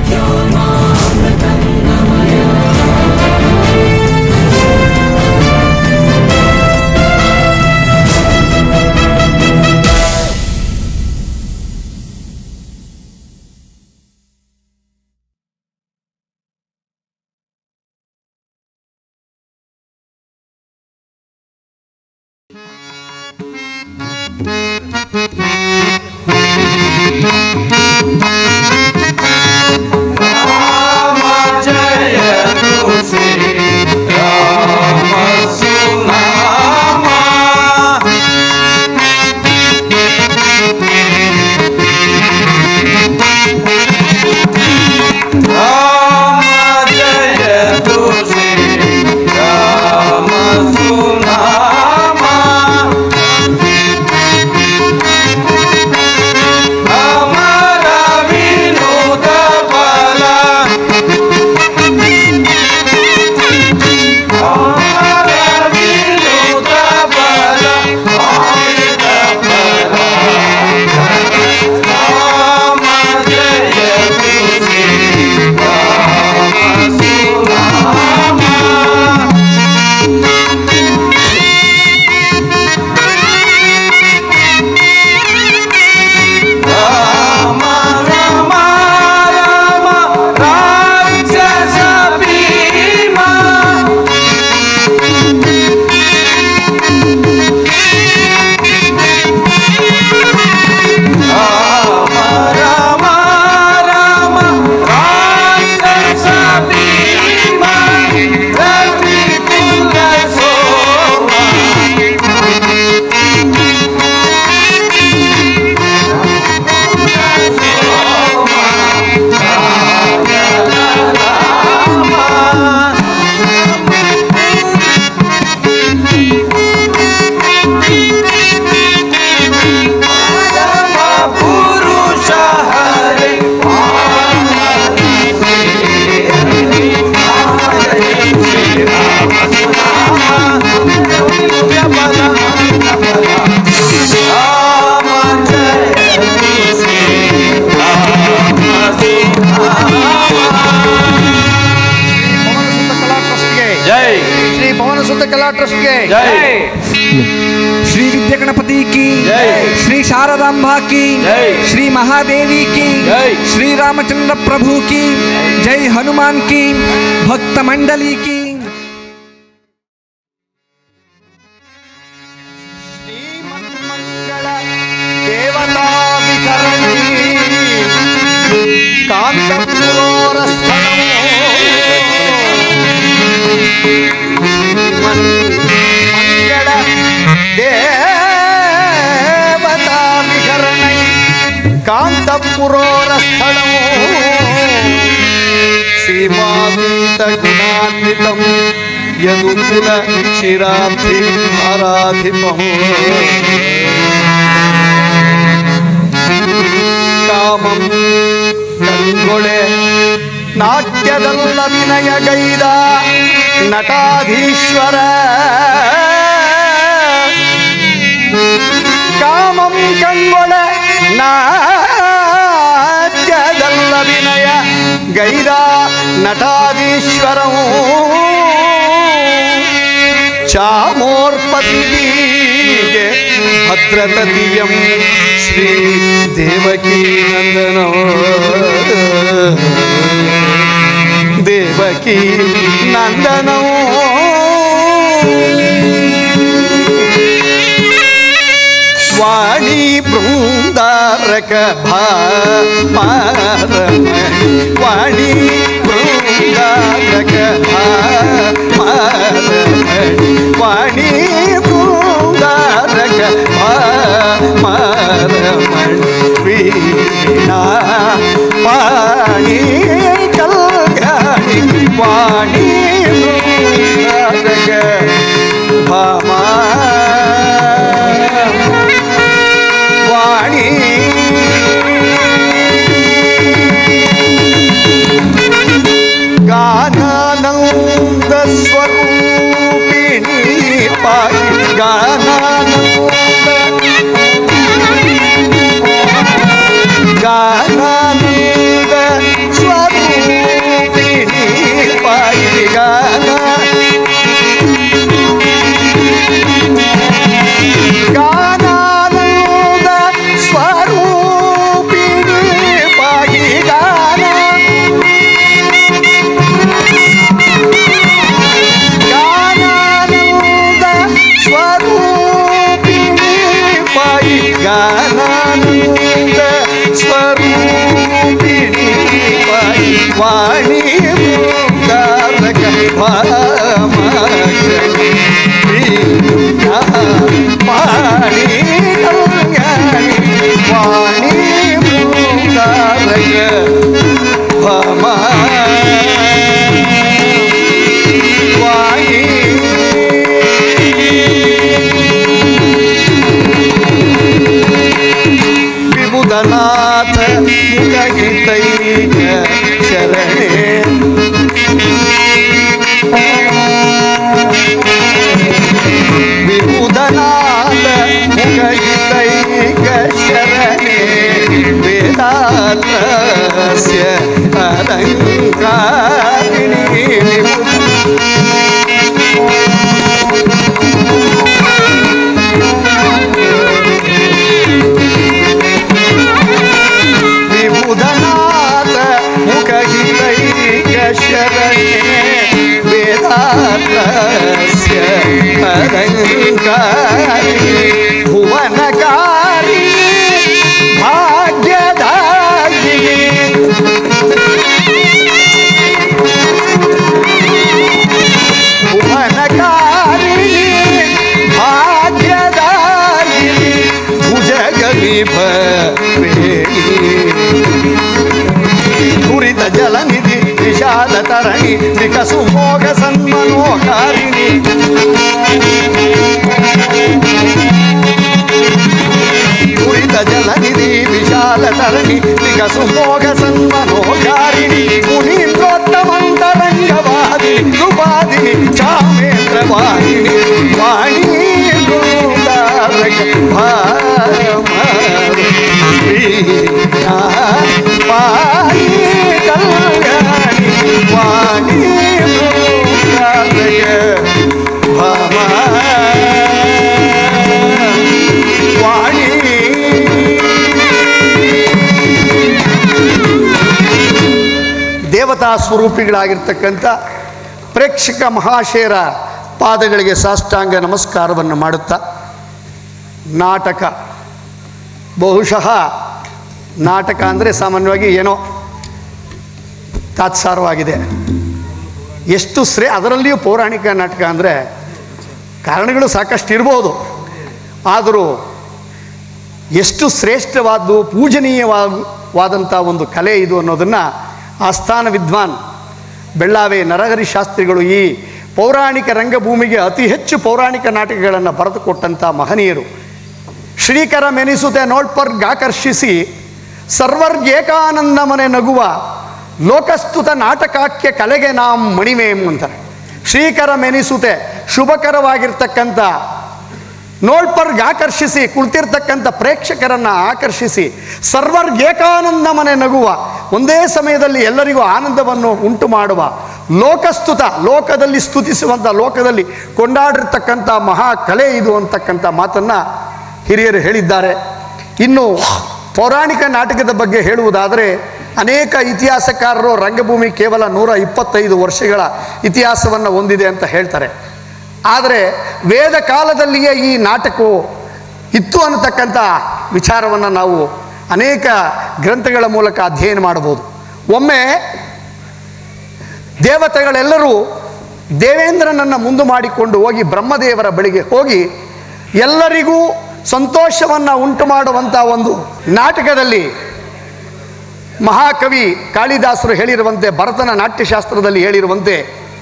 ಪವನಸುತ್ತ ಕಲಾ ಟ್ರಸ್ಟ್ಗೆ ಜೈ ಶ್ರೀ ಪವನಸುತ್ತ ಕಲಾ ಟ್ರಸ್ಟ್ಗೆ ಜೈ श्री विद्या गणपति की जय। श्री शारदाम्बा की जय। श्री महादेवी की जय। श्री रामचंद्र प्रभु की जय हनुमान की भक्त मंडली की ಶ್ರೀಮನ್ಮಂಗಳ ದೇವತಾ ವಿಕರಣಿ ಕಾಂತಪುರೋರ ಮಂಗಳ ದೇವತಾ ವಿಕರಣೈ ಕಾಂತಪುರೋರ ಸ್ಥಳವು ಸೀಮಾತೀತ ಗುಣಾನ್ವಿತಂ ಯದುಕುಲ ಕ್ಷೀರಾಬ್ಧಿ ಆರಾಧಿಮಹೋ ಕಾಮಂ ಕಂಗೊಳೆ ನಾಟ್ಯದಲ್ಲ ವಿನಯಗೈದ ನಟಾಧೀಶ್ವರ ಕಾಮಂ ಕಂಗೊಳೆ ನಾಟ್ಯದಲ್ಲ ವಿನಯ ಗೈದ ನಟಾಧೀಶ್ವರವು ಚಾಮೋರ್ಪತಿಗೆ ಭದ್ರತದಿಯಂ ಶ್ರೀ ದೇವಕೀ ನಂದನ ದೇವಕೀ ನಂದನೋ ವಾಣಿ ಬೃಂದಾರಕ ಭಾರಮಣಿ ವಾಣಿ ಬೃಂದಾರಕ ಭಾರಮಣಿ ವಾಣಿ ಬೃಂದಾರಕ ಭಾರಮಣಿ ವೀಣಾ ಪಾಣಿ ಕಲ್ಯಾಣಿ ವಾಣಿ ಬೃಂದಾರಕ ಭಾಮಾ ವಾಣಿ ಗಾನಾನಂದ ಸ್ವರೂಪಿಣಿ ಪಾಯಿ ಗಾನಾನಂದ ಗಾನಾನಂದ ಸ್ವರೂಪಿಣಿ ಭಮ ವಾಣಿ ವಿಬುಧನಾಥ ಮುಖಹಿತೈಕ ಶರಣೆ ವಿಬುಧನಾಥ ಮುಖಹಿತೈಕ ಶರಣೆ ವೇದಾತ್ರಸ್ಯ ಅಲಂಕಾರಿಣಿ ವಿಬುಧ ವಿಬುಧನಾಥ ಮುಖಹಿತೈಕ ಶರಣೆ ವೇದಾತ್ರಸ್ಯ ಅಲಂಕಾರಿ ಭುವನಕಾರಿ ಭಾಗ್ಯದಾಗಿನಿ ಭುವನಕಾರಿಣಿ ಭಾಗ್ಯದಾಗಿನಿ ಭುಜಗವಿಭ ದುರಿತ ಜಲನಿಧಿ ವಿಷಾದ ತರಣಿ ವಿಕಸು ಮೋಗ ಸನ್ಮನೋಕಾರಿಣಿ ದುರಿತ ಜಲನಿಧಿ ವಿಶಾಲ ತರಣಿ ವಿಕಸು ಮೋಗ ಸನ್ಮನೋಕಾರಿಣಿ ಮುನೀಂದ್ರೋತ್ತಮಂತರಂಗವಾದಿನಿ ಸುಪಾದಿನಿ ಚಾಮೇಂದ್ರ ವಾಹಿನಿ ವಾಣಿ ಬೃಂದಾರಕ ಭಾಮರು ವೀಣಾ ಪಾಯಿ ಕಲ್ಯಾಣಿ ವಾಣಿ ಬೃಂದಾರಕ ಭಾಮ ವಾಣಿ ದೇವತಾ ಸ್ವರೂಪಿಗಳಾಗಿರ್ತಕ್ಕಂಥ ಪ್ರೇಕ್ಷಕ ಮಹಾಶಯರ ಪಾದಗಳಿಗೆ ಸಾಷ್ಟಾಂಗ ನಮಸ್ಕಾರವನ್ನು ಮಾಡುತ್ತಾ ನಾಟಕ ಬಹುಶಃ ನಾಟಕ ಅಂದರೆ ಸಾಮಾನ್ಯವಾಗಿ ಏನೋ ತಾತ್ಸಾರವಾಗಿದೆ ಎಷ್ಟು ಶ್ರೇ ಅದರಲ್ಲಿಯೂ ಪೌರಾಣಿಕ ನಾಟಕ ಅಂದರೆ ಕಾರಣಗಳು ಸಾಕಷ್ಟು ಇರ್ಬೋದು ಆದರೂ ಎಷ್ಟು ಶ್ರೇಷ್ಠವಾದ್ದು ಪೂಜನೀಯವಾದಂಥ ಒಂದು ಕಲೆ ಇದು ಅನ್ನೋದನ್ನು ಆಸ್ಥಾನ ವಿದ್ವಾನ್ ಬೆಳ್ಳಾವೆ ನರಹರಿ ಶಾಸ್ತ್ರಿಗಳು ಈ ಪೌರಾಣಿಕ ರಂಗಭೂಮಿಗೆ ಅತಿ ಹೆಚ್ಚು ಪೌರಾಣಿಕ ನಾಟಕಗಳನ್ನು ಬರೆದುಕೊಟ್ಟಂಥ ಮಹನೀಯರು ಶ್ರೀಕರ ಮೆನಿಸುತ್ತೆ ನೋಡ್ಪರ್ಗಾಕರ್ಷಿಸಿ ಸರ್ವರ್ಗೇಕಾನಂದ ಮನೆ ನಗುವ ಲೋಕಸ್ತುತ ನಾಟಕಾಖ್ಯ ಕಲೆಗೆ ನಾಂ ಮಣಿಮೇಂ ಅಂತಾರೆ ಶ್ರೀಕರ ಮೆನಿಸುತ್ತೆ ಶುಭಕರವಾಗಿರ್ತಕ್ಕಂಥ ನೋಡ್ಪರ್ಗೆ ಆಕರ್ಷಿಸಿ ಕುಳಿತಿರ್ತಕ್ಕಂಥ ಪ್ರೇಕ್ಷಕರನ್ನು ಆಕರ್ಷಿಸಿ ಸರ್ವರ್ಗೇಕಾನಂದ ಮನೆ ನಗುವ ಒಂದೇ ಸಮಯದಲ್ಲಿ ಎಲ್ಲರಿಗೂ ಆನಂದವನ್ನು ಉಂಟು ಮಾಡುವ ಲೋಕಸ್ತುತ ಲೋಕದಲ್ಲಿ ಸ್ತುತಿಸುವಂಥ ಲೋಕದಲ್ಲಿ ಕೊಂಡಾಡಿರ್ತಕ್ಕಂಥ ಮಹಾ ಕಲೆ ಇದು ಅಂತಕ್ಕಂಥ ಮಾತನ್ನು ಹಿರಿಯರು ಹೇಳಿದ್ದಾರೆ ಇನ್ನು ಪೌರಾಣಿಕ ನಾಟಕದ ಬಗ್ಗೆ ಹೇಳುವುದಾದರೆ ಅನೇಕ ಇತಿಹಾಸಕಾರರು ರಂಗಭೂಮಿ ಕೇವಲ ನೂರ ಇಪ್ಪತ್ತೈದು ವರ್ಷಗಳ ಇತಿಹಾಸವನ್ನು ಹೊಂದಿದೆ ಅಂತ ಹೇಳ್ತಾರೆ ಆದರೆ ವೇದ ಕಾಲದಲ್ಲಿಯೇ ಈ ನಾಟಕವು ಇತ್ತು ಅನ್ನತಕ್ಕಂಥ ವಿಚಾರವನ್ನು ನಾವು ಅನೇಕ ಗ್ರಂಥಗಳ ಮೂಲಕ ಅಧ್ಯಯನ ಮಾಡಬಹುದು ಒಮ್ಮೆ ದೇವತೆಗಳೆಲ್ಲರೂ ದೇವೇಂದ್ರನನ್ನು ಮುಂದು ಮಾಡಿಕೊಂಡು ಹೋಗಿ ಬ್ರಹ್ಮದೇವರ ಬಳಿಗೆ ಹೋಗಿ ಎಲ್ಲರಿಗೂ ಸಂತೋಷವನ್ನು ಉಂಟು ಮಾಡುವಂಥ ಒಂದು ನಾಟಕದಲ್ಲಿ ಮಹಾಕವಿ ಕಾಳಿದಾಸರು ಹೇಳಿರುವಂತೆ ಭರತನ ನಾಟ್ಯಶಾಸ್ತ್ರದಲ್ಲಿ ಹೇಳಿರುವಂತೆ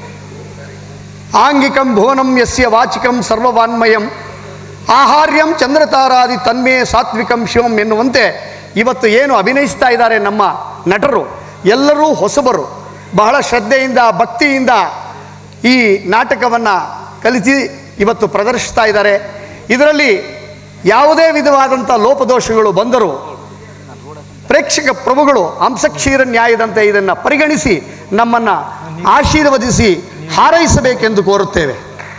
ಆಂಗಿಕಂ ಭುವನಂ ಯಸ್ಯ ವಾಚಿಕಂ ಸರ್ವವಾನ್ಮಯಂ ಆಹಾರ್ಯಂ ಚಂದ್ರತಾರಾದಿ ತನ್ಮೇ ಸಾತ್ವಿಕಂ ಶಿವಂ ಎನ್ನುವಂತೆ ಇವತ್ತು ಏನು ಅಭಿನಯಿಸ್ತಾ ಇದ್ದಾರೆ ನಮ್ಮ ನಟರು ಎಲ್ಲರೂ ಹೊಸಬರು ಬಹಳ ಶ್ರದ್ಧೆಯಿಂದ ಭಕ್ತಿಯಿಂದ ಈ ನಾಟಕವನ್ನು ಕಲಿಸಿ ಇವತ್ತು ಪ್ರದರ್ಶಿಸ್ತಾ ಇದ್ದಾರೆ ಇದರಲ್ಲಿ ಯಾವುದೇ ವಿಧವಾದಂಥ ಲೋಪದೋಷಗಳು ಬಂದರೂ ಪ್ರೇಕ್ಷಕ ಪ್ರಭುಗಳು ಹಂಸಕ್ಷೀರ ನ್ಯಾಯದಂತೆ ಇದನ್ನು ಪರಿಗಣಿಸಿ ನಮ್ಮನ್ನು ಆಶೀರ್ವದಿಸಿ ಹಾರೈಸಬೇಕೆಂದು ಕೋರುತ್ತೇವೆ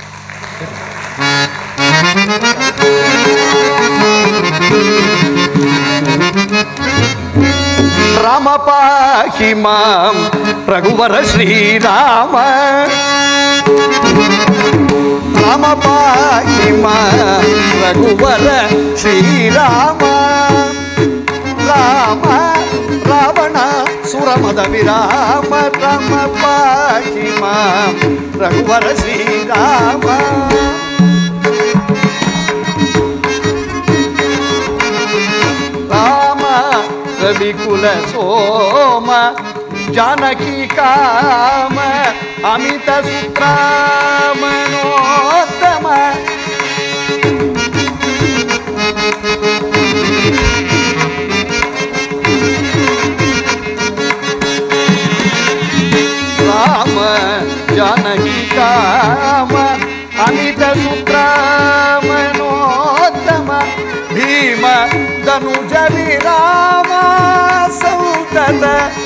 ರಾಮ ಪಾಹಿ ಮಾಂ ರಘುವರ ಶ್ರೀರಾಮ ರಾಮ ಪಾಹಿ ಮಾಂ ರಘುವರ ಶ್ರೀರಾಮ ರಾಮ ರಾವಣ ಸುರಮದ ವಿರಾಮ ರಾಮ ಪಾಹಿ ಮಾಂ ರಘುವರ ಶ್ರೀರಾಮ ರಾಮ ರವಿಕುಲ ಸೋಮ ಜಾನಕಿ ಕಾಮ ಅಮಿತ ಸುತ್ರಾಮನೋತ್ತಮ ರಾಮ ಜಾನಕಿ ಕಾಮ ಅಮಿತ ಸುತ್ರಾಮನೋತ್ತಮ ಭೀಮ ಧನುಜ ವಿರಾಮ ಸಂತತ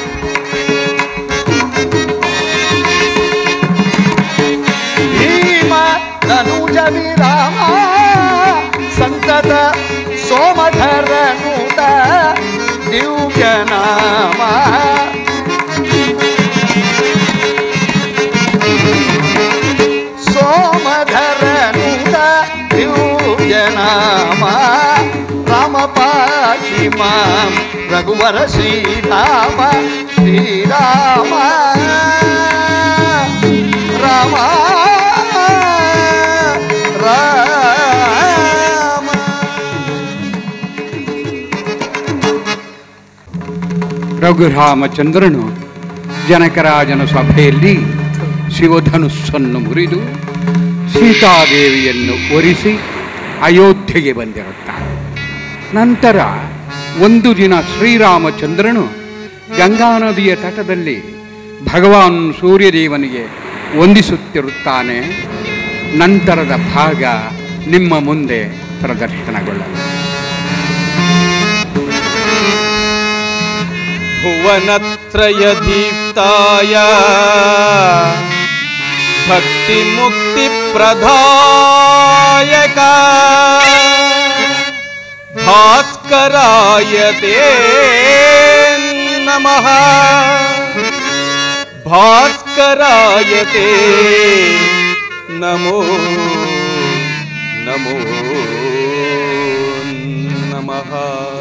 ಭೀಮ ಧನುಜ ವಿರಾಮ ಸಂತತ ಸೋಮಧರ ನೂತ ದಿವ್ಯ ನಾಮ ಸೋಮಧರ ನೂತ ದಿವ್ಯ ನಾಮ ರಾಮ ಪಾಹಿ ಮಾಂ ರಘುವರ ಶ್ರೀರಾಮ ಶ್ರೀರಾಮ ರಾಮ ರಾಮ ರಘುರಾಮಚಂದ್ರನು ಜನಕರಾಜನ ಸಭೆಯಲ್ಲಿ ಶಿವಧನುಸ್ಸನ್ನು ಮುರಿದು ಸೀತಾದೇವಿಯನ್ನು ಒರಿಸಿ ಅಯೋಧ್ಯೆಗೆ ಬಂದಿರುತ್ತಾನೆ ನಂತರ ಒಂದು ದಿನ ಶ್ರೀರಾಮಚಂದ್ರನು ಗಂಗಾ ನದಿಯ ತಟದಲ್ಲಿ ಭಗವಾನ್ ಸೂರ್ಯದೇವನಿಗೆ ವಂದಿಸುತ್ತಿರುತ್ತಾನೆ ನಂತರದ ಭಾಗ ನಿಮ್ಮ ಮುಂದೆ ಪ್ರದರ್ಶನಗೊಳ್ಳಲಿದೆ भुवनत्रयदीप्ताय भक्तिमुक्तिप्रदायक भास्कराय ते नमः भास्कराय ते नमो नमो नमः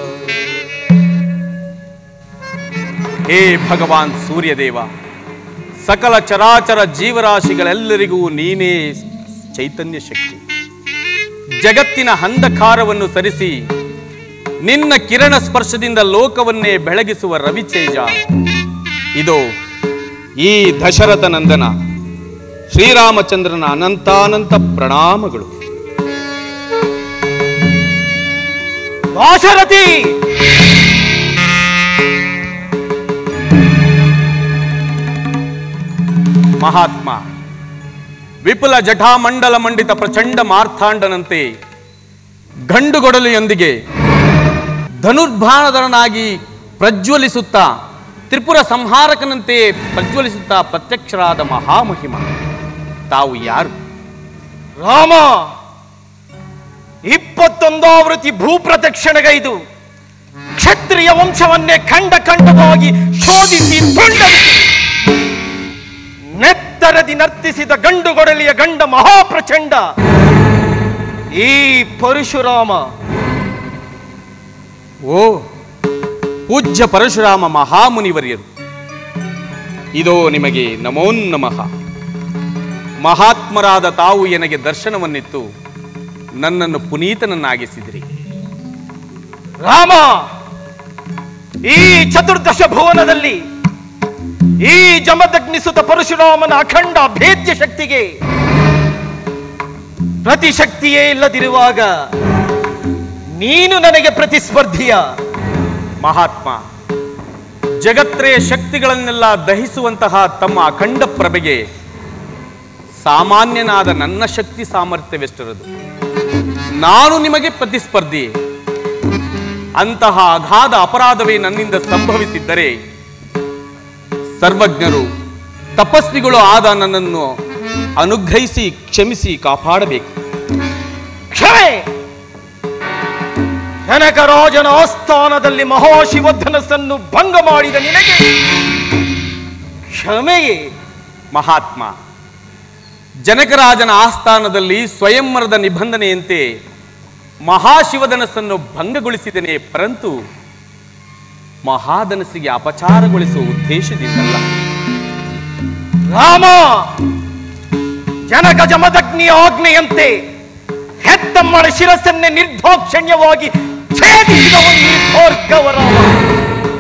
ಹೇ ಭಗವಾನ್ ಸೂರ್ಯದೇವ ಸಕಲ ಚರಾಚರ ಜೀವರಾಶಿಗಳೆಲ್ಲರಿಗೂ ನೀನೇ ಚೈತನ್ಯ ಶಕ್ತಿ ಜಗತ್ತಿನ ಅಂಧಕಾರವನ್ನು ಸರಿಸಿ ನಿನ್ನ ಕಿರಣ ಸ್ಪರ್ಶದಿಂದ ಲೋಕವನ್ನೇ ಬೆಳಗಿಸುವ ರವಿಚೇಜ ಇದು ಈ ದಶರಥ ನಂದನ ಶ್ರೀರಾಮಚಂದ್ರನ ಅನಂತಾನಂತ ಪ್ರಣಾಮಗಳು ದಾಶರಥಿ ಮಹಾತ್ಮ ವಿಪುಲ ಜಟಾಮಂಡಲ ಮಂಡಿತ ಪ್ರಚಂಡ ಮಾರ್ಥಾಂಡನಂತೆ ಗಂಡುಗೊಡಲಿಯೊಂದಿಗೆ ಧನುರ್ಬಾಣಧರನಾಗಿ ಪ್ರಜ್ವಲಿಸುತ್ತಾ ತ್ರಿಪುರ ಸಂಹಾರಕನಂತೆ ಪ್ರಜ್ವಲಿಸುತ್ತಾ ಪ್ರತ್ಯಕ್ಷರಾದ ಮಹಾಮಹಿಮ ತಾವು ಯಾರು ರಾಮ ಇಪ್ಪತ್ತೊಂದಾವೃತ್ತಿ ಭೂಪ್ರದಕ್ಷಿಣೆಗೈದು ಕ್ಷತ್ರಿಯ ವಂಶವನ್ನೇ ಖಂಡ ಖಂಡವಾಗಿ ಶೋಧಿಸಿ ತುಂಡರಿಸಿ ನೆತ್ತರದಿ ನರ್ತಿಸಿದ ಗಂಡುಗೊಡಲಿಯ ಗಂಡ ಮಹಾಪ್ರಚಂಡ ಈ ಪರಶುರಾಮ ಓ ಪೂಜ್ಯ ಪರಶುರಾಮ ಮಹಾಮುನಿವರ್ಯರು ಇದೋ ನಿಮಗೆ ನಮೋ ನಮಃ ಮಹಾತ್ಮರಾದ ತಾವು ನನಗೆ ದರ್ಶನವನ್ನಿತ್ತು ನನ್ನನ್ನು ಪುನೀತನನ್ನಾಗಿಸಿದಿರಿ ರಾಮ ಈ ಚತುರ್ದಶ ಭುವನದಲ್ಲಿ ಈ ಜಮದಗ್ನಿಸುತ ಪರಶುರಾಮನ ಅಖಂಡ ಭೇದ್ಯ ಶಕ್ತಿಗೆ ಪ್ರತಿಶಕ್ತಿಯೇ ಇಲ್ಲದಿರುವಾಗ ನೀನು ನನಗೆ ಪ್ರತಿಸ್ಪರ್ಧಿಯ ಮಹಾತ್ಮ ಜಗತ್ರಯ ಶಕ್ತಿಗಳನ್ನೆಲ್ಲ ದಹಿಸುವಂತಹ ತಮ್ಮ ಅಖಂಡ ಪ್ರಭೆಗೆ ಸಾಮಾನ್ಯನಾದ ನನ್ನ ಶಕ್ತಿ ಸಾಮರ್ಥ್ಯವೆಷ್ಟಿರದು ನಾನು ನಿಮಗೆ ಪ್ರತಿಸ್ಪರ್ಧಿ ಅಂತಹ ಅಗಾಧ ಅಪರಾಧವೇ ನನ್ನಿಂದ ಸಂಭವಿಸಿದ್ದರೆ ಸರ್ವಜ್ಞರು ತಪಸ್ವಿಗಳು ಆದ ನನ್ನನ್ನು ಅನುಗ್ರಹಿಸಿ ಕ್ಷಮಿಸಿ ಕಾಪಾಡಬೇಕು ಕ್ಷಮೆ ಜನಕರಾಜನ ಆಸ್ಥಾನದಲ್ಲಿ ಮಹಾಶಿವಧನಸ್ಸನ್ನು ಭಂಗ ಮಾಡಿದ ನಿನಗೆ ಕ್ಷಮೆಯೇ ಮಹಾತ್ಮ ಜನಕರಾಜನ ಆಸ್ಥಾನದಲ್ಲಿ ಸ್ವಯಂವರದ ನಿಬಂಧನೆಯಂತೆ ಮಹಾಶಿವಧನಸ್ಸನ್ನು ಭಂಗಗೊಳಿಸಿದನೆ ಪರಂತು ಮಹಾಧನಸ್ಸಿಗೆ ಅಪಚಾರಗೊಳಿಸುವ ಉದ್ದೇಶದಿಂದಲ್ಲ ರಾಮ ಜನಕ ಜಮದಗ್ನಿಯ ಆಜ್ಞೆಯಂತೆ ಹೆತ್ತಮ್ಮಳ ಶಿರಸ್ಸನ್ನೇ ನಿರ್ದಾಕ್ಷಣ್ಯವಾಗಿ ಛೇದಿಸಿದವನು ಈ ಭಾರ್ಗವ ರಾಮ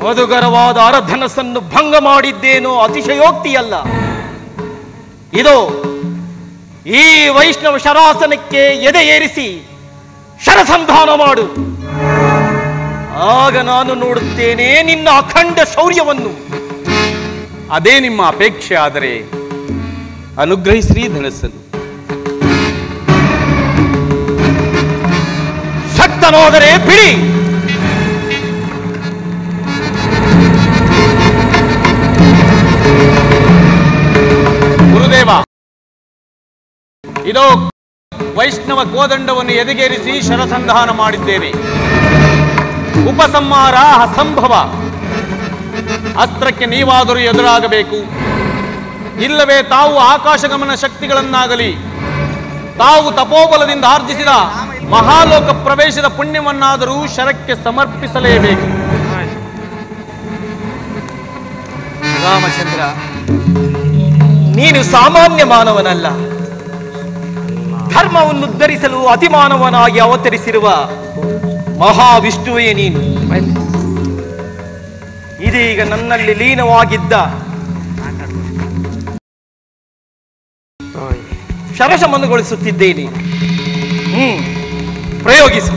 ಮಧುಗರವಾದ ಅರಧನಸನ್ನು ಭಂಗ ಮಾಡಿದ್ದೇನೋ ಅತಿಶಯೋಕ್ತಿಯಲ್ಲ ಇದು ಈ ವೈಷ್ಣವ ಶರಾಸನಕ್ಕೆ ಎದೆ ಏರಿಸಿ ಶರಸಂಧಾನ ಮಾಡು ಆಗ ನಾನು ನೋಡುತ್ತೇನೆ ನಿನ್ನ ಅಖಂಡ ಶೌರ್ಯವನ್ನು ಅದೇ ನಿಮ್ಮ ಅಪೇಕ್ಷೆ ಆದರೆ ಅನುಗ್ರಹಿಸ್ರಿ ಧನಸ್ಸನ್ನು ಶಕ್ತನಾದರೆ ಬಿಡಿ ಗುರುದೇವ ಇದೋ ವೈಷ್ಣವ ಕೋದಂಡವನ್ನು ಎದೆಗೇರಿಸಿ ಶರಸಂಧಾನ ಮಾಡಿದ್ದೇವೆ ಉಪಸಂಹಾರ ಅಸಂಭವ ಅಸ್ತ್ರಕ್ಕೆ ನೀವಾದರೂ ಎದುರಾಗಬೇಕು ಇಲ್ಲವೇ ತಾವು ಆಕಾಶಗಮನ ಶಕ್ತಿಗಳನ್ನಾಗಲಿ ತಾವು ತಪೋಬಲದಿಂದ ಆರ್ಜಿಸಿದ ಮಹಾಲೋಕ ಪ್ರವೇಶದ ಪುಣ್ಯವನ್ನಾದರೂ ಶರಕ್ಕೆ ಸಮರ್ಪಿಸಲೇಬೇಕು ರಾಮಚಂದ್ರ ನೀನು ಸಾಮಾನ್ಯ ಮಾನವನಲ್ಲ ಧರ್ಮವನ್ನು ಉದ್ಧರಿಸಲು ಅತಿಮಾನವನಾಗಿ ಅವತರಿಸಿರುವ ಮಹಾವಿಷ್ಣುವೇ ನೀನು ಇದೀಗ ನನ್ನಲ್ಲಿ ಲೀನವಾಗಿದ್ದ ಶರಶಮನಗೊಳಿಸುತ್ತಿದ್ದೇನೆ ಹ್ಮ್ ಪ್ರಯೋಗಿಸು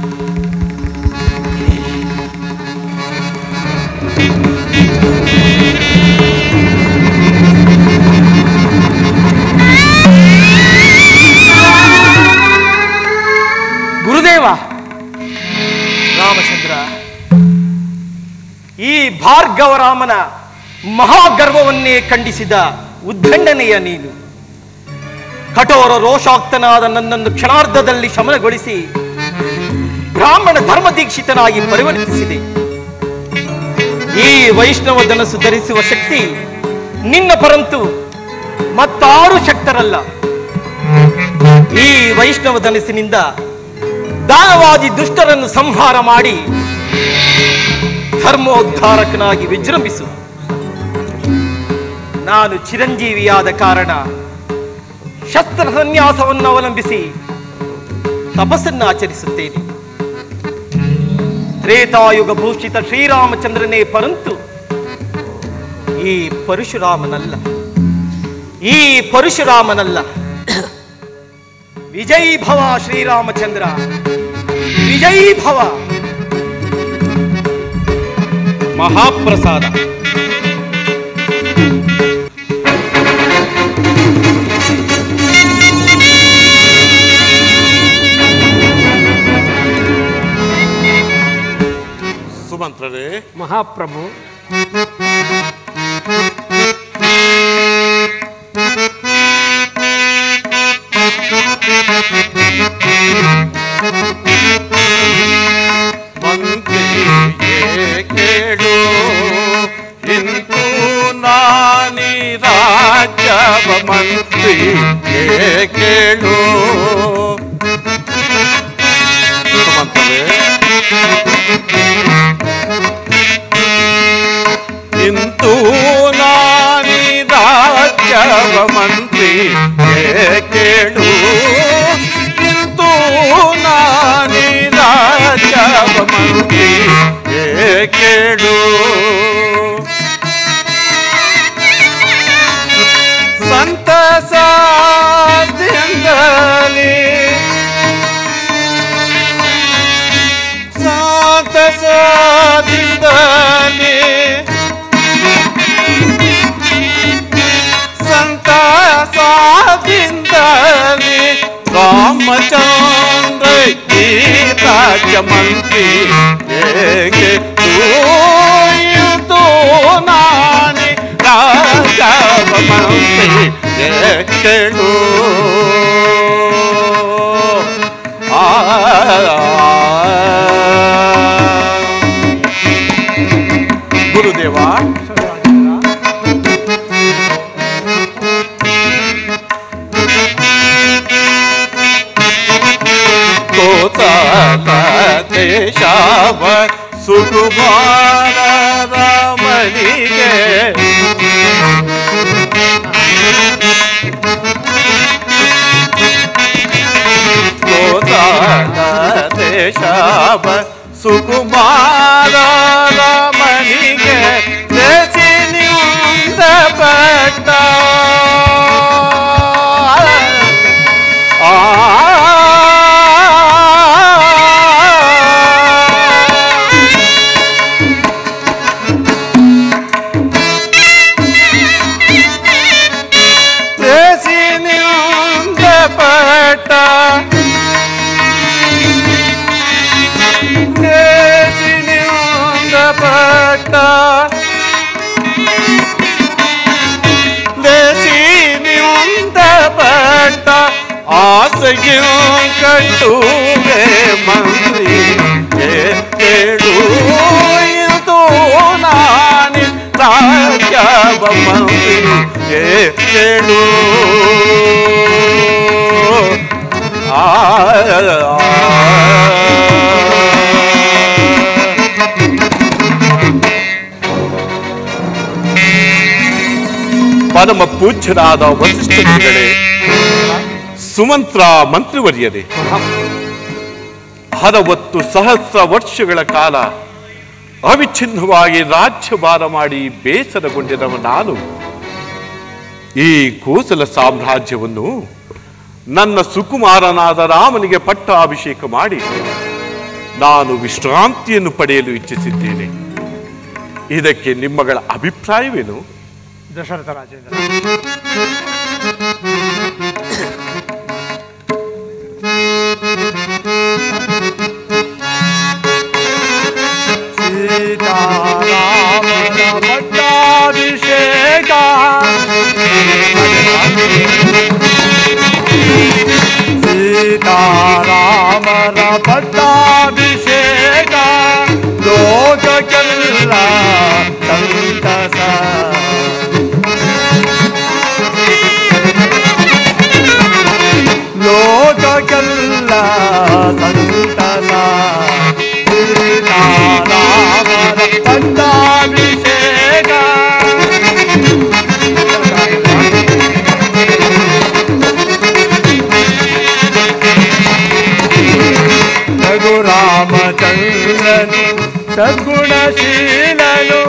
ಗುರುದೇವ ರಾಮಚಂದ್ರ ಈ ಭಾರ್ಗವರಾಮನ ಮಹಾಗರ್ವವನ್ನೇ ಖಂಡಿಸಿದ ಉದ್ದಂಡನೆಯ ನೀನು ಕಠೋರ ರೋಷಾಕ್ತನಾದ ನನ್ನನ್ನು ಕ್ಷಣಾರ್ಧದಲ್ಲಿ ಶಮನಗೊಳಿಸಿ ಬ್ರಾಹ್ಮಣ ಧರ್ಮದೀಕ್ಷಿತನಾಗಿ ಪರಿವರ್ತಿಸಿದೆ ಈ ವೈಷ್ಣವ ಧನಸ್ಸು ಧರಿಸುವ ಶಕ್ತಿ ನಿನ್ನ ಪರಂತು ಮತ್ತಾರು ಶಕ್ತರಲ್ಲ ಈ ವೈಷ್ಣವ ಧನಸ್ಸಿನಿಂದ ದಾನವಾದಿ ದುಷ್ಟರನ್ನು ಸಂಹಾರ ಮಾಡಿ ಧರ್ಮೋದ್ಧಾರಕನಾಗಿ ವಿಜೃಂಭಿಸು ನಾನು ಚಿರಂಜೀವಿಯಾದ ಕಾರಣ ಶಸ್ತ್ರ ಸನ್ಯಾಸವನ್ನು ಅವಲಂಬಿಸಿ ತಪಸ್ಸನ್ನು ಆಚರಿಸುತ್ತೇನೆ ತ್ರೇತಾಯುಗ ಭೂಷಿತ ಶ್ರೀರಾಮಚಂದ್ರನೇ ಪರಂತು ಈ ಪರಶುರಾಮನಲ್ಲ ಈ ಪರಶುರಾಮನಲ್ಲ ವಿಜಯೀ ಭವ ಶ್ರೀರಾಮಚಂದ್ರ ವಿಜಯೀ ಭವ ಮಹಾಪ್ರಸಾದ ಸುಮಂತ್ರರೇ ಮಹಾಪ್ರಭು ಮಂತ್ರಿಯೇ ಕೇಳು ಇಂದು ನಾನಿ ರಾಜ್ಯವ ಮಂತ್ರಿಯೇ ಕೇಳು ಸುಮಂತ್ರರೇ ಇಂದು ನಾನಿ ರಾಜ್ಯವ ಮಂತ್ರಿ ಕೇಳು ಇಂದು ನಾನಿ ರಾಜ್ಯವ ಮಂತ್ರಿ ಕೇಳು ಸಂತಸದಿಂದಲೇ ಸಂತಸದಿಂದಲೇ ಸಂತಸದಿಂದಲೇ ರಾಮಚಂದ್ರ ಈ ರಾಜ್ಯ ಮಂತ್ರಿ ಹೇಗೆ ತೂಯಿತು ನಾನಿ ರಾಜ ಮಂತ್ರಿ ಕೇಳು ಆ ಗುರುದೇವ ಕೋತಾಲ ದೇಶಾವ ಸುಕುಮಾರ ರಮಣಿಗೆ ಕೋತಾಲ ದೇಶಾವ ಸುಕುಮಾರ ರಮಣಿ ಪಟ್ಟ ದೇಶಿನಿಂದ ಪಟ್ಟ ಆಸೆಗೆ ಕಟ್ಟುವೆ ಮಂತ್ರಿ ಕೇಳು ಇದು ನಾನಿ ರಾಜ್ಯವ ಮಂತ್ರಿ ಕೇಳು ಆ ಪರಮ ಪೂಜ್ಯರಾದ ವಸಿಷ್ಠ ಮುನಿಗಳೇ ಸುಮಂತ್ರ ಮಂತ್ರಿವರ್ಯರೇ ಹರವತ್ತು ಸಹಸ್ರ ವರ್ಷಗಳ ಕಾಲ ಅವಿಚ್ಛಿನ್ನವಾಗಿ ರಾಜ್ಯಭಾರ ಮಾಡಿ ಬೇಸರಗೊಂಡಿರುವ ನಾನು ಈ ಕೋಸಲ ಸಾಮ್ರಾಜ್ಯವನ್ನು ನನ್ನ ಸುಕುಮಾರನಾದ ರಾಮನಿಗೆ ಪಟ್ಟಾಭಿಷೇಕ ಮಾಡಿ ನಾನು ವಿಶ್ರಾಂತಿಯನ್ನು ಪಡೆಯಲು ಇಚ್ಛಿಸಿದ್ದೇನೆ ಇದಕ್ಕೆ ನಿಮ್ಮಗಳ ಅಭಿಪ್ರಾಯವೇನು ದಶರಥ ರಾಜೇಂದ್ರ ಸೀತಾರಾಮನ ಪಟ್ಟಾಭಿಷೇಕ ಸೀತಾರಾಮನ ಪಟ್ಟಾಭಿಷೇಕ ಲೋಕಕ್ಕೆಲ್ಲ ಸಂತಸ ಲೋಕಕ್ಕೆಲ್ಲ ಸಂತಸ ಸೀತಾರಾಮನ ಪಟ್ಟಾಭಿಷೇಕ ರಘುರಾಮಚಂದ್ರನು ಸದ್ಗುಣಶೀಲನು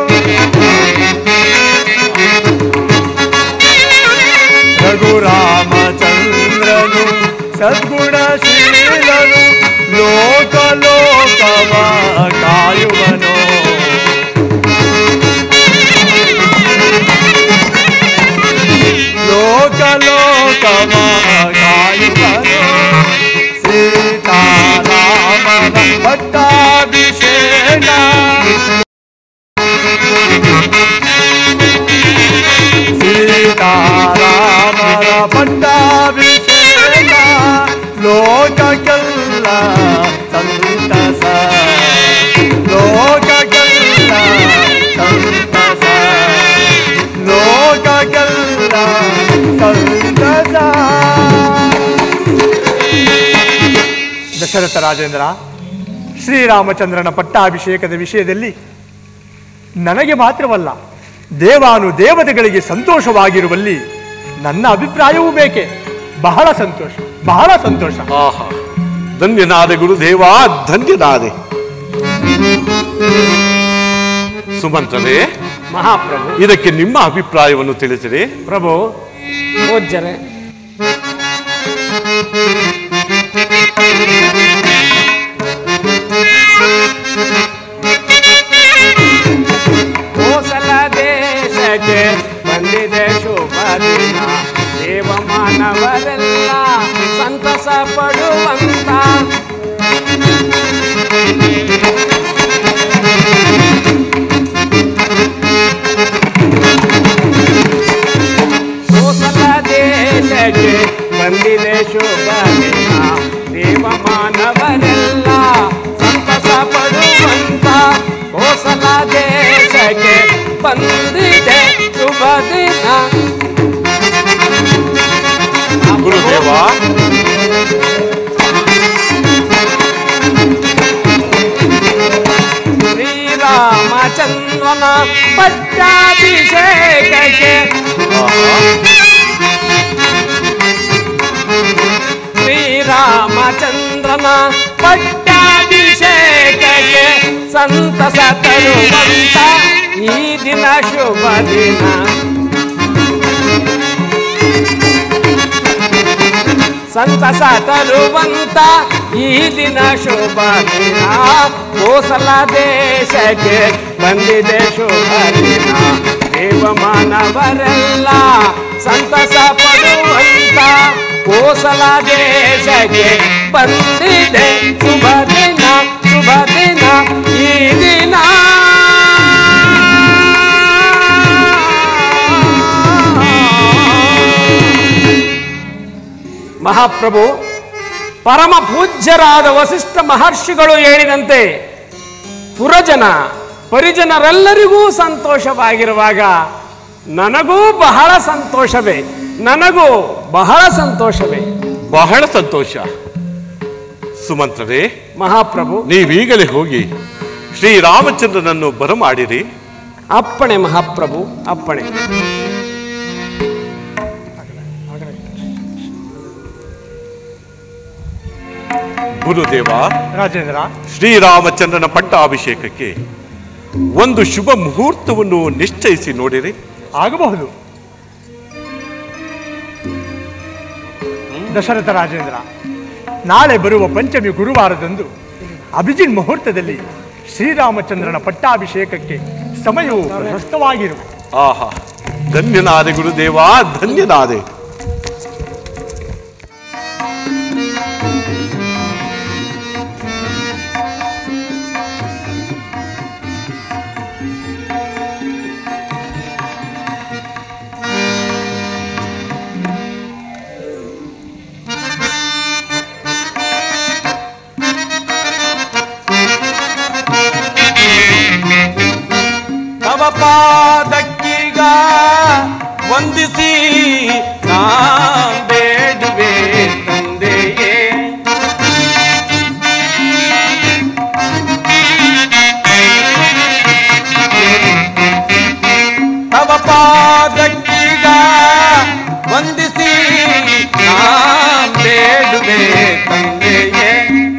ರಘುರಾಮಚಂದ್ರನು ಸದ್ಗುಣಶೀಲನು ಲೋಕ ಲೋಕವ ಕಾಯುವನು ಲೋಕ ಲೋಕವ ಕಾಯುವನು ಸೀತಾರಾಮನ ಪಟ್ಟಾಭಿಷೇಕ ಸೀತಾರಾಮರ ಪಟ್ಟಾಭಿಷೇಕ ಲೋಕಕ್ಕೆಲ್ಲ ಸಂತಸ ಲೋಕಕ್ಕೆಲ್ಲ ಸಂತಸ ಲೋಕಕ್ಕೆಲ್ಲ ಸಂತಸ ದಶರಥ ರಾಜೇಂದ್ರ ಶ್ರೀರಾಮಚಂದ್ರನ ಪಟ್ಟಾಭಿಷೇಕದ ವಿಷಯದಲ್ಲಿ ನನಗೆ ಮಾತ್ರವಲ್ಲ ದೇವಾನು ದೇವತೆಗಳಿಗೆ ಸಂತೋಷವಾಗಿರುವಲ್ಲಿ ನನ್ನ ಅಭಿಪ್ರಾಯವೂ ಬೇಕೆ ಬಹಳ ಸಂತೋಷ ಬಹಳ ಸಂತೋಷ ಆಹಾ ಧನ್ಯನಾದೆ ಗುರುದೇವ ಧನ್ಯನಾದೆ ಸುಮಂತ್ರನೇ ಮಹಾಪ್ರಭು ಇದಕ್ಕೆ ನಿಮ್ಮ ಅಭಿಪ್ರಾಯವನ್ನು ತಿಳಿಸಿರಿ ಪ್ರಭು ಪೂಜ್ಯರೇ ಕೋಸಲ ದೇಶಕ್ಕೆ ಬಂದಿದೆ ಶುಭ ದಿನ ದೇವ ಮಾನವರೆಲ್ಲ ಸಂತಸ ಪಡುವಂತ ಕೋಸಲ ದೇಶಕ್ಕೆ ಬಂದಿದೆ ಶುಭ ದಿನ ದೇವ ಮಾನವರೆಲ್ಲ ಸಂತಸ ಪಡುವಂತ ಕೋಸಲ ದೇಶಕ್ಕೆ ಬಂದಿದೆ ಶುಭ ದಿನ ಗುರುದೇವ ಶ್ರೀರಾಮಚಂದ್ರನ ಪಟ್ಟಾಭಿಷೇಕಕ್ಕೆ ಶ್ರೀರಾಮಚಂದ್ರನ ಪಟ್ಟಾಭಿಷೇಕಕ್ಕೆ ಸಂತಸ ತರುವಂತ ಈ ದಿನ ಶುಭ ದಿನ ಸಂತಸ ತರುವಂತ ಈ ದಿನ ಶುಭ ದಿನ ಕೋಸಲ ದೇಶಕ್ಕೆ ಬಂದಿದೆ ಶುಭ ದಿನ ದೇವ ಮಾನವರೆಲ್ಲ ಸಂತಸ ಪಡುವಂತ ಕೋಸಲ ದೇಶಕ್ಕೆ ಬಂದಿದೆ ಶುಭ ದಿನ ಶುಭ ದಿನ ಈ ದಿನ ಮಹಾಪ್ರಭು ಪರಮ ಪೂಜ್ಯರಾದ ವಸಿಷ್ಠ ಮಹರ್ಷಿಗಳು ಹೇಳಿದಂತೆ ಪುರಜನ ಪರಿಜನರೆಲ್ಲರಿಗೂ ಸಂತೋಷವಾಗಿರುವಾಗ ನನಗೂ ಬಹಳ ಸಂತೋಷವೇ ನನಗೂ ಬಹಳ ಸಂತೋಷವೇ ಬಹಳ ಸಂತೋಷ ಸುಮಂತ್ರರೇ ಮಹಾಪ್ರಭು ನೀವೀಗಲೇ ಹೋಗಿ ಶ್ರೀರಾಮಚಂದ್ರನನ್ನು ಬರಮಾಡಿರಿ ಅಪ್ಪಣೆ ಮಹಾಪ್ರಭು ಅಪ್ಪಣೆ ಗುರುದೇವ ರಾಜೇಂದ್ರ ಶ್ರೀರಾಮಚಂದ್ರನ ಪಟ್ಟಾಭಿಷೇಕಕ್ಕೆ ಒಂದು ಶುಭ ಮುಹೂರ್ತವನ್ನು ನಿಶ್ಚಯಿಸಿ ನೋಡಿರಿ ಆಗಬಹುದು ದಶರಥ ರಾಜೇಂದ್ರ ನಾಳೆ ಬರುವ ಪಂಚಮಿ ಗುರುವಾರದಂದು ಅಭಿಜಿನ್ ಮುಹೂರ್ತದಲ್ಲಿ ಶ್ರೀರಾಮಚಂದ್ರನ ಪಟ್ಟಾಭಿಷೇಕಕ್ಕೆ ಸಮಯವು ಪ್ರಶಸ್ತವಾಗಿರು ಆಹಾ ಧನ್ಯನಾದೆ ಗುರುದೇವ ಧನ್ಯನಾದೆ ತವ ಪಾದಕ್ಕೀಗ ವಂದಿಸಿ ನಾ ಬೇಡುವೆ ತಂದೆಯೇ ತವ ಪಾದಕ್ಕೀಗ ವಂದಿಸಿ ನಾ ಬೇಡುವೆ ತಂದೆಯೇ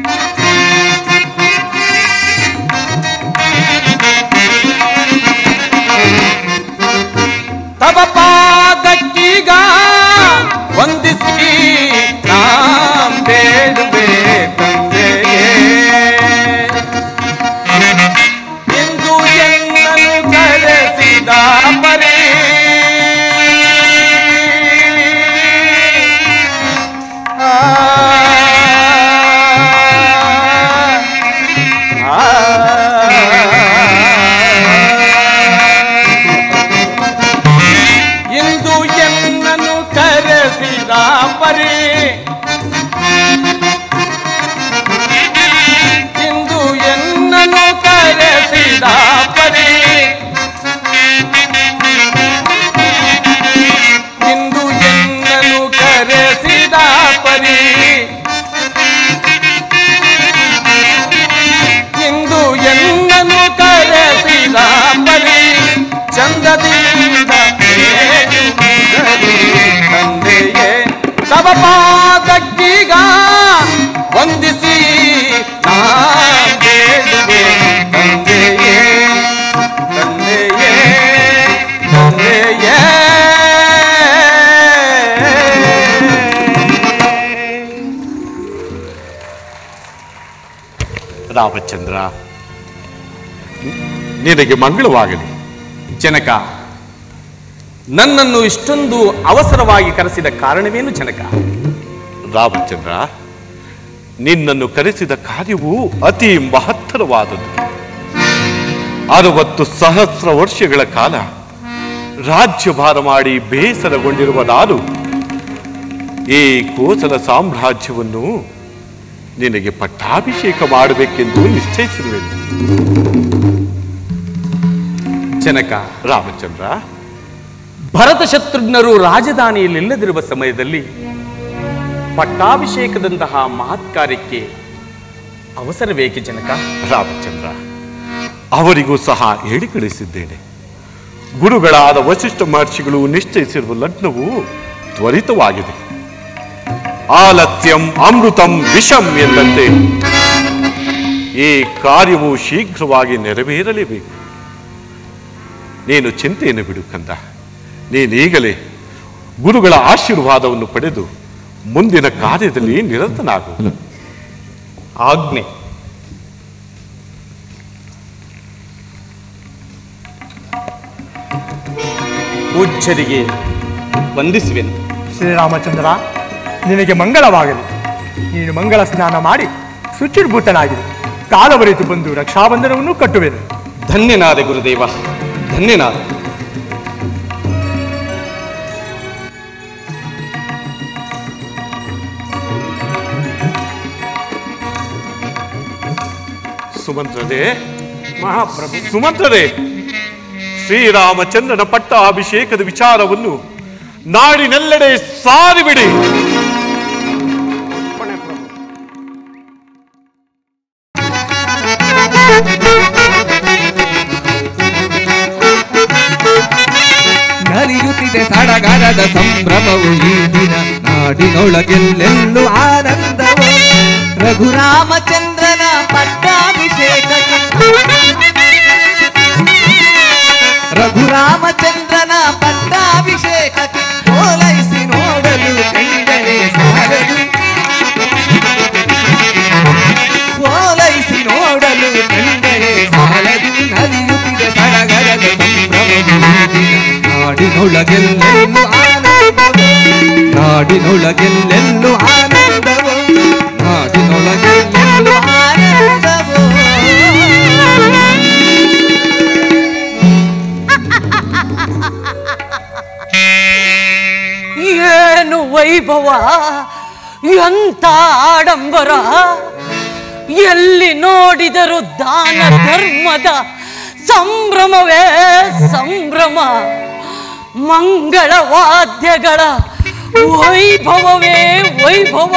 ತವ ಪಾದಕ್ಕೀಗ ವಂದಿಸಿ ನಾ ಬೇಡುವೆ ತಂದೆಯೇ ಎಂದು ಎನ್ನನು ಕರೆಸಿದ ಪರೇ ಆ, ಇಂದು ಎನ್ನನು ಕರೆಸಿದ ಪರಿ ಇಂದು ಎನ್ನನು ಕರೆಸಿದ ಪರಿ ಇಂದು ಎನ್ನನು ಕರೆಸಿದ ಪರಿ ಇಂದು ಎನ್ನನು ಕರೆಸಿದ ಪರಿ ಚಂದದಿಂದ ಬೇಡುವುದರಿ ತಂದೆಯೇ ತವ ಪಾದಕ್ಕೀಗ ವಂದಿಸಿ ನಾ ಬೇಡುವೆ ತಂದೆಯೇ ತಂದೆಯೇ ತಂದೆಯೇ ರಾಮಚಂದ್ರ ನಿನಗೆ ಮಂಗಳವಾಗಲಿ ಜನಕ ನನ್ನನ್ನು ಇಷ್ಟೊಂದು ಅವಸರವಾಗಿ ಕರೆಸಿದ ಕಾರಣವೇನು ಜನಕ ರಾಮಚಂದ್ರ ನಿನ್ನನ್ನು ಕರೆಸಿದ ಕಾರ್ಯವು ಅತಿ ಮಹತ್ತರವಾದದ್ದು ಅರವತ್ತು ಸಹಸ್ರ ವರ್ಷಗಳ ಕಾಲ ರಾಜ್ಯಭಾರ ಮಾಡಿ ಬೇಸರಗೊಂಡಿರುವ ನಾನು ಈ ಕೋಸಲ ಸಾಮ್ರಾಜ್ಯವನ್ನು ನಿನಗೆ ಪಟ್ಟಾಭಿಷೇಕ ಮಾಡಬೇಕೆಂದು ನಿಶ್ಚಯಿಸಿರುವೆನು ಜನಕ ರಾಮಚಂದ್ರ ಭರತ ಶತ್ರುಘ್ನರು ರಾಜಧಾನಿಯಲ್ಲಿಲ್ಲದಿರುವ ಸಮಯದಲ್ಲಿ ಪಟ್ಟಾಭಿಷೇಕದಂತಹ ಮಹತ್ ಕಾರ್ಯಕ್ಕೆ ಅವಸರವೇಕೆ ಜನಕ ರಾಮಚಂದ್ರ ಅವರಿಗೂ ಸಹ ಹೇಳಿ ಕಳಿಸಿದ್ದೇನೆ ಗುರುಗಳಾದ ವಸಿಷ್ಠ ಮಹರ್ಷಿಗಳು ನಿಶ್ಚಯಿಸಿರುವ ಲಗ್ನವು ತ್ವರಿತವಾಗಿದೆ ಆಲತ್ಯಂ ಅಮೃತಂ ವಿಷಂ ಎಂದಂತೆ ಈ ಕಾರ್ಯವು ಶೀಘ್ರವಾಗಿ ನೆರವೇರಲೇಬೇಕು ನೀನು ಚಿಂತೆಯನ್ನು ಬಿಡು ಕಂದ ನೀನೀಗಲೇ ಗುರುಗಳ ಆಶೀರ್ವಾದವನ್ನು ಪಡೆದು ಮುಂದಿನ ಕಾರ್ಯದಲ್ಲಿ ನಿರತನಾಗು ಆಜ್ಞೆ ಪೂಜ್ಯರಿಗೆ ವಂದಿಸುವೆನು ಶ್ರೀರಾಮಚಂದ್ರ ನಿನಗೆ ಮಂಗಳವಾಗಲಿ ನೀನು ಮಂಗಳ ಸ್ನಾನ ಮಾಡಿ ಶುಚಿರ್ಭೂತನಾಗಿದೆ ಕಾಲವರಿತು ಬಂದು ರಕ್ಷಾಬಂಧನವನ್ನು ಕಟ್ಟುವೆನು ಧನ್ಯನಾದೆ ಗುರುದೇವ ಧನ್ಯನಾದ ಸುಮಂತ್ರರೇ ಮಹಾಪ್ರಭು ಸುಮಂತ್ರರೇ ಶ್ರೀರಾಮಚಂದ್ರನ ಪಟ್ಟ ಅಭಿಷೇಕದ ವಿಚಾರವನ್ನು ನಾಡಿನೆಲ್ಲೆಡೆ ಸಾರಿಬಿಡಿ ಅಪ್ಪಣೆ ಪ್ರಭು ನಲಿಯುತ್ತಿದೆ ಸಡಗರದ ಸಂಭ್ರಮವು ಈ ದಿನ ನಾಡಿನೊಳಗೆಲ್ಲೆಲ್ಲೂ ಆನಂದವು ರಘುರಾಮಚಂದ್ರನ ಪಟ್ಟಾಭಿಷೇಕಕ್ಕೆ ರಘುರಾಮಚಂದ್ರನ ಪಟ್ಟಾಭಿಷೇಕಕ್ಕೆ ಓಲೈಸಿ ನೋಡಲು ಕಂಡರೆ ಸಾಲದು ಓಲೈಸಿ ನೋಡಲು ಕಂಡರೆ ಸಾಲದು ನಲಿಯುತ್ತಿದೆ ಸಡಗರದ ಸಂಭ್ರಮವು ಈ ದಿನ ನಾಡಿನೊಳಗೆಲ್ಲೆಲ್ಲೂ ಆನಂದವು ನಾಡಿನೊಳಗೆಲ್ಲೆಲ್ಲೂ ಆನಂದವು ನಾಡಿನೊಳಗೆಲ್ಲೆಲ್ಲೂ ಆನಂದವು ಏನು ವೈಭವ ಎಂತ ಆಡಂಬರ ಎಲ್ಲಿ ನೋಡಿದರೂ ದಾನ ಧರ್ಮದ ಸಂಭ್ರಮವೇ ಸಂಭ್ರಮ ಮಂಗಳ ವಾದ್ಯಗಳ ವೈಭವವೇ ವೈಭವ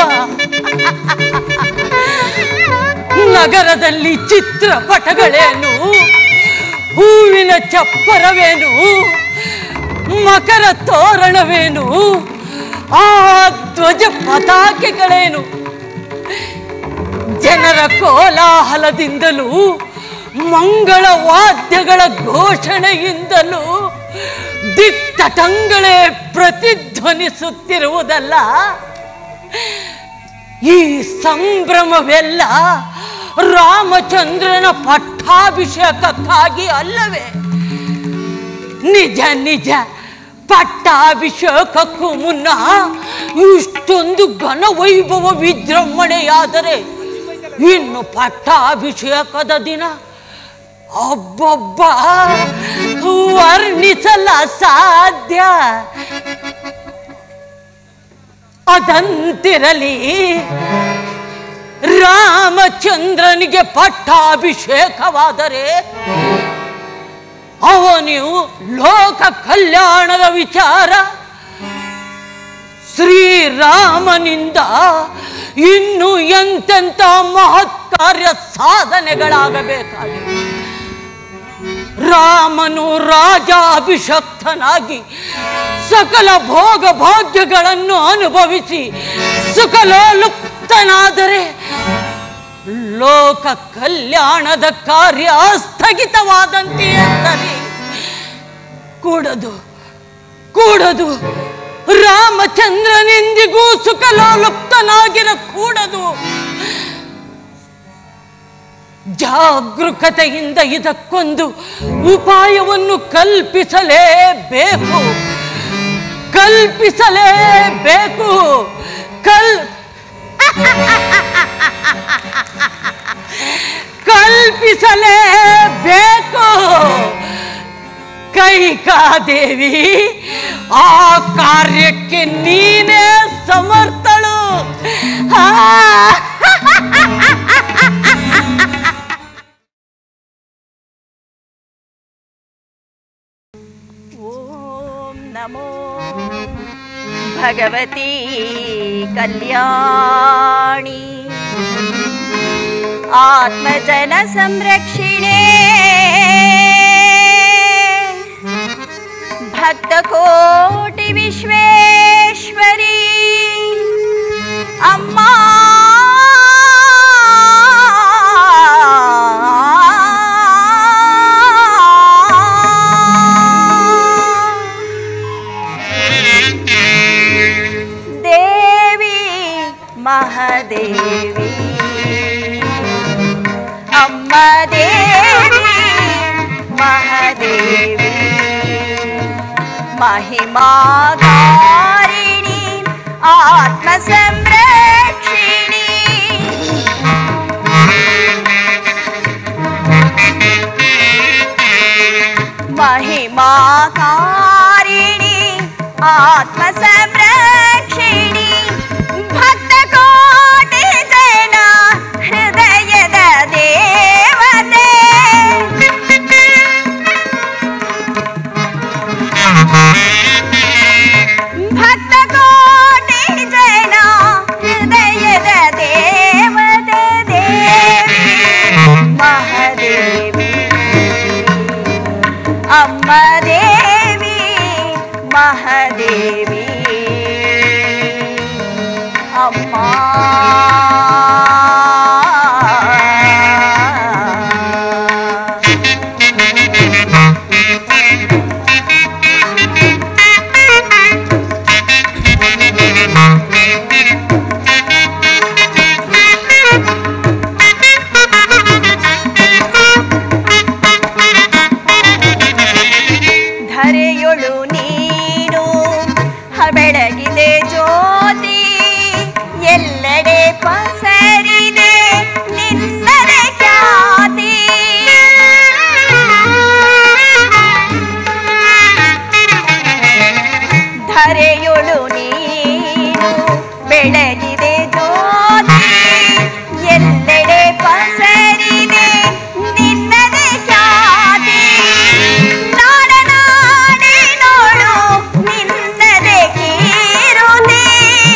ನಗರದಲ್ಲಿ ಚಿತ್ರಪಟಗಳೇನು ಹೂವಿನ ಚಪ್ಪರವೇನು ಮಕರ ತೋರಣವೇನು ಆ ಧ್ವಜ ಪತಾಕೆಗಳೇನು ಜನರ ಕೋಲಾಹಲದಿಂದಲೂ ಮಂಗಳ ವಾದ್ಯಗಳ ಘೋಷಣೆಯಿಂದಲೂ ದಿಟ್ಟಟಂಗಳೇ ಪ್ರತಿಧ್ವನಿಸುತ್ತಿರುವುದಲ್ಲ ಈ ಸಂಭ್ರಮವೆಲ್ಲ ರಾಮಚಂದ್ರನ ಪಟ್ಟಾಭಿಷೇಕಕ್ಕಾಗಿ ಅಲ್ಲವೇ ನಿಜ ನಿಜ ಪಟ್ಟಾಭಿಷೇಕಕ್ಕೂ ಮುನ್ನ ಇಷ್ಟೊಂದು ಘನವೈಭವ ವಿಜೃಂಭಣೆಯಾದರೆ ಇನ್ನು ಪಟ್ಟಾಭಿಷೇಕದ ದಿನ ಅಬ್ಬಬ್ಬ ವರ್ಣಿಸಲ ಸಾಧ್ಯ ಅದಂತಿರಲಿ ರಾಮಚಂದ್ರನಿಗೆ ಪಟ್ಟಾಭಿಷೇಕವಾದರೆ ಅವನು ಲೋಕ ಕಲ್ಯಾಣದ ವಿಚಾರ ಶ್ರೀರಾಮನಿಂದ ಇನ್ನು ಎಂತೆಂಥ ಮಹತ್ ಕಾರ್ಯ ಸಾಧನೆಗಳಾಗಬೇಕಾಗಿವೆ ರಾಮನು ರಾಜಾಭಿಷಕ್ತನಾಗಿ ಸಕಲ ಭೋಗ ಭಾಗ್ಯಗಳನ್ನು ಅನುಭವಿಸಿ ಸುಖಲೋಲುಪ್ತನಾದರೆ ಲೋಕ ಕಲ್ಯಾಣದ ಕಾರ್ಯ ಸ್ಥಗಿತವಾದಂತೆಯೇ ಸರಿ ಕೂಡದು ಕೂಡದು ರಾಮಚಂದ್ರನೆಂದಿಗೂ ಸುಖಲೋಲುಪ್ತನಾಗಿರ ಕೂಡದು ಜಾಗರೂಕತೆಯಿಂದ ಇದಕ್ಕೊಂದು ಉಪಾಯವನ್ನು ಕಲ್ಪಿಸಲೇಬೇಕು ಕಲ್ಪಿಸಲೇಬೇಕು ಕಲ್ ಕಲ್ಪಿಸಲೇಬೇಕು ಕೈಕಾದೇವಿ ಆ ಕಾರ್ಯಕ್ಕೆ ನೀನೇ ಸಮರ್ಥಳು ಆ ॐ नमो भगवती कल्याणी आत्मजनसंरक्षिणे भक्तकोटिविश्वेश्वरी अम्मा ದೇವಿ ಮಹಾದೇವಿ ಅಮ್ಮ ದೇವಿ ಮಹಾದೇವಿ महिमाकारिणी आत्मसंरक्षिणी महिमाकारिणी आत्मसंरक्षिणी भक्तकोटिजना हृदयद देवता ಅಮ್ಮ ದೇವಿ ಮಹಾದೇವಿ ಅಮ್ಮ ಧರೆಯೊಳು ನೀನು ಹ ಬೆಳಗಿದೆ ಜ್ಯೋತಿ ಎಲ್ಲೆಡೆ ಪಸರಿದೆ ನಿನ್ನದೆ ಖ್ಯಾತಿ ಧರೆಯೊಳು ನೀನು ಬೆಳಗಿದೆ ಜ್ಯೋತಿ ಎಲ್ಲೆಡೆ ಪಸರಿದೆ ನಿನ್ನದೆ ಖ್ಯಾತಿ ನಾಡ ನಾಡಿ ನೋಡು ನಿನ್ನದೆ ಕೀರುತಿ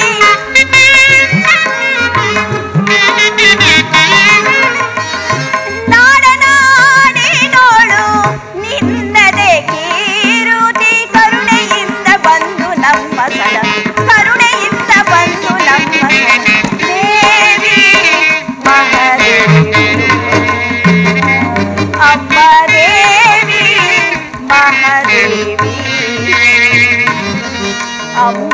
ನಾಡ ನಾಡಿ ನೋಡು ನಿನ್ನದೆ ಕೀರುತಿ ಕರುಣೆಯಿಂದ ಬಂದು ನಮ್ಮ ಸಲ ಕರುಣೆಯಿಂದ ಬಂದು ನಮ್ಮ ಸಲ ದೇವಿ ಮಹಾದೇವಿ ಅಮ್ಮ ದೇವಿ ಮಹಾದೇವಿ ಅಮ್ಮ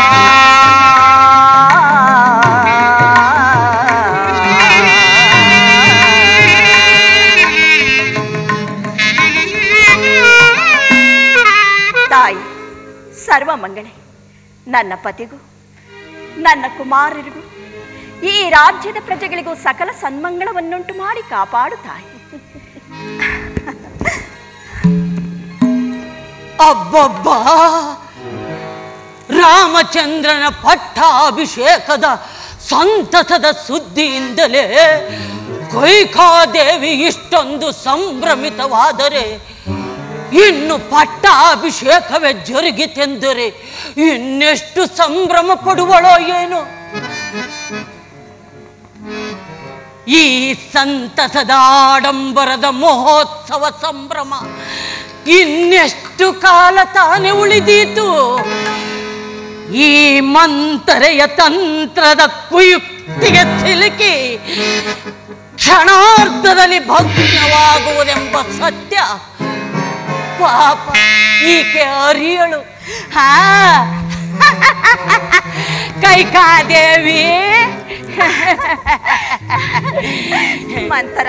ತಾಯಿ ಸರ್ವಮಂಗಳೆ ನನ್ನ ಪತಿಗೂ ನನ್ನ ಕುಮಾರರಿಗೂ ಈ ರಾಜ್ಯದ ಪ್ರಜೆಗಳಿಗೂ ಸಕಲ ಸನ್ಮಂಗಳವನ್ನುಂಟು ಮಾಡಿ ಕಾಪಾಡು ತಾಯಿ ಅಬ್ಬಬ್ಬಾ ರಾಮಚಂದ್ರನ ಪಟ್ಟಾಭಿಷೇಕದ ಸಂತಸದ ಸುದ್ದಿಯಿಂದಲೇ ಕೈಕಾದೇವಿ ಇಷ್ಟೊಂದು ಸಂಭ್ರಮಿತವಾದರೆ ಇನ್ನು ಪಟ್ಟಾಭಿಷೇಕವೇ ಜರುಗಿತೆಂದರೆ ಇನ್ನೆಷ್ಟು ಸಂಭ್ರಮ ಪಡುವಳೋ ಏನು ಈ ಸಂತಸದ ಆಡಂಬರದ ಮಹೋತ್ಸವ ಸಂಭ್ರಮ ಇನ್ನೆಷ್ಟು ಕಾಲ ತಾನೇ ಉಳಿದೀತು ಈ ಮಂತರೆಯ ತಂತ್ರದ ಕುಯುಕ್ತಿಗೆ ಸಿಲುಕಿ ಕ್ಷಣಾರ್ಧದಲ್ಲಿ ಭಗ್ನವಾಗುವುದೆಂಬ ಸತ್ಯ ಪಾಪ ಈಕೆ ಅರಿಯಳು ಹಾ ಕೈಕಾದೇವಿ ಮಂತರ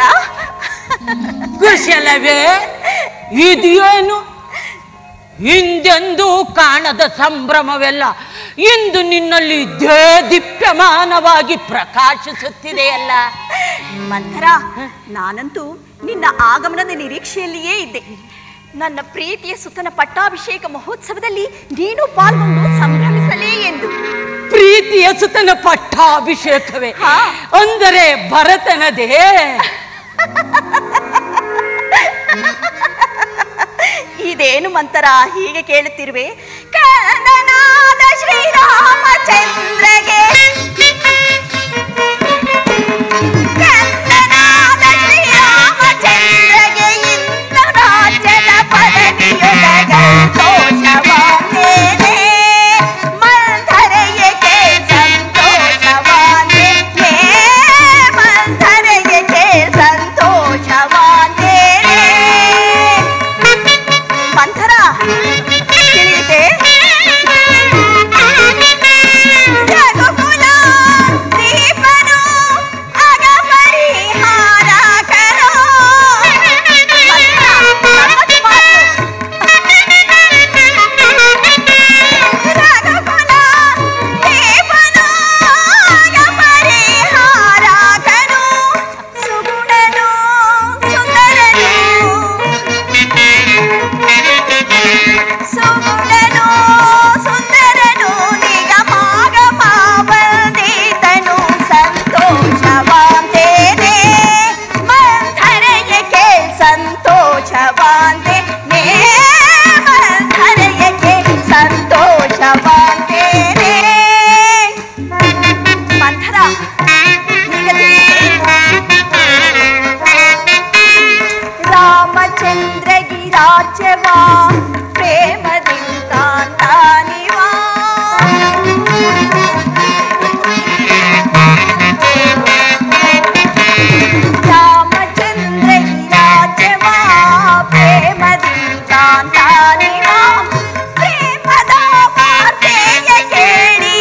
ಕುಶಲವೇ ಇದೇನು ಹಿಂದೆಂದೂ ಕಾಣದ ಸಂಭ್ರಮವೆಲ್ಲ ಇಂದು ನಿನ್ನಲ್ಲಿ ಇದೇ ದೀಪ್ಯಮಾನವಾಗಿ ಪ್ರಕಾಶಿಸುತ್ತಿದೆಯಲ್ಲ ಮಂಥರ ನಾನಂತೂ ನಿನ್ನ ಆಗಮನದ ನಿರೀಕ್ಷೆಯಲ್ಲಿಯೇ ಇದ್ದೆ ನನ್ನ ಪ್ರೀತಿಯ ಸುತನ ಪಟ್ಟಾಭಿಷೇಕ ಮಹೋತ್ಸವದಲ್ಲಿ ನೀನು ಪಾಲ್ಗೊಂಡು ಸಂಭ್ರಮಿಸಲೇ ಎಂದು ಪ್ರೀತಿಯ ಸುತನ ಪಟ್ಟಾಭಿಷೇಕವೇ ಹಾ. ಅಂದರೆ ಭರತನದೇ ಇದೇನು ಮಂತರ ಹೀಗೆ ಕೇಳುತ್ತಿರುವೆ ಕನನಾದ ಶ್ರೀರಾಮಚಂದ್ರಗೆ ಕಂದನಾದ ಶ್ರೀರಾಮಚಂದ್ರಗೆ ಇಂದು ರಾಜ್ಯದ ಪದವಿಯೊಳಗ ಸಂತೋಷವಾದೇನೆ ಮಂಥರೆಯಗೆ ಸಂತೋಷವಾದೆ ಮಂಥರೆಯಗೆ ಸಂತೋಷವಾದೇನೆ ಮಂಥರ ತಿಳಿಯುತ್ತೆ ರಘುಕುಲ ದೀಪನು ಅಗ ಪರಿಹಾರಕನು ಮಂಥರ, ನಮ್ಮದು ಮಾತು. ರಘುಕುಲ ದೀಪನು ಅಗ ಪರಿಹಾರಕನು ಸುಗುಣನು ಸುಂದರನು ಸುಗುಣನು ಸುಂದರನು ನಿಗಮಾಗಮಾವಂದಿತನು ಸಂತೋಷವಾಂತೇನೆ ಮಂಥರೆಯಕ್ಕೆ ಸಂತೋಷವಾಂತೆ ನೇ ಮಂಥರೆಯಕ್ಕೆ ಸಂತೋಷವಾಂತೇನೆ ಮಂಥರ ಈಗ ತಿಳಿಯಿತೆ? ರಾಮಚಂದ್ರಗಿ ರಾಜ್ಯವಾ ಪ್ರೇಮದಿಂದ ತಾನಿವಾ ರಾಮಚಂದ್ರ ಈ ರಾಜ್ಯವಾ ಪ್ರೇಮದಿಂದ ತಾನಿವಾ ಪ್ರೇಮದ ವಾರ್ತೆಯ ಕೇಳಿ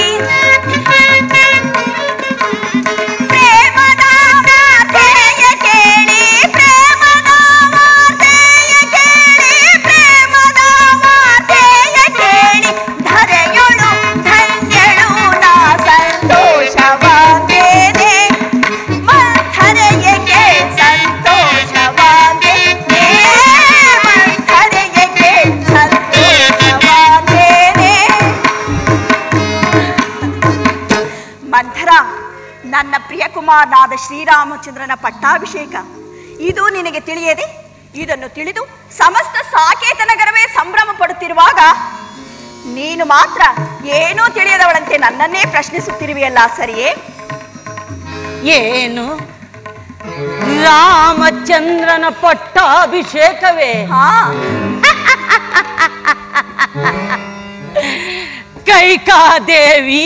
ಪ್ರೇಮದ ವಾರ್ತೆಯ ಕೇಳಿ ಪ್ರೇಮದ ವಾರ್ತೆಯ ಕೇಳಿ ಪ್ರೇಮದ ವಾರ್ತೆಯ ಕೇಳಿ ಧರೆಯೊಳು ಧನ್ಯಳು ನಾ ಸಂತೋಷವಾಗೇನೆ ಮಂಥರೆಯಗೆ ಸಂತೋಷವಾಗೇನೆ ಮಂಥರೆಯಗೆ ಸಂತೋಷವಾಗೇನೆ ಮಂಥರ ನನ್ನ ಪ್ರಿಯಕುಮಾರನಾದ ಶ್ರೀರಾಮಚಂದ್ರನ ಪಟ್ಟಾಭಿಷೇಕ ಇದು ನಿನಗೆ ತಿಳಿಯದೆ ಇದನ್ನು ತಿಳಿದು ಸಮಸ್ತ ಸಾಕೇತ ನಗರವೇ ಸಂಭ್ರಮ ಪಡುತ್ತಿರುವಾಗ ನೀನು ಮಾತ್ರ ಏನೂ ತಿಳಿಯದವಳಂತೆ ನನ್ನನ್ನೇ ಪ್ರಶ್ನಿಸುತ್ತಿರುವೆಯಲ್ಲ ಸರಿಯೇ ಏನು ರಾಮಚಂದ್ರನ ಪಟ್ಟಾಭಿಷೇಕವೇ ಹಾ ಕೈಕಾದೇವಿ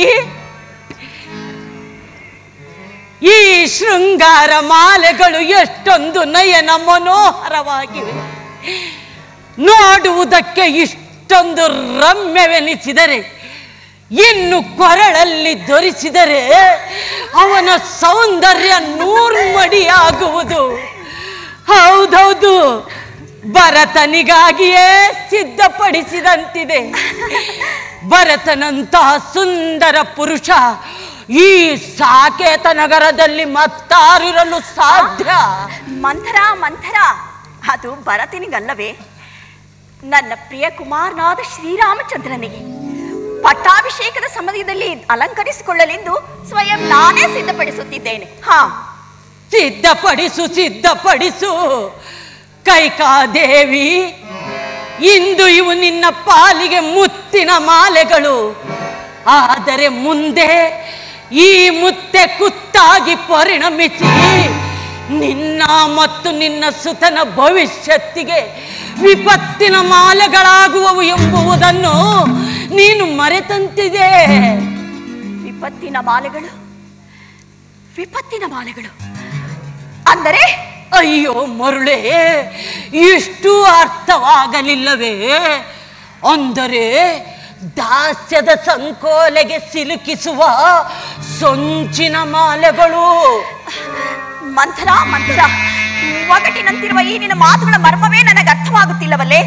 ಈ ಶೃಂಗಾರ ಮಾಲೆಗಳು ಎಷ್ಟೊಂದು ನಯನ ಮನೋಹರವಾಗಿವೆ ನೋಡುವುದಕ್ಕೆ ಇಷ್ಟೊಂದು ರಮ್ಯವೆನಿಸಿದರೆ ಇನ್ನು ಕೊರಳಲ್ಲಿ ದೊರಿಸಿದರೆ ಅವನ ಸೌಂದರ್ಯ ನೂರ್ಮಡಿಯಾಗುವುದು ಹೌದೌದು ಭರತನಿಗಾಗಿಯೇ ಸಿದ್ಧಪಡಿಸಿದಂತಿದೆ ಭರತನಂತಹ ಸುಂದರ ಪುರುಷ ಈ ಸಾಕೇತ ನಗರದಲ್ಲಿ ಮತ್ತಾರಿರಲು ಸಾಧ್ಯ ಮಂಥರ ಮಂಥರ ಅದು ಭರತನಿಗಲ್ಲವೇ ನನ್ನ ಪ್ರಿಯ ಕುಮಾರನಾದ ಶ್ರೀರಾಮಚಂದ್ರನಿಗೆ ಪಟ್ಟಾಭಿಷೇಕದ ಸಮಯದಲ್ಲಿ ಅಲಂಕರಿಸಿಕೊಳ್ಳಲೆಂದು ಸ್ವಯಂ ನಾನೇ ಸಿದ್ಧಪಡಿಸುತ್ತಿದ್ದೇನೆ ಹಾ ಸಿದ್ಧಪಡಿಸು ಸಿದ್ಧಪಡಿಸು ಕೈಕಾದೇವಿ ಇಂದು ಇವು ನಿನ್ನ ಪಾಲಿಗೆ ಮುತ್ತಿನ ಮಾಲೆಗಳು ಆದರೆ ಮುಂದೆ ಈ ಮುತ್ತೆ ಕುತ್ತಾಗಿ ಪರಿಣಮಿಸಿ ನಿನ್ನ ಮತ್ತು ನಿನ್ನ ಸುತನ ಭವಿಷ್ಯತ್ತಿಗೆ ವಿಪತ್ತಿನ ಮಾಲೆಗಳಾಗುವವು ಎಂಬುವುದನ್ನು ನೀನು ಮರೆತಂತಿದೆ ವಿಪತ್ತಿನ ಮಾಲೆಗಳು ವಿಪತ್ತಿನ ಮಾಲೆಗಳು ಅಂದರೆ ಅಯ್ಯೋ ಮರುಳೆ ಇಷ್ಟು ಅರ್ಥವಾಗಲಿಲ್ಲವೇ ಅಂದರೆ ದಾಸ್ಯದ ಸಂಕೋಲೆಗೆ ಸಿಲುಕಿಸುವ ಸೊಂಚಿನ ಮಾಲೆಗಳು ಮಂಥರ ಮಂಥರ ಒಗಟಿನಂತಿರುವ ಈ ನಿನ್ನ ಮಾತುಗಳ ಮರ್ಮವೇ ನನಗೆ ಅರ್ಥವಾಗುತ್ತಿಲ್ಲವಲ್ಲೇ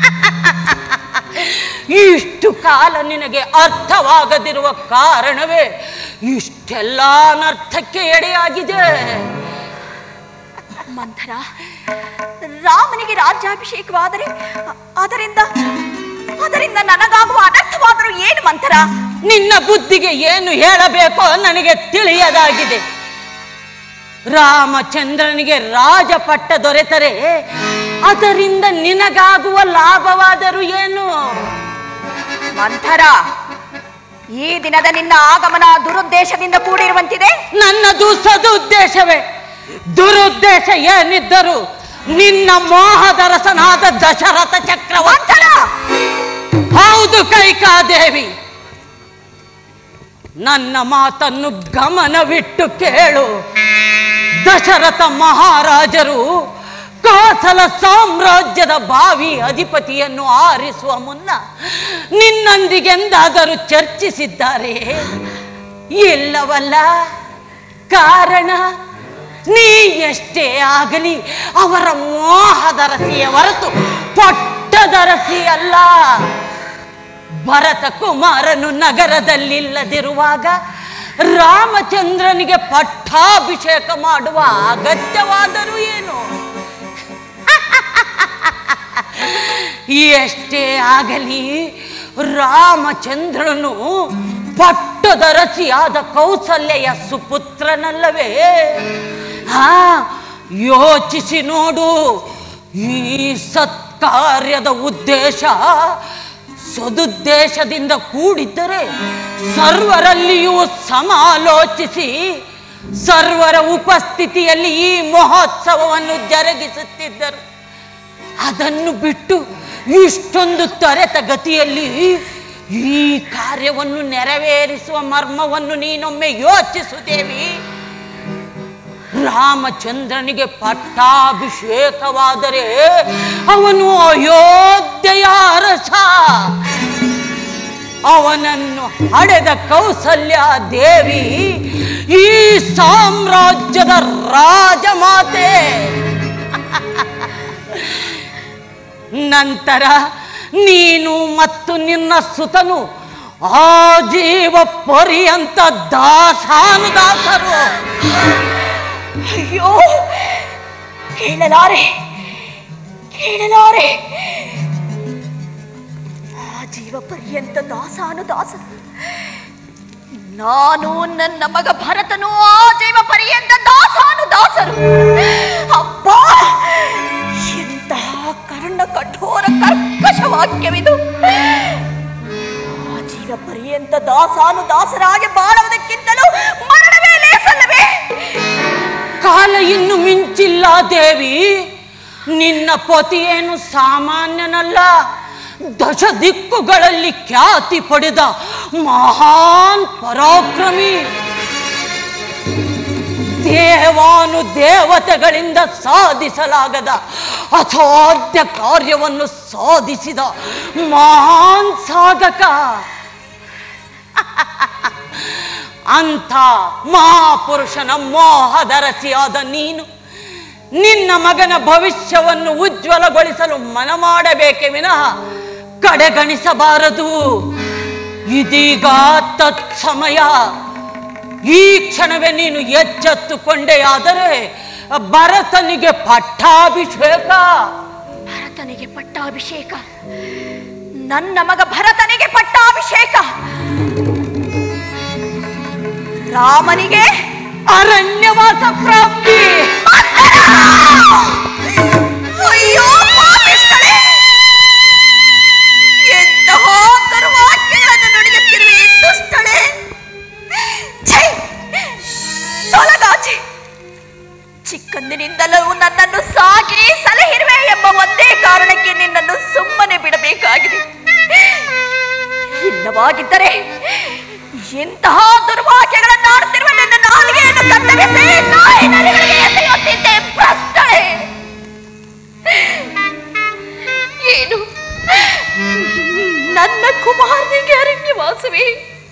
ಇಷ್ಟು ಕಾಲ ನಿನಗೆ ಅರ್ಥವಾಗದಿರುವ ಕಾರಣವೇ ಇಷ್ಟೆಲ್ಲ ಅನರ್ಥಕ್ಕೆ ಎಡೆಯಾಗಿದೆ ಮಂಥರ ರಾಮನಿಗೆ ರಾಜ್ಯಾಭಿಷೇಕವಾದರೆ ಅ- ಅದರಿಂದ ಅದರಿಂದ ನನಗಾಗುವ ಅನರ್ಥವಾದರೂ ಏನು ಮಂಥರ ನಿನ್ನ ಬುದ್ಧಿಗೆ ಏನು ಹೇಳಬೇಕೋ ನನಗೆ ತಿಳಿಯದಾಗಿದೆ ರಾಮಚಂದ್ರನಿಗೆ ರಾಜಪಟ್ಟ ದೊರೆತರೆ ಅದರಿಂದ ನಿನಗಾಗುವ ಲಾಭವಾದರೂ ಏನು ಮಂಥರ ಈ ದಿನದ ನಿನ್ನ ಆಗಮನ ದುರುದ್ದೇಶದಿಂದ ಕೂಡಿರುವಂತಿದೆ ನನ್ನದು ಸದುದ್ದೇಶವೇ ದುರುದ್ದೇಶ ಏನಿದ್ದರೂ ನಿನ್ನ ಮೋಹದರಸನಾದ ದಶರಥ ಚಕ್ರವರ್ತಿ ಮಂಥರ ಹೌದು ಕೈಕಾದೇವಿ ನನ್ನ ಮಾತನ್ನು ಗಮನವಿಟ್ಟು ಕೇಳು ದಶರಥ ಮಹಾರಾಜರು ಕೋಸಲ ಸಾಮ್ರಾಜ್ಯದ ಭಾವಿ ಅಧಿಪತಿಯನ್ನು ಆರಿಸುವ ಮುನ್ನ ನಿನ್ನೊಂದಿಗೆಂದಾದರೂ ಚರ್ಚಿಸಿದ್ದಾರೆ ಇಲ್ಲವಲ್ಲ ಕಾರಣ ನೀ ಎಷ್ಟೇ ಆಗಲಿ ಅವರ ಮೋಹದರಸಿಯ ಹೊರತು ಪಟ್ಟದರಸಿ ಅಲ್ಲ ಭರತ ಕುಮಾರನು ನಗರದಲ್ಲಿಲ್ಲದಿರುವಾಗ ರಾಮಚಂದ್ರನಿಗೆ ಪಟ್ಟಾಭಿಷೇಕ ಮಾಡುವ ಅಗತ್ಯವಾದರೂ ಏನು ಎಷ್ಟೇ ಆಗಲಿ ರಾಮಚಂದ್ರನು ಪಟ್ಟದರಸಿಯಾದ ಕೌಸಲ್ಯೆಯ ಸುಪುತ್ರನಲ್ಲವೇ ಹಾ ಯೋಚಿಸಿ ನೋಡು ಈ ಸತ್ಕಾರ್ಯದ ಉದ್ದೇಶ ಸದುದ್ದೇಶದಿಂದ ಕೂಡಿದ್ದರೆ ಸರ್ವರಲ್ಲಿಯೂ ಸಮಾಲೋಚಿಸಿ ಸರ್ವರ ಉಪಸ್ಥಿತಿಯಲ್ಲಿ ಈ ಮಹೋತ್ಸವವನ್ನು ಜರುಗಿಸುತ್ತಿದ್ದರು ಅದನ್ನು ಬಿಟ್ಟು ಇಷ್ಟೊಂದು ತೊರೆತ ಗತಿಯಲ್ಲಿ ಈ ಕಾರ್ಯವನ್ನು ನೆರವೇರಿಸುವ ಮರ್ಮವನ್ನು ನೀನೊಮ್ಮೆ ಯೋಚಿಸು ದೇವಿ ರಾಮಚಂದ್ರನಿಗೆ ಪಟ್ಟಾಭಿಷೇಕವಾದರೆ ಅವನು ಅಯೋಧ್ಯೆಯ ಅರಸ ಅವನನ್ನು ಹಡೆದ ಕೌಸಲ್ಯ ದೇವಿ ಈ ಸಾಮ್ರಾಜ್ಯದ ರಾಜಮಾತೆ ನಂತರ ನೀನು ಮತ್ತು ನಿನ್ನ ಸುತನು ಆಜೀವ ಪರ್ಯಂತ ದಾಸಾನುದಾಸರು ಅಯ್ಯೋ ಕೇಳಲಾರೆ ಕೇಳಲಾರೆ ಆ ಜೀವ ಪರ್ಯಂತ ದಾಸಾನು ದಾಸರು ನಾನು ನನ್ನ ಮಗ ಭರತನು ಆ ಜೀವ ಪರ್ಯಂತ ದಾಸಾನು ದಾಸರು ಅಪ್ಪ ಎಂತಹ ಕರ್ಣ ಕಠೋರ ಕರ್ಕಶ ವಾಕ್ಯವಿದು ಆ ಜೀವ ಪರ್ಯಂತ ದಾಸಾನು ದಾಸರಾಗಿ ಬಾಳುವುದಕ್ಕಿಂತಲೂ ಮರಣವೇ ಲೇಸಲ್ಲವೇ ಕಾಲ ಇನ್ನು ಮಿಂಚಿಲ್ಲ ದೇವಿ ನಿನ್ನ ಪತಿಯೇನು ಸಾಮಾನ್ಯನಲ್ಲ ದಶ ದಿಕ್ಕುಗಳಲ್ಲಿ ಖ್ಯಾತಿ ಪಡೆದ ಮಹಾನ್ ಪರಾಕ್ರಮಿ ದೇವಾನು ದೇವತೆಗಳಿಂದ ಸಾಧಿಸಲಾಗದ ಅಸಾಧ್ಯ ಕಾರ್ಯವನ್ನು ಸಾಧಿಸಿದ ಮಹಾನ್ ಸಾಧಕ ಅಂಥ ಮಹಾಪುರುಷನ ಮೋಹದರಸಿಯಾದ ನೀನು ನಿನ್ನ ಮಗನ ಭವಿಷ್ಯವನ್ನು ಉಜ್ವಲಗೊಳಿಸಲು ಮನ ಮಾಡಬೇಕೆ ವಿನಃ ಕಡೆಗಣಿಸಬಾರದು ಇದೀಗ ತತ್ಸಮಯ ಈ ಕ್ಷಣವೇ ನೀನು ಎಚ್ಚೆತ್ತುಕೊಂಡೆಯಾದರೆ ಭರತನಿಗೆ ಪಟ್ಟಾಭಿಷೇಕ ಭರತನಿಗೆ ಪಟ್ಟಾಭಿಷೇಕ ನನ್ನ ಮಗ ಭರತನಿಗೆ ಪಟ್ಟಾಭಿಷೇಕ ರಾಮನಿಗೆ ಅರಣ್ಯವಾಸ ಪ್ರಾಪ್ತಿ ಅಯ್ಯೋ ಪಾಪಿಷ್ಠಳೇ! ಎಂತಹ ದುರ್ವಾಕ್ಯಗಳನ್ನು ನುಡಿಯುತ್ತಿರುವೆ ಈ ದುಷ್ಟಳೇ ಛೈ! ತೊಲಗಾಚೆ ಚಿಕ್ಕಂದಿನಿಂದಲೂ ನನ್ನನ್ನು ಸಾಕಿ ಸಲಹಿರುವೆ ಎಂಬ ಒಂದೇ ಕಾರಣಕ್ಕೆ ನಿನ್ನನ್ನು ಸುಮ್ಮನೆ ಬಿಡಬೇಕಾಗಿದೆ ಇಲ್ಲವಾಗಿದ್ದರೆ ಇಂತಹ ದುರ್ವಾಕ್ಯಗಳನ್ನು ಆಡುತ್ತಿರುವ ನನ್ನ ನಾಲಿಗೆಯನ್ನು ಕತ್ತರಿಸಿ ನಾಯಿ ನರಿಗಳಿಗೆ ಎಸೆಯುತ್ತಿದ್ದೆ ಭ್ರಷ್ಟಳೇ ಏನು ನನ್ನ ಕುಮಾರನಿಗೆ ಅರಣ್ಯವಾಸವೇ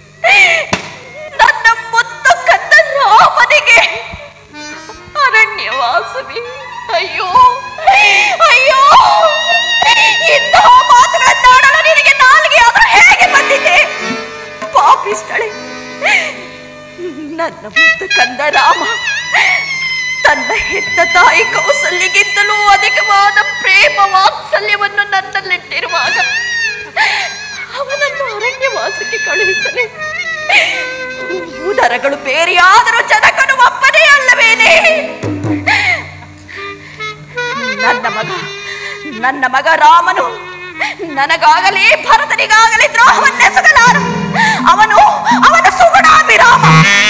ನನ್ನ ಮುತ್ತು ಕನ್ನ ರಾಮನಿಗೆ ಅರಣ್ಯವಾಸವೇ ಅಯ್ಯೋ ಅಯ್ಯೋ ಇಂತಹ ಮಾತುಗಳನ್ನಾಡಲು ನಿನಗೆ ನಾಲಿಗೆ ಆದರೂ ಹೇಗೆ ಬಂದಿದೆ ಪಾಪಿಸ್ತಳೆ ನನ್ನ ಮುದ್ದು ಕಂದ ರಾಮ ತನ್ನ ಹೆತ್ತ ತಾಯಿ ಕೌಸಲ್ಯಗಿಂತಲೂ ಅಧಿಕವಾದ ಪ್ರೇಮ ವಾತ್ಸಲ್ಯವನ್ನು ನನ್ನಲ್ಲಿಟ್ಟಿರುವಾಗ ಅವನನ್ನು ಅರಣ್ಯವಾಸಕ್ಕೆ ಕಳುಹಿಸಲೇ ಉದರಗಳು ಬೇರೆಯಾದರೂ ಜನಕನು ಒಪ್ಪನೇ ಅಲ್ಲವೇನೆ ನನ್ನ ಮಗ ನನ್ನ ಮಗ ರಾಮನು ನನಗಾಗಲಿ ಭರತನಿಗಾಗಲಿ ದ್ರೋಹವನ್ನೆಸಗಲಾರ ಅವನು ಅವನ ಸುಗುಣಾಭಿರಾಮ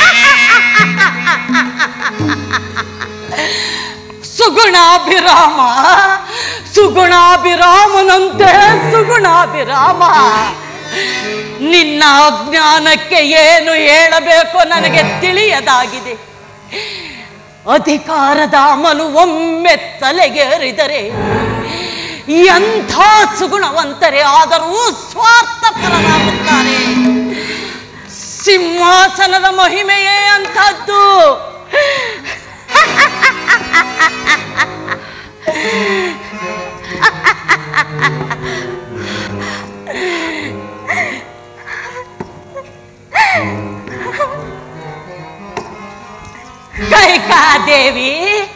ಸುಗುಣಾಭಿರಾಮ ಸುಗುಣಾಭಿರಾಮನಂತೆ ಸುಗುಣಾಭಿರಾಮ ನಿನ್ನ ಅಜ್ಞಾನಕ್ಕೆ ಏನು ಹೇಳಬೇಕೋ ನನಗೆ ತಿಳಿಯದಾಗಿದೆ ಅಧಿಕಾರದ ಅಮಲು ಒಮ್ಮೆ ತಲೆಗೇರಿದರೆ ಎಂಥ ಸುಗುಣವಂತರೇ ಆದರೂ ಸ್ವಾರ್ಥಪರರಾಗುತ್ತಾರೆ ಸಿಂಹಾಸನದ ಮಹಿಮೆಯೇ ಅಂಥದ್ದು ಕೈಕಾದೇವಿ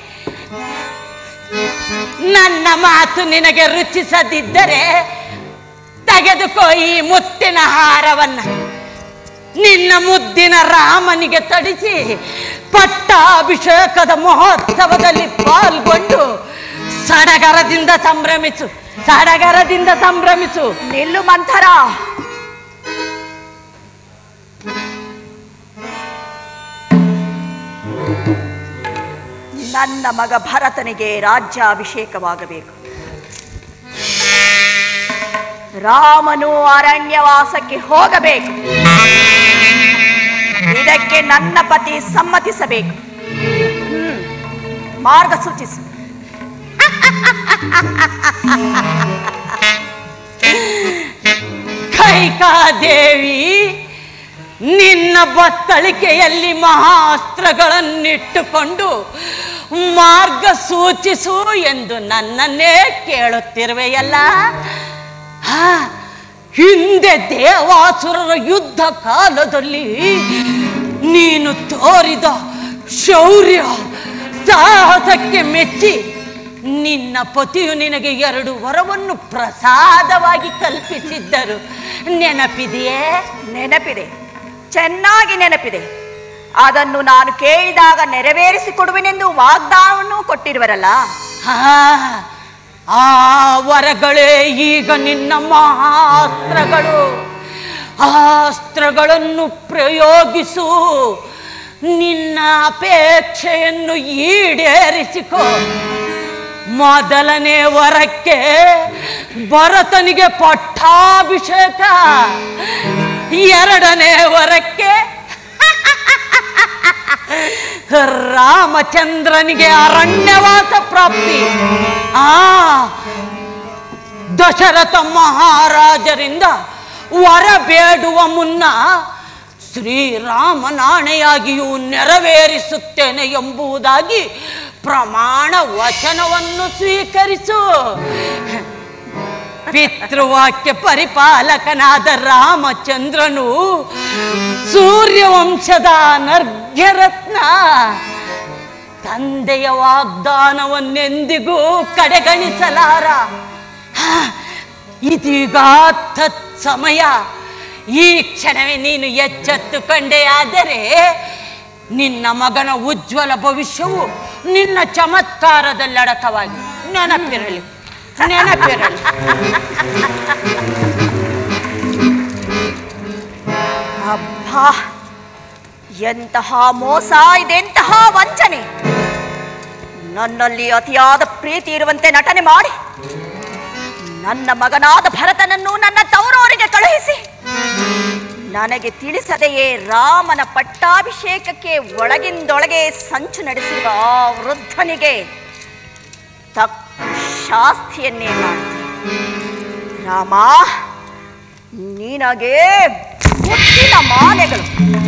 ನನ್ನ ಮಾತು ನಿನಗೆ ರುಚಿಸದಿದ್ದರೆ ತೆಗೆದುಕೋ ಈ ಮುತ್ತಿನ ಹಾರವನ್ನ ನಿನ್ನ ಮುದ್ದಿನ ರಾಮನಿಗೆ ತಡಿಸಿ ಪಟ್ಟಾಭಿಷೇಕದ ಮಹೋತ್ಸವದಲ್ಲಿ ಪಾಲ್ಗೊಂಡು ಸಡಗರದಿಂದ ಸಂಭ್ರಮಿಸು ಸಡಗರದಿಂದ ಸಂಭ್ರಮಿಸು ನಿಲ್ಲು ಮಂಥರ ನನ್ನ ಮಗ ಭರತನಿಗೆ ರಾಜ್ಯಾಭಿಷೇಕವಾಗಬೇಕು ರಾಮನು ಅರಣ್ಯವಾಸಕ್ಕೆ ಹೋಗಬೇಕು ಇದಕ್ಕೆ ನನ್ನ ಪತಿ ಸಮ್ಮತಿಸಬೇಕು ಹ್ಮ್. ಮಾರ್ಗ ಸೂಚಿಸು ಕೈಕಾದೇವಿ ನಿನ್ನ ಬತ್ತಳಿಕೆಯಲ್ಲಿ ಮಹಾಸ್ತ್ರಗಳನ್ನಿಟ್ಟುಕೊಂಡು ಮಾರ್ಗ ಸೂಚಿಸು ಎಂದು ನನ್ನನ್ನೇ ಕೇಳುತ್ತಿರುವೆಯಲ್ಲ ಹಾ, ಹಿಂದೆ ದೇವಾಸುರರ ಯುದ್ಧ ಕಾಲದಲ್ಲಿ ನೀನು ತೋರಿದ ಶೌರ್ಯ ಸಾಹಸಕ್ಕೆ ಮೆಚ್ಚಿ ನಿನ್ನ ಪತಿಯು ನಿನಗೆ ಎರಡು ವರವನ್ನು ಪ್ರಸಾದವಾಗಿ ಕಲ್ಪಿಸಿದ್ದರು ನೆನಪಿದೆಯೇ ನೆನಪಿದೆ ಚೆನ್ನಾಗಿ ನೆನಪಿದೆ ಅದನ್ನು ನಾನು ಕೇಳಿದಾಗ ನೆರವೇರಿಸಿಕೊಡುವೆನೆಂದು ವಾಗ್ದಾನವನ್ನು ಕೊಟ್ಟಿರುವರಲ್ಲ ಹಾ, ಆ ವರಗಳೇ ಈಗ ನಿನ್ನ ಮಹಾಸ್ತ್ರಗಳು ಆ ಅಸ್ತ್ರಗಳನ್ನು ಪ್ರಯೋಗಿಸು ನಿನ್ನ ಅಪೇಕ್ಷೆಯನ್ನು ಈಡೇರಿಸಿಕೋ ಮೊದಲನೇ ವರಕ್ಕೆ ಭರತನಿಗೆ ಪಟ್ಟಾಭಿಷೇಕ ಎರಡನೇ ವರಕ್ಕೆ ರಾಮಚಂದ್ರನಿಗೆ ಅರಣ್ಯವಾಸ ಪ್ರಾಪ್ತಿ ಆ ದಶರಥ ಮಹಾರಾಜರಿಂದ ವರ ಬೇಡುವ ಮುನ್ನ ಶ್ರೀರಾಮನಾಣೆಯಾಗಿಯೂ ನೆರವೇರಿಸುತ್ತೇನೆ ಎಂಬುದಾಗಿ ಪ್ರಮಾಣ ವಚನವನ್ನು ಸ್ವೀಕರಿಸು ಪಿತೃವಾಕ್ಯ ಪರಿಪಾಲಕನಾದ ರಾಮಚಂದ್ರನು ಸೂರ್ಯವಂಶದ ನರ್ಘ್ಯರತ್ನ ತಂದೆಯ ವಾಗ್ದಾನವನ್ನೆಂದಿಗೂ ಕಡೆಗಣಿಸಲಾರ ಹಾ, ಇದೀಗ ತತ್ಸಮಯ ಈ ಕ್ಷಣವೇ ನೀನು ಎಚ್ಚೆತ್ತುಕೊಂಡೇ ಆದರೆ ನಿನ್ನ ಮಗನ ಉಜ್ವಲ ಭವಿಷ್ಯವು ನಿನ್ನ ಚಮತ್ಕಾರದಲ್ಲಿ ಅಡಕವಾಗಿ ನೆನಪಿರಲಿ ನೆನಪಿರಲಿ ಅಬ್ಬಾ ಎಂತಹ ಮೋಸ ಇದೆಂತಹ ವಂಚನೆ ನನ್ನಲ್ಲಿ ಅತಿಯಾದ ಪ್ರೀತಿ ಇರುವಂತೆ ನಟನೆ ಮಾಡಿ ನನ್ನ ಮಗನಾದ ಭರತನನ್ನು ನನ್ನ ತವರವರಿಗೆ ಕಳುಹಿಸಿ ನನಗೆ ತಿಳಿಸದೆಯೇ ರಾಮನ ಪಟ್ಟಾಭಿಷೇಕಕ್ಕೆ ಒಳಗಿಂದೊಳಗೆ ಸಂಚು ನಡೆಸಿರುವ ಆ ವೃದ್ಧನಿಗೆ ತಕ್ಕ ಶಾಸ್ತಿಯನ್ನೇ ಮಾಡ್ತೀನಿ ರಾಮ ನಿನಗೆ ಮುತ್ತಿನ ಮಾಲೆಗಳು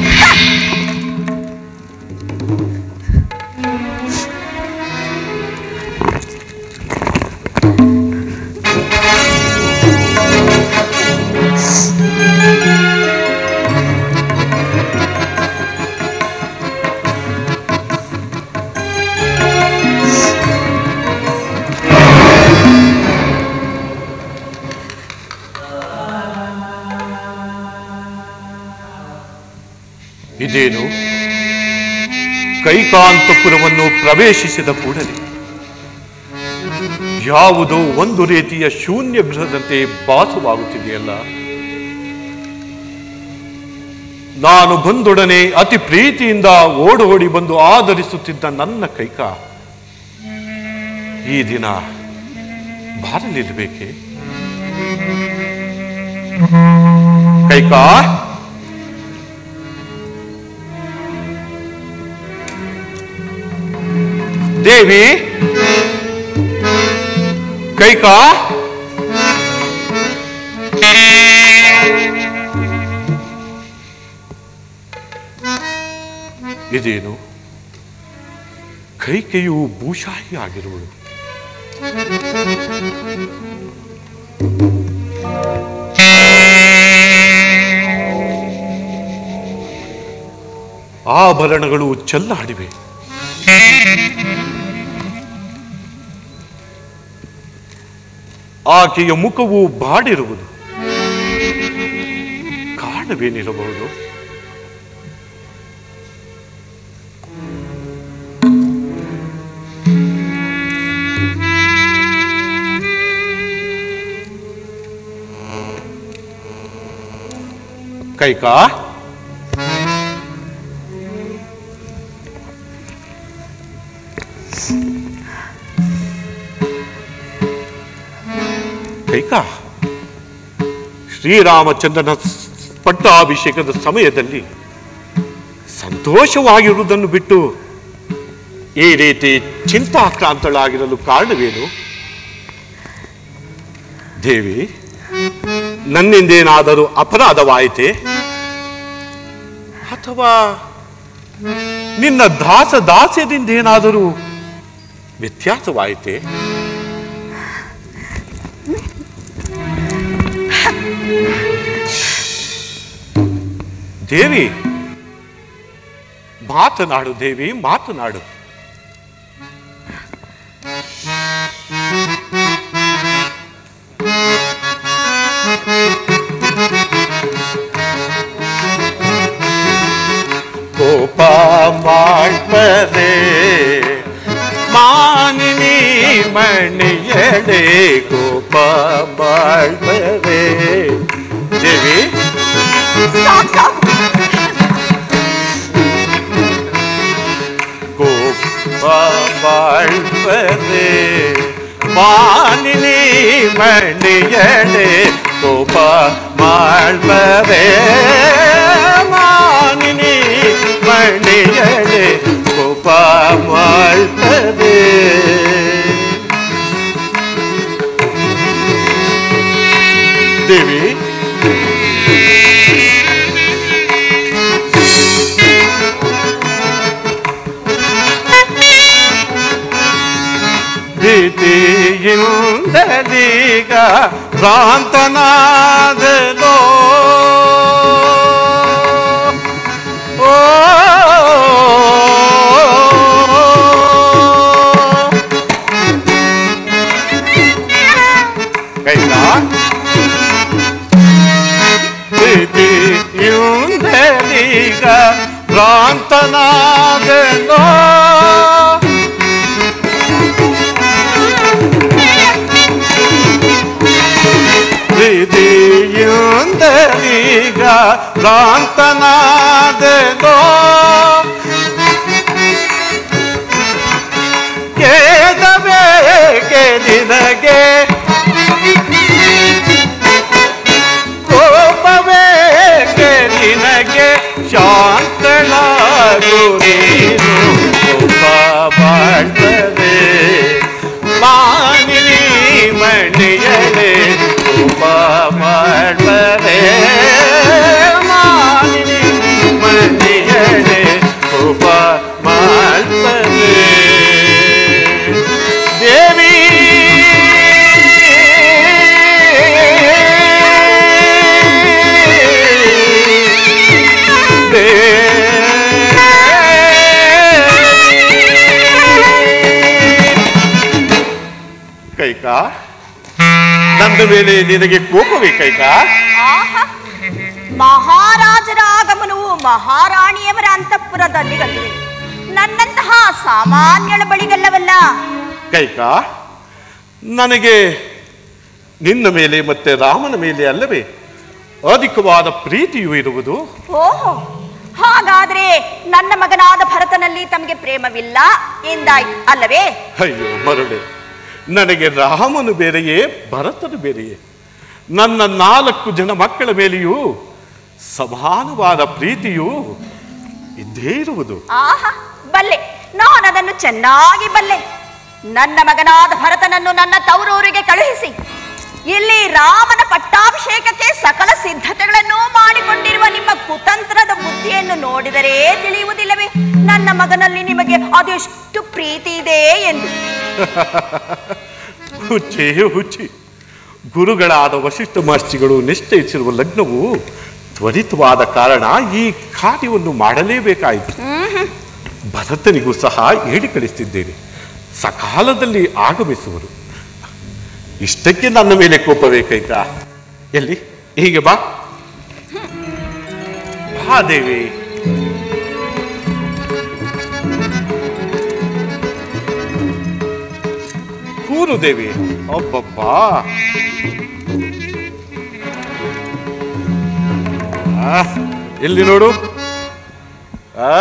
ಇದೇನು ಕೈಕಾಂತಪುರವನ್ನು ಪ್ರವೇಶಿಸಿದ ಕೂಡಲೇ ಯಾವುದೋ ಒಂದು ರೀತಿಯ ಶೂನ್ಯ ಗೃಹದಂತೆ ಭಾಸವಾಗುತ್ತಿದೆಯಲ್ಲ ನಾನು ಬಂದೊಡನೆ ಅತಿ ಪ್ರೀತಿಯಿಂದ ಓಡೋಡಿ ಬಂದು ಆದರಿಸುತ್ತಿದ್ದ ನನ್ನ ಕೈಕ ಈ ದಿನ ಬಾರಲಿರ್ಬೇಕೆ ಕೈಕಾ ದೇವಿ ಕೈಕಾ ಇದೇನು ಕೈಕೆಯು ಭೂಷಾಹಿ ಆಗಿರುವಳು ಆಭರಣಗಳು ಚೆಲ್ಲಾಡಿವೆ ಆಕೆಯ ಮುಖವು ಬಾಡಿರುವುದು ಕಾರಣವೇನಿರಬಹುದು ಕೈಕಾ ಕೈಕಾ ಶ್ರೀರಾಮಚಂದ್ರನ ಪಟ್ಟಾಭಿಷೇಕದ ಸಮಯದಲ್ಲಿ ಸಂತೋಷವಾಗಿರುವುದನ್ನು ಬಿಟ್ಟು ಈ ರೀತಿ ಚಿಂತಾಕ್ರಾಂತಳಾಗಿರಲು ಕಾರಣವೇನು ದೇವಿ ನನ್ನಿಂದೇನಾದರೂ ಅಪರಾಧವಾಯಿತೆ ಅಥವಾ ನಿನ್ನ ದಾಸ ದಾಸ್ಯದಿಂದ ಏನಾದರೂ ವ್ಯತ್ಯಾಸವಾಯಿತೆ ದೇವಿ ಮಾತನಾಡು ದೇವಿ ಮಾತನಾಡು ಕೋಪ ಮಾಡ್ಪದೆ ಮಾನಿನಿ ಮಣಿಯಡೆ ಕೋಪ ಮಾಡ್ಪದೆ ದೇವಿ ಸಾಕ್ ಸಾಕು ಕೋಪ ಮಾಡ್ಪದೆ ಮಾನಿನಿ ಮಣಿಯಡೆ ಕೋಪ ಮಾಡ್ಪದೆ ಮಾನಿನಿ ಮಣಿಯಡೆ ಕೋಪ ಮಾಡ್ಪದೆ ದೇವಿ ಭೀತಿಯಿಂದಲೀಗ ಭ್ರಾಂತನಾದನೋ ಓ ಕೈಲ ಭೀತಿಯಿಂದಲೀಗ ಭ್ರಾಂತನಾದನೋ ಪ್ರೀತಿಯಿಂದಲೀಗ ಭ್ರಾಂತನಾದನೋ ಕೇದಬೇಕೆ ನಿನಗೆ ಕೋಪಬೇಕೆ ನಿನಗೆ ಶಾಂತಳಾಗು ನೀನು ಕೋಪ ಮಾಡ್ತದೆ ಮಾನಿನಿ ಮಣಿಯಡೆ ಕೋಪ ಮಾಡ್ತದೆ ಮಾನಿನಿ ಮಣಿಯಡೆ ಕೋಪ ಮಾಡ್ತದೆ ದೇವಿ ಕೈಕ ನನ್ನ ಮೇಲೆ ನಿನಗೆ ಕೋಪವೇ ಕೈಕ ಆಹಾ ಮಹಾರಾಜರ ಆಗಮನವು ಮಹಾರಾಣಿಯವರ ಅಂತಃಪುರದಲ್ಲಿ ಬಂದಿದೆ ನನ್ನಂತಹ ಸಾಮಾನ್ಯಳ ಬಳಿಗಲ್ಲವಲ್ಲ ಕೈಕ ನನಗೆ ನಿನ್ನ ಮೇಲೆ ಮತ್ತೆ ರಾಮನ ಮೇಲೆ ಅಲ್ಲವೇ ಅಧಿಕವಾದ ಪ್ರೀತಿಯೂ ಇರುವುದು ಓಹೋ ಹಾಗಾದ್ರೆ ನನ್ನ ಮಗನಾದ ಭರತನಲ್ಲಿ ತಮಗೆ ಪ್ರೇಮವಿಲ್ಲ ಎಂದಾಯ್ತು ಅಲ್ಲವೇ ಅಯ್ಯೋ ಮರುಳೆ ನನಗೆ ರಾಮನು ಬೇರೆಯೇ ಭರತನು ಬೇರೆಯೇ ನನ್ನ ನಾಲ್ಕು ಜನ ಮಕ್ಕಳ ಮೇಲೆಯೂ ಸಮಾನವಾದ ಪ್ರೀತಿಯು ಇದ್ದೇ ಇರುವುದು ಆಹಾ ಬಲ್ಲೆ ನಾನು ಅದನ್ನು ಚೆನ್ನಾಗಿ ಬಲ್ಲೆ ನನ್ನ ಮಗನಾದ ಭರತನನ್ನು ನನ್ನ ತವರೂರಿಗೆ ಕಳುಹಿಸಿ ಇಲ್ಲಿ ರಾಮನ ಪಟ್ಟಾಭಿಷೇಕಕ್ಕೆ ಸಕಲ ಸಿದ್ಧತೆಗಳನ್ನು ಮಾಡಿಕೊಂಡಿರುವ ನಿಮ್ಮ ಕುತಂತ್ರದ ಬುದ್ಧಿಯನ್ನು ನೋಡಿದರೆ ತಿಳಿಯುವುದಿಲ್ಲವೇ ನನ್ನ ಮಗನಲ್ಲಿ ನಿಮಗೆ ಅದೆಷ್ಟು ಪ್ರೀತಿ ಇದೆ ಎಂದು ಹುಚ್ಚೇ ಹುಚ್ಚಿ ಗುರುಗಳಾದ ವಶಿಷ್ಠ ಮಹರ್ಷಿಗಳು ನಿಶ್ಚಯಿಸಿರುವ ಲಗ್ನವು ತ್ವರಿತವಾದ ಕಾರಣ ಈ ಕಾರ್ಯವನ್ನು ಮಾಡಲೇಬೇಕಾಯಿತು ಭರತನಿಗೂ ಸಹ ಹೇಳಿ ಕಳಿಸ್ತಿದ್ದೇನೆ ಸಕಾಲದಲ್ಲಿ ಆಗಮಿಸುವರು ಇಷ್ಟಕ್ಕೆ ನನ್ನ ಮೇಲೆ ಕೋಪ ಬೇಕಾಯ್ತಾ ಎಲ್ಲಿ ಹೀಗೆ ಬಾ ಬಾ ದೇವಿ ಕೂರು ದೇವಿ ಒಬ್ಬಬ್ಬಾ ಆ, ಎಲ್ಲಿ ನೋಡು ಆ?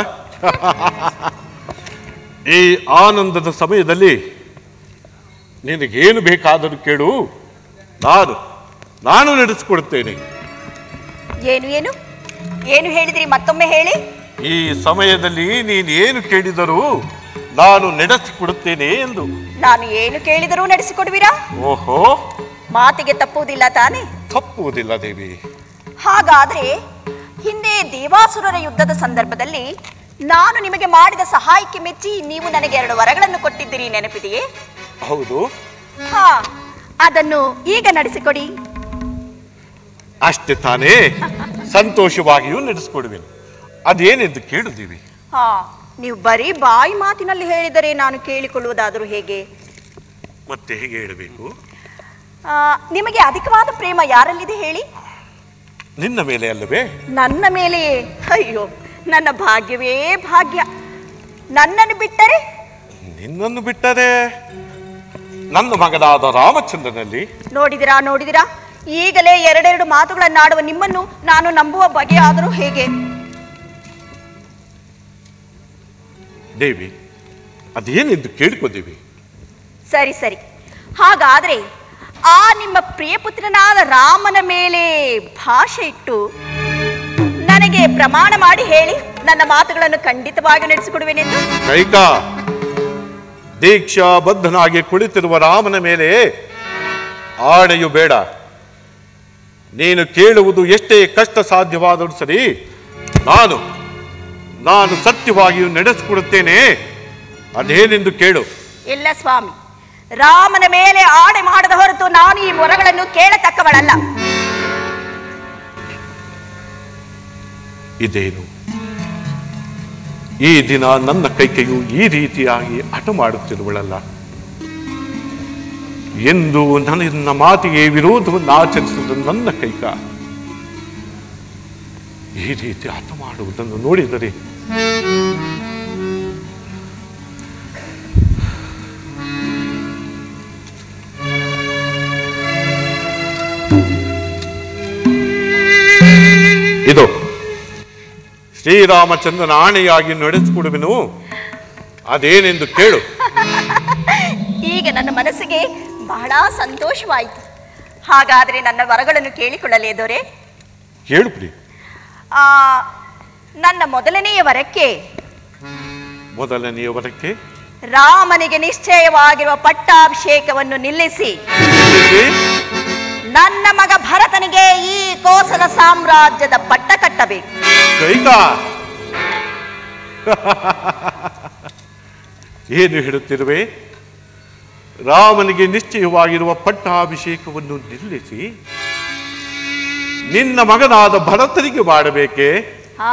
ಈ ಆನಂದದ ಸಮಯದಲ್ಲಿ ನಿನಗೇನು ಬೇಕಾದರೂ ಕೇಳು ನಾನು ನಾನು ನಡೆಸಿಕೊಡುತ್ತೇನೆ ಏನು ಏನು ಏನು ಹೇಳಿದ್ರಿ ಮತ್ತೊಮ್ಮೆ ಹೇಳಿ ಈ ಸಮಯದಲ್ಲಿ ನೀನು ಏನು ಕೇಳಿದರೂ ನಾನು ನಡೆಸಿಕೊಡುತ್ತೇನೆ ಎಂದು ನಾನು ಏನು ಕೇಳಿದರೂ ನಡೆಸಿಕೊಡುವಿರಾ ಓಹೋ ಮಾತಿಗೆ ತಪ್ಪುವುದಿಲ್ಲ ತಾನೇ ತಪ್ಪುವುದಿಲ್ಲ ದೇವಿ ಹಾಗಾದ್ರೆ ಹಿಂದೆ ದೇವಾಸುರರ ಯುದ್ಧದ ಸಂದರ್ಭದಲ್ಲಿ ನಾನು ನಿಮಗೆ ಮಾಡಿದ ಸಹಾಯಕ್ಕೆ ಮೆಚ್ಚಿ ನೀವು ನನಗೆ ಎರಡು ವರಗಳನ್ನು ಕೊಟ್ಟಿದ್ದೀರಿ ನೆನಪಿದೆಯೇ ಹೌದು ಹಾ ಅದನ್ನು ಈಗ ನಡೆಸಿಕೊಡಿ ಅಷ್ಟೇ ತಾನೇ ಸಂತೋಷವಾಗಿಯೂ ನಡೆಸಿಕೊಡುವೆನು ಅದೇನೆಂದು ಕೇಳು ದೇವಿ ಹಾ ನೀವು ಬರೀ ಬಾಯಿ ಮಾತಿನಲ್ಲಿ ಹೇಳಿದರೆ ನಾನು ಕೇಳಿಕೊಳ್ಳುವುದಾದರೂ ಹೇಗೆ ಮತ್ತೆ ಹೇಗೆ ಹೇಳಬೇಕು ಆ, ನಿಮಗೆ ಅಧಿಕವಾದ ಪ್ರೇಮ ಯಾರಲ್ಲಿದೆ ಹೇಳಿ ನಿನ್ನ ಮೇಲೆ ಅಲ್ಲವೇ ನನ್ನ ಮೇಲೆಯೇ ಅಯ್ಯೋ ನನ್ನ ಭಾಗ್ಯವೇ ಭಾಗ್ಯ ನನ್ನನ್ನು ಬಿಟ್ಟರೆ ನಿನ್ನನ್ನು ಬಿಟ್ಟರೆ ನನ್ನ ಮಗನಾದ ರಾಮಚಂದ್ರನಲ್ಲಿ ನೋಡಿದಿರಾ ನೋಡಿದಿರಾ ಈಗಲೇ ಎರಡೆರಡು ಮಾತುಗಳನ್ನಾಡುವ ನಿಮ್ಮನ್ನು ನಾನು ನಂಬುವ ಬಗೆಯಾದರೂ ಹೇಗೆ ದೇವಿ ಅದೇನೆಂದು ಕೇಳಿಕೊದೇವಿ ಸರಿ ಸರಿ ಹಾಗಾದ್ರೆ ಆ ನಿಮ್ಮ ಪ್ರಿಯಪುತ್ರನಾದ ರಾಮನ ಮೇಲೆ ಭಾಷೆ ಇಟ್ಟು ನನಗೆ ಪ್ರಮಾಣ ಮಾಡಿ ಹೇಳಿ ನನ್ನ ಮಾತುಗಳನ್ನು ಖಂಡಿತವಾಗಿ ನಡೆಸಿಕೊಡುವೆನೆಂದು ಕೈಕಾ ದೀಕ್ಷಾ ಬದ್ಧನಾಗಿ ಕುಳಿತಿರುವ ರಾಮನ ಮೇಲೆ ಆಣೆಯು ಬೇಡ ನೀನು ಕೇಳುವುದು ಎಷ್ಟೇ ಕಷ್ಟ ಸಾಧ್ಯವಾದರೂ ಸರಿ ನಾನು ನಾನು ಸತ್ಯವಾಗಿಯೂ ನಡೆಸಿಕೊಡುತ್ತೇನೆ ಅದೇನೆಂದು ಕೇಳು ಇಲ್ಲ ಸ್ವಾಮಿ ರಾಮನ ಮೇಲೆ ಆಣೆ ಮಾಡದ ಹೊರತು ನಾನು ಈ ಮೊರಗಳನ್ನು ಕೇಳತಕ್ಕವಳಲ್ಲ ಇದೇನು ಈ ದಿನ ನನ್ನ ಕೈಕೆಯು ಈ ರೀತಿಯಾಗಿ ಹಠ ಮಾಡುತ್ತಿರುವಳಲ್ಲ ಎಂದು ನನ್ನ ಮಾತಿಗೆ ವಿರೋಧವನ್ನು ಆಚರಿಸಿದ ನನ್ನ ಕೈಕ ಈ ರೀತಿ ಹಠ ಮಾಡುವುದನ್ನು ನೋಡಿದರೆ ಇದು ಶ್ರೀರಾಮಚಂದ್ರನ ಆಣೆಯಾಗಿ ನಡೆಸಿಕೊಡುವೆನು ಅದೇನೆಂದು ಕೇಳು ಈಗ ನನ್ನ ಮನಸ್ಸಿಗೆ ಬಹಳ ಸಂತೋಷವಾಯಿತು ಹಾಗಾದ್ರೆ ನನ್ನ ವರಗಳನ್ನು ಕೇಳಿಕೊಳ್ಳಲೇ ದೊರೆ ಕೇಳು ಪ್ರಿಯ ಆ ನನ್ನ ಮೊದಲನೆಯ ವರಕ್ಕೆ ಮೊದಲನೆಯವರಕ್ಕೆ ರಾಮನಿಗೆ ನಿಶ್ಚಯವಾಗಿರುವ ಪಟ್ಟಾಭಿಷೇಕವನ್ನು ನಿಲ್ಲಿಸಿ ನನ್ನ ಮಗ ಭರತನಿಗೆ ಈ ಕೋಸಲ ಸಾಮ್ರಾಜ್ಯದ ಪಟ್ಟ ಕಟ್ಟಬೇಕು ಕೈಕ ಏನು ಹೇಳುತ್ತಿರುವೆ ರಾಮನಿಗೆ ನಿಶ್ಚಯವಾಗಿರುವ ಪಟ್ಟಾಭಿಷೇಕವನ್ನು ನಿಲ್ಲಿಸಿ ನಿನ್ನ ಮಗನಾದ ಭರತನಿಗೆ ಮಾಡಬೇಕೆ ಹಾ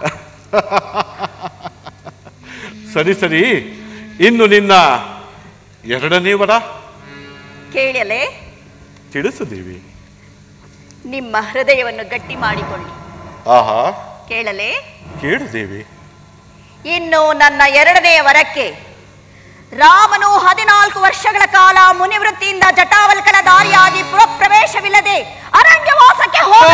ಸರಿ ಸರಿ ಇನ್ನು ನಿನ್ನ ಎರಡನೇ ವರ ಕೇಳಲೆ ತಿಳಿಸು ದೇವಿ ನಿಮ್ಮ ಹೃದಯವನ್ನು ಗಟ್ಟಿ ಮಾಡಿಕೊಳ್ಳಿ ಆಹಾ ಕೇಳಲೆ ಕೇಳು ದೇವಿ ಇನ್ನು ನನ್ನ ಎರಡನೆಯ ವರಕ್ಕೆ ರಾಮನು ಹದಿನಾಲ್ಕು ವರ್ಷಗಳ ಕಾಲ ಮುನಿವೃತ್ತಿಯಿಂದ ಜಟಾವಲ್ಕನ ದಾರಿಯಾಗಿ ಪುರಪ್ರವೇಶವಿಲ್ಲದೆ ಅರಣ್ಯವಾಸಕ್ಕೆ ಹೋಗ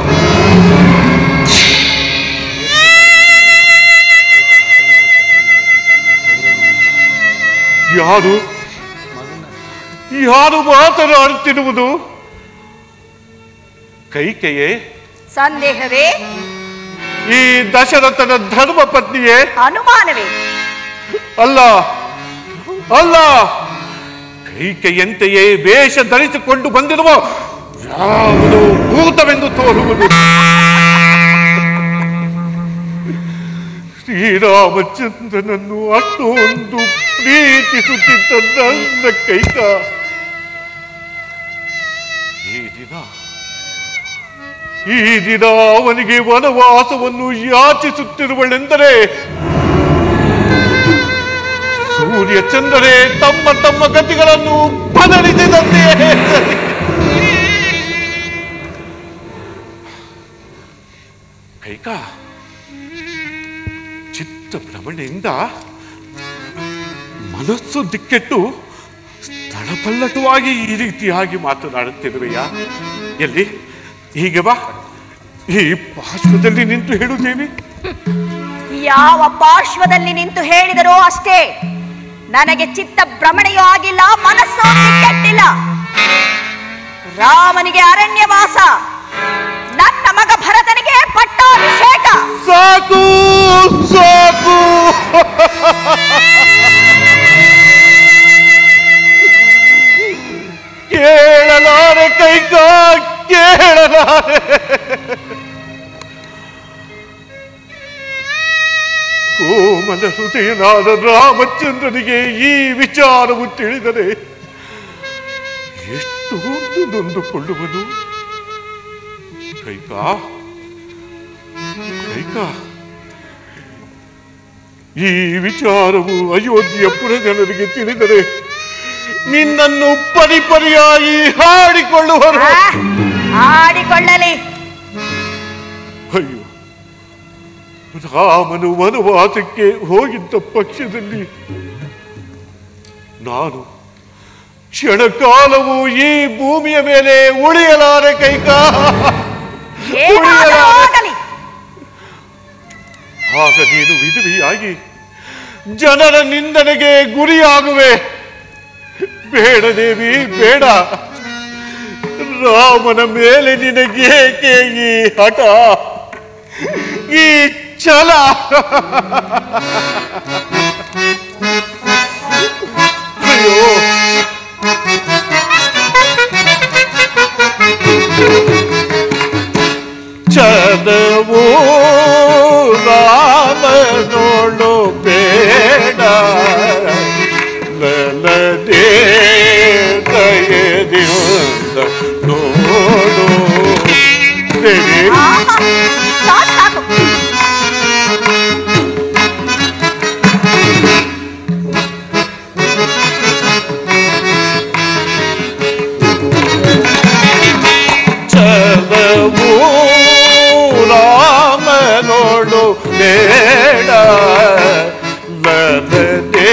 ಯಾರು ಯಾರು ಮಾತನಾಡುತ್ತಿರುವುದು ಕೈಕೆಯೇ ಸಂದೇಹವೇ ಈ ದಶರಥನ ಧರ್ಮ ಪತ್ನಿಯೇ ಅನುಮಾನವೇ ಅಲ್ಲ ಅಲ್ಲ ಕೈಕೆಯಂತೆಯೇ ವೇಷ ಧರಿಸಿಕೊಂಡು ಬಂದಿರುವ ಯಾವುದು ಭೂತವೆಂದು ತೋರುವುದು ಶ್ರೀರಾಮಚಂದ್ರನನ್ನು ಅಷ್ಟೊಂದು ಪ್ರೀತಿಸುತ್ತಿದ್ದ ನನ್ನ ಕೈಕ ಈ ದಿನ ಈ ದಿನ ಅವನಿಗೆ ವನವಾಸವನ್ನು ಯಾಚಿಸುತ್ತಿರುವಳೆಂದರೆ ಸೂರ್ಯ ಚಂದ್ರರೇ ತಮ್ಮ ತಮ್ಮ ಗತಿಗಳನ್ನು ಬದಲಿಸಿದಂತೆ ಕೈಕ ಚಿತ್ತ ಭ್ರಮಣೆಯಿಂದ ಮನಸ್ಸು ದಿಕ್ಕೆಟ್ಟು ಸ್ಥಳಪಲ್ಲಟವಾಗಿ ಈ ರೀತಿಯಾಗಿ ಮಾತನಾಡುತ್ತಿರುವೆಯಾ ಎಲ್ಲಿ ಹೀಗೆ ಬಾ ಈ ಪಾರ್ಶ್ವದಲ್ಲಿ ನಿಂತು ಹೇಳುತ್ತೇವೆ ಯಾವ ಪಾರ್ಶ್ವದಲ್ಲಿ ನಿಂತು ಹೇಳಿದರೋ ಅಷ್ಟೇ ನನಗೆ ಚಿತ್ತ ಭ್ರಮಣೆಯೂ ಆಗಿಲ್ಲ ಮನಸ್ಸು ಕೆಟ್ಟಿಲ್ಲ ರಾಮನಿಗೆ ಅರಣ್ಯವಾಸ ನನ್ನ ಮಗ ಭರತನಿಗೆ ಪಟ್ಟಾಭಿಷೇಕ ಸಾಕು ಸಾಕು ಕೇಳಲಾರೆ ಕೈಕ ಕೇಳಲಾರೆ ಕೋಮಲ ಹೃದಯನಾದ ರಾಮಚಂದ್ರನಿಗೆ ಈ ವಿಚಾರವು ತಿಳಿದರೆ ಎಷ್ಟೊಂದು ನೊಂದುಕೊಳ್ಳುವನು ಕೈಕ ಕೈಕ ಈ ವಿಚಾರವು ಅಯೋಧ್ಯೆಯ ಪುರಜನರಿಗೆ ತಿಳಿದರೆ ನಿನ್ನನ್ನು ಪರಿಪರಿಯಾಗಿ ಹಾಡಿಕೊಳ್ಳುವರು ಆಡಿಕೊಳ್ಳಲಿ ಅಯ್ಯೋ ರಾಮನು ವನವಾಸಕ್ಕೆ ಹೋಗಿದ್ದ ಪಕ್ಷದಲ್ಲಿ ನಾನು ಕ್ಷಣಕಾಲವು ಈ ಭೂಮಿಯ ಮೇಲೆ ಉಳಿಯಲಾರೆ ಕೈಕ ಏನಾದರೂ ಆಗಲಿ ಆಗ ನೀನು ವಿಧವಿಯಾಗಿ ಜನರ ನಿಂದನೆಗೆ ಗುರಿಯಾಗುವೆ ಬೇಡ ದೇವಿ ಬೇಡ ರಾಮನ ಮೇಲೆ ನಿನಗೇಕೆ ಈ ಹಠ ಈ ಛಲ ಅಯ್ಯೋ ಚದವು ರಾಮನೋಳು ಬೇಡ ಲಲದೇ ದಯದಿಂದ ನೋಡು ದೇವಿ ಆಹಾ, ಸಾಕ್ ಸಾಕು ಚಲವು ರಾಮನೋಡು ಬೇಡ ಲಲದೇ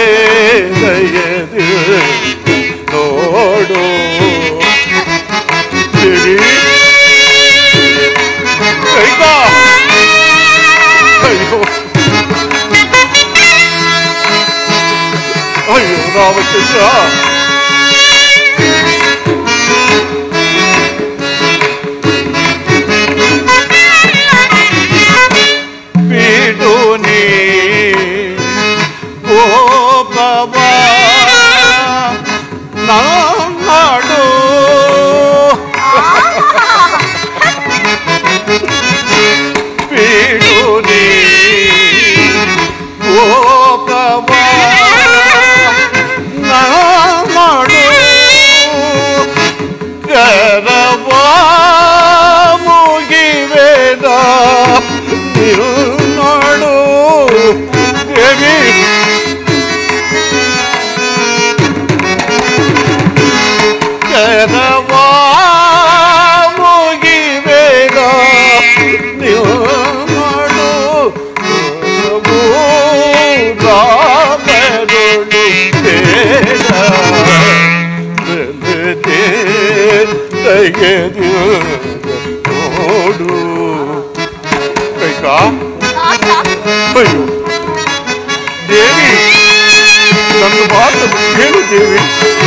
ದಯದಿ ನೋಡು ದೇವಿ ಕೈಕ ಅಯ್ಯೋ ಅಯ್ಯೋ ರಾಮಚಂದ್ರ ಬಿಡು ನೀ ಗೋಪವ ನಾಡು ಬಿಡು ನೀ ಗೋಪವ ನಾಡು ಕರವ ಮುಗಿವೇದ ನೀವು ನೋಡು ದೇವಿ ಕರವ ಮುಗಿವೇದ ನೀವು ನೋಡು ರಾಮರುಳು ಬೇಡ ಬಲದೆ ತೆಗೆದು ನೋಡು ಕೈಕ ಸಾಕ್ ಸಾಕು ಅಯ್ಯೋ ದೇವಿ ನನ್ನ ಮಾತು ಕೇಳು ದೇವಿ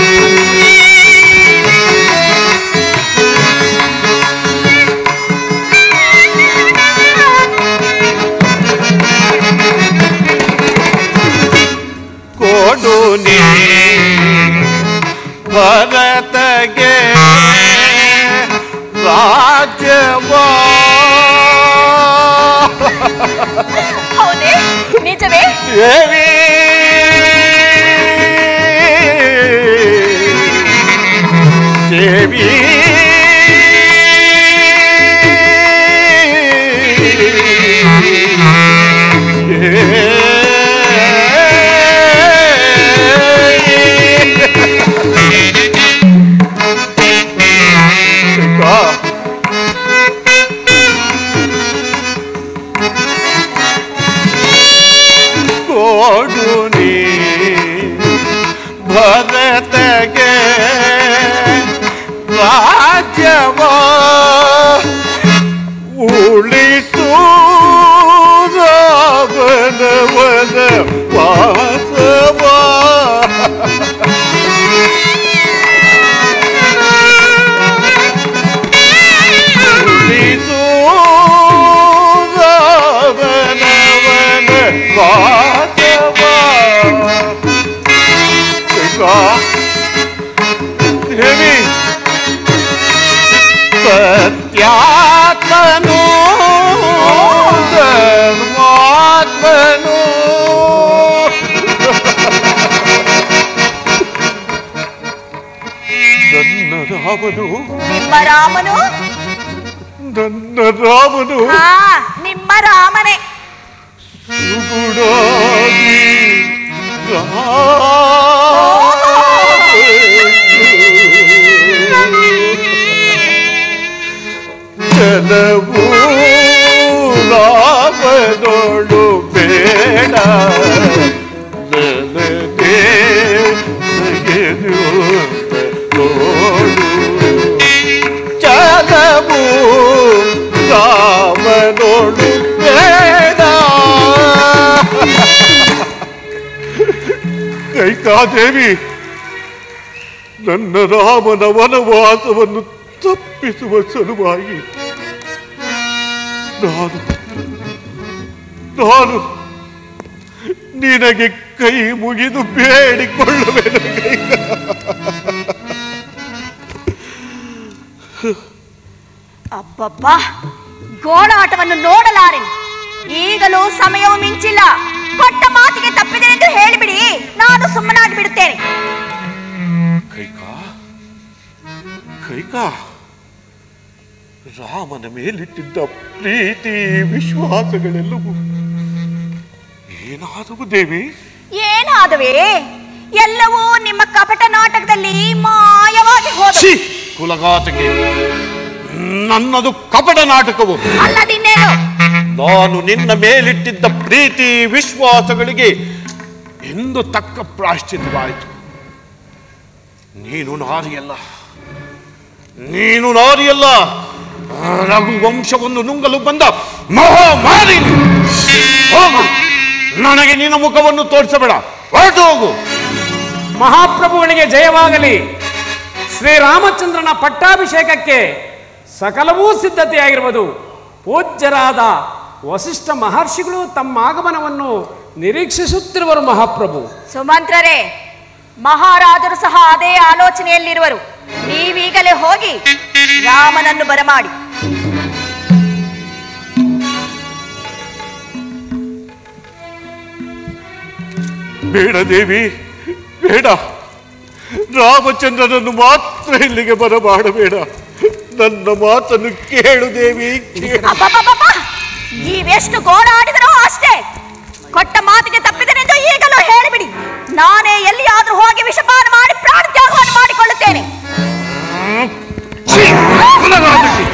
ಕೊಡು ನೀ ಭರತಗೆ ರಾಜ್ಯವಾ ಹೌದೇ ನಿಜವೇ ದೇವಿ ದೇವಿ ಸತ್ಯಾತ್ಮನು ಧರ್ಮಾತ್ಮನು ನನ್ನ ರಾಮನು ನಿಮ್ಮ ರಾಮನು ನನ್ನ ರಾಮನು ಹಾ ನಿಮ್ಮ ರಾಮನೇ ಸುಗುಣಾಗಿ ಜನವು ರಾಮನೋಡು ಬೇಡ ನನಗೆ ನಗೆದು ನೋಡು ಜನವು ರಾಮನೋಡು ಬೇಡ ಕೈಕಾದೇವಿ ನನ್ನ ರಾಮನ ವನವಾಸವನ್ನು ತಪ್ಪಿಸುವ ಸಲುವಾಗಿ ನಾನು ನಾನು ನಿನಗೆ ಕೈ ಮುಗಿದು ಬೇಡಿಕೊಳ್ಳುವೆನು ಕೈಕ. ಅಬ್ಬಬ್ಬಾ ಗೋಳಾಟವನ್ನು ನೋಡಲಾರೆನು ಈಗಲೂ ಸಮಯವು ಮಿಂಚಿಲ್ಲ ಕೊಟ್ಟ ಮಾತಿಗೆ ತಪ್ಪಿದೆ ಎಂದು ಹೇಳಿಬಿಡಿ ನಾನು ಸುಮ್ಮನಾಗಿ ಬಿಡುತ್ತೇನೆ ಕೈಕಾ ಕೈಕಾ ರಾಮನ ಮೇಲಿಟ್ಟಿದ್ದ ಪ್ರೀತಿ ವಿಶ್ವಾಸಗಳೆಲ್ಲವೂ ಏನಾದವು ದೇವಿ ಏನಾದವೇ ಎಲ್ಲವೂ ನಿಮ್ಮ ಕಪಟ ನಾಟಕದಲ್ಲಿ ಮಾಯವಾಗಿ ಹೋದ ಛೀ! ಕುಲಘಾತಕ್ಕೆ ನನ್ನದು ಕಪಟ ನಾಟಕವು ಅಲ್ಲದಿನ್ನೇನು ನಾನು ನಿನ್ನ ಮೇಲಿಟ್ಟಿದ್ದ ಪ್ರೀತಿ ವಿಶ್ವಾಸಗಳಿಗೆ ಎಂದು ತಕ್ಕ ಪ್ರಾಶ್ಚಿತ್ಯವಾಯಿತು ನೀನು ನಾರಿಯಲ್ಲ ನೀನು ನಾರಿಯಲ್ಲ ರಘುವಂಶವನ್ನು ನುಂಗಲು ಬಂದ ಮಹಾಮಾರಿ ಹೋಗು ನನಗೆ ನಿನ್ನ ಮುಖವನ್ನು ತೋರಿಸಬೇಡ ಹೊರಟು ಹೋಗು ಮಹಾಪ್ರಭುವನಿಗೆ ಜಯವಾಗಲಿ ಶ್ರೀರಾಮಚಂದ್ರನ ಪಟ್ಟಾಭಿಷೇಕಕ್ಕೆ ಸಕಲವೂ ಸಿದ್ಧತೆಯಾಗಿರುವುದು ಪೂಜ್ಯರಾದ ವಸಿಷ್ಠ ಮಹರ್ಷಿಗಳು ತಮ್ಮ ಆಗಮನವನ್ನು ನಿರೀಕ್ಷಿಸುತ್ತಿರುವರು ಮಹಾಪ್ರಭು ಸುಮಂತ್ರರೇ ಮಹಾರಾಜರು ಸಹ ಅದೇ ಆಲೋಚನೆಯಲ್ಲಿರುವರು ನೀವೀಗಲೇ ಹೋಗಿ ರಾಮನನ್ನು ಬರಮಾಡಿ ಬೇಡ ದೇವಿ ಬೇಡ ರಾಮಚಂದ್ರನನ್ನು ಮಾತ್ರ ಇಲ್ಲಿಗೆ ಬರಮಾಡಬೇಡ ನನ್ನ ಮಾತನ್ನು ಕೇಳು ದೇವಿ ಕೇಳು ಅಬ್ಬಬ್ಬಬ್ಬಬ್ಬ! ನೀವೆಷ್ಟು ಗೋಳಾಡಿದರೋ ಅಷ್ಟೇ ಕೊಟ್ಟ ಮಾತಿಗೆ ತಪ್ಪಿದನೆಂದು ಈಗಲೂ ಹೇಳಿಬಿಡಿ ನಾನೇ ಎಲ್ಲಿಯಾದ್ರೂ ಹೋಗಿ ವಿಷಪಾನ ಮಾಡಿ ಪ್ರಾಣ ತ್ಯಾಗವನ್ನು ಮಾಡಿಕೊಳ್ಳುತ್ತೇನೆ ಛೀ! ಕುಲಘಾತಕಿ!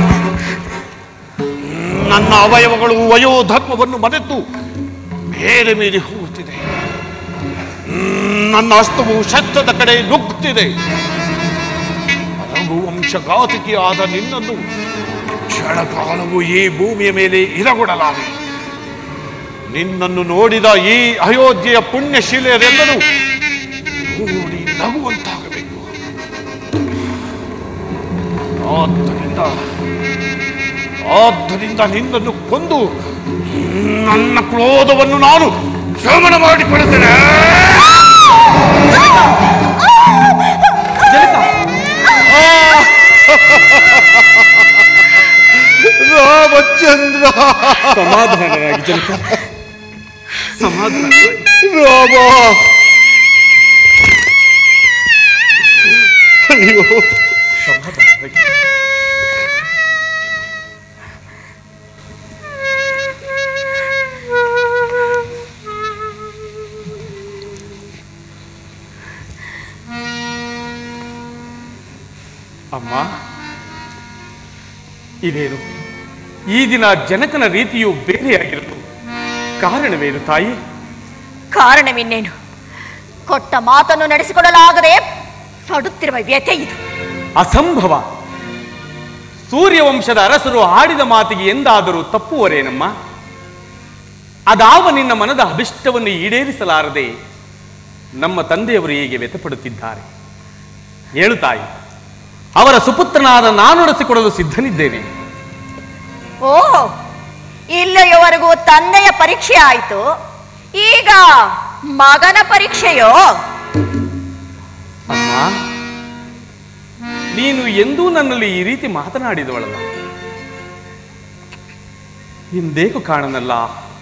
ನನ್ನ ಅವಯವಗಳು ವಯೋಧರ್ಮವನ್ನು ಮರೆತು ಬೇರೆ ಮೀರಿ ಹೋಗುತ್ತಿದೆ ಹ್ಮ್, ನನ್ನ ಹಸ್ತವು ಶಸ್ತ್ರದ ಕಡೆ ನುಗ್ಗುತ್ತಿದೆ ರಘುವಂಶಘಾತಕಿಯಾದ ನಿನ್ನನ್ನು ಕ್ಷಣಕಾಲವು ಈ ಭೂಮಿಯ ಮೇಲೆ ಇರಗೊಡಲಾರೆ ನಿನ್ನನ್ನು ನೋಡಿದ ಈ ಅಯೋಧ್ಯೆಯ ಪುಣ್ಯಶೀಲೆಯರೆಲ್ಲರೂ ನೋಡಿ ನಗುವಂತಾಗಬೇಕು ಆದ್ದರಿಂದ ಆದ್ದರಿಂದ ನಿನ್ನನ್ನು ಕೊಂದು ನನ್ನ ಕ್ರೋಧವನ್ನು ನಾನು ಶಮನ ಮಾಡಿಕೊಳ್ಳುತ್ತೇನೆ ರಾಮಚಂದ್ರ ಸಮಾಧಾನರಾಗಿ ಜನಕ ಸಮಾಧಾನ ರಾಮ ಅಯ್ಯೋ ಸಮಾಧಾನರಾಗಿ ಅಮ್ಮ ಇದೇನು ಈ ದಿನ ಜನಕನ ರೀತಿಯು ಬೇರೆಯಾಗಿರಲು ಕಾರಣವೇನು ತಾಯಿ ಕಾರಣವಿನ್ನೇನು ಕೊಟ್ಟ ಮಾತನ್ನು ನಡೆಸಿಕೊಳ್ಳಲಾಗದೆ ಸಡುತ್ತಿರುವ ವ್ಯಥೆ ಇದು ಅಸಂಭವ ಸೂರ್ಯವಂಶದ ಅರಸರು ಆಡಿದ ಮಾತಿಗೆ ಎಂದಾದರೂ ತಪ್ಪುವರೇನಮ್ಮ ಅದಾವ ನಿನ್ನ ಮನದ ಅಭಿಷ್ಟವನ್ನು ಈಡೇರಿಸಲಾರದೆ ನಮ್ಮ ತಂದೆಯವರು ಹೀಗೆ ವ್ಯಥಪಡುತ್ತಿದ್ದಾರೆ ಹೇಳು ತಾಯಿ ಅವರ ಸುಪುತ್ರನಾದ ನಾನು ನಡೆಸಿಕೊಡಲು ಸಿದ್ಧನಿದ್ದೇನೆ ಓ ಇಲ್ಲಿಯವರೆಗೂ ತಂದೆಯ ಪರೀಕ್ಷೆ ಆಯಿತು ಈಗ ಮಗನ ಪರೀಕ್ಷೆಯೋ ಅಮ್ಮ ನೀನು ಎಂದೂ ನನ್ನಲ್ಲಿ ಈ ರೀತಿ ಮಾತನಾಡಿದವಳಲ್ಲ ಹಿಂದೇಕು ಕಾಣನಲ್ಲ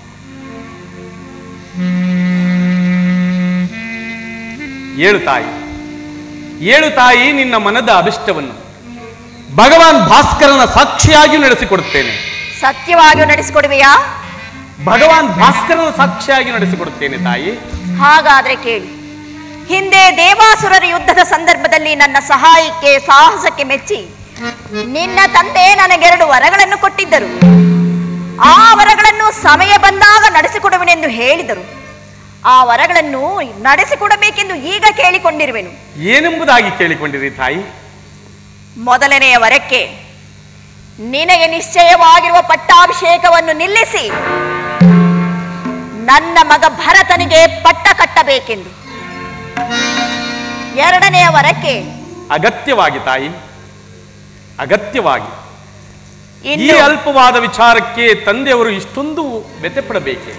ಏಳು ತಾಯಿ ಏಳು ತಾಯಿ ನಿನ್ನ ಮನದ ಅಭಿಷ್ಟವನ್ನು ಭಗವಾನ್ ಭಾಸ್ಕರನ ಸಾಕ್ಷಿಯಾಗಿ ನಡೆಸಿಕೊಡುತ್ತೇನೆ ಸತ್ಯವಾಗಿಯೂ ನಡೆಸಿಕೊಡುವೆಯಾ ಭಗವಾನ್ ಭಾಸ್ಕರನ ಸಾಕ್ಷಿಯಾಗಿ ನಡೆಸಿಕೊಡುತ್ತೇನೆ ತಾಯಿ ಹಾಗಾದ್ರೆ ಕೇಳಿ ಹಿಂದೆ ದೇವಾಸುರರ ಯುದ್ಧದ ಸಂದರ್ಭದಲ್ಲಿ ನನ್ನ ಸಹಾಯಕ್ಕೆ ಸಾಹಸಕ್ಕೆ ಮೆಚ್ಚಿ ನಿನ್ನ ತಂದೆ ನನಗೆರಡು ವರಗಳನ್ನು ಕೊಟ್ಟಿದ್ದರು ಆ ವರಗಳನ್ನು ಸಮಯ ಬಂದಾಗ ನಡೆಸಿಕೊಡುವೆನೆಂದು ಹೇಳಿದರು ಆ ವರಗಳನ್ನು ನಡೆಸಿಕೊಡಬೇಕೆಂದು ಈಗ ಕೇಳಿಕೊಂಡಿರುವೆನು ಏನೆಂಬುದಾಗಿ ಕೇಳಿಕೊಂಡಿರಿ ತಾಯಿ ಮೊದಲನೆಯ ವರಕ್ಕೆ ನಿನಗೆ ನಿಶ್ಚಯವಾಗಿರುವ ಪಟ್ಟಾಭಿಷೇಕವನ್ನು ನಿಲ್ಲಿಸಿ ನನ್ನ ಮಗ ಭರತನಿಗೆ ಪಟ್ಟ ಕಟ್ಟಬೇಕೆಂದು ಎರಡನೆಯ ವರಕ್ಕೆ ಅಗತ್ಯವಾಗಿ ತಾಯಿ ಅಗತ್ಯವಾಗಿ ಈ ಇನ್ನು ಅಲ್ಪವಾದ ವಿಚಾರಕ್ಕೆ ತಂದೆಯವರು ಇಷ್ಟೊಂದು ವ್ಯತೆಪಡಬೇಕೆ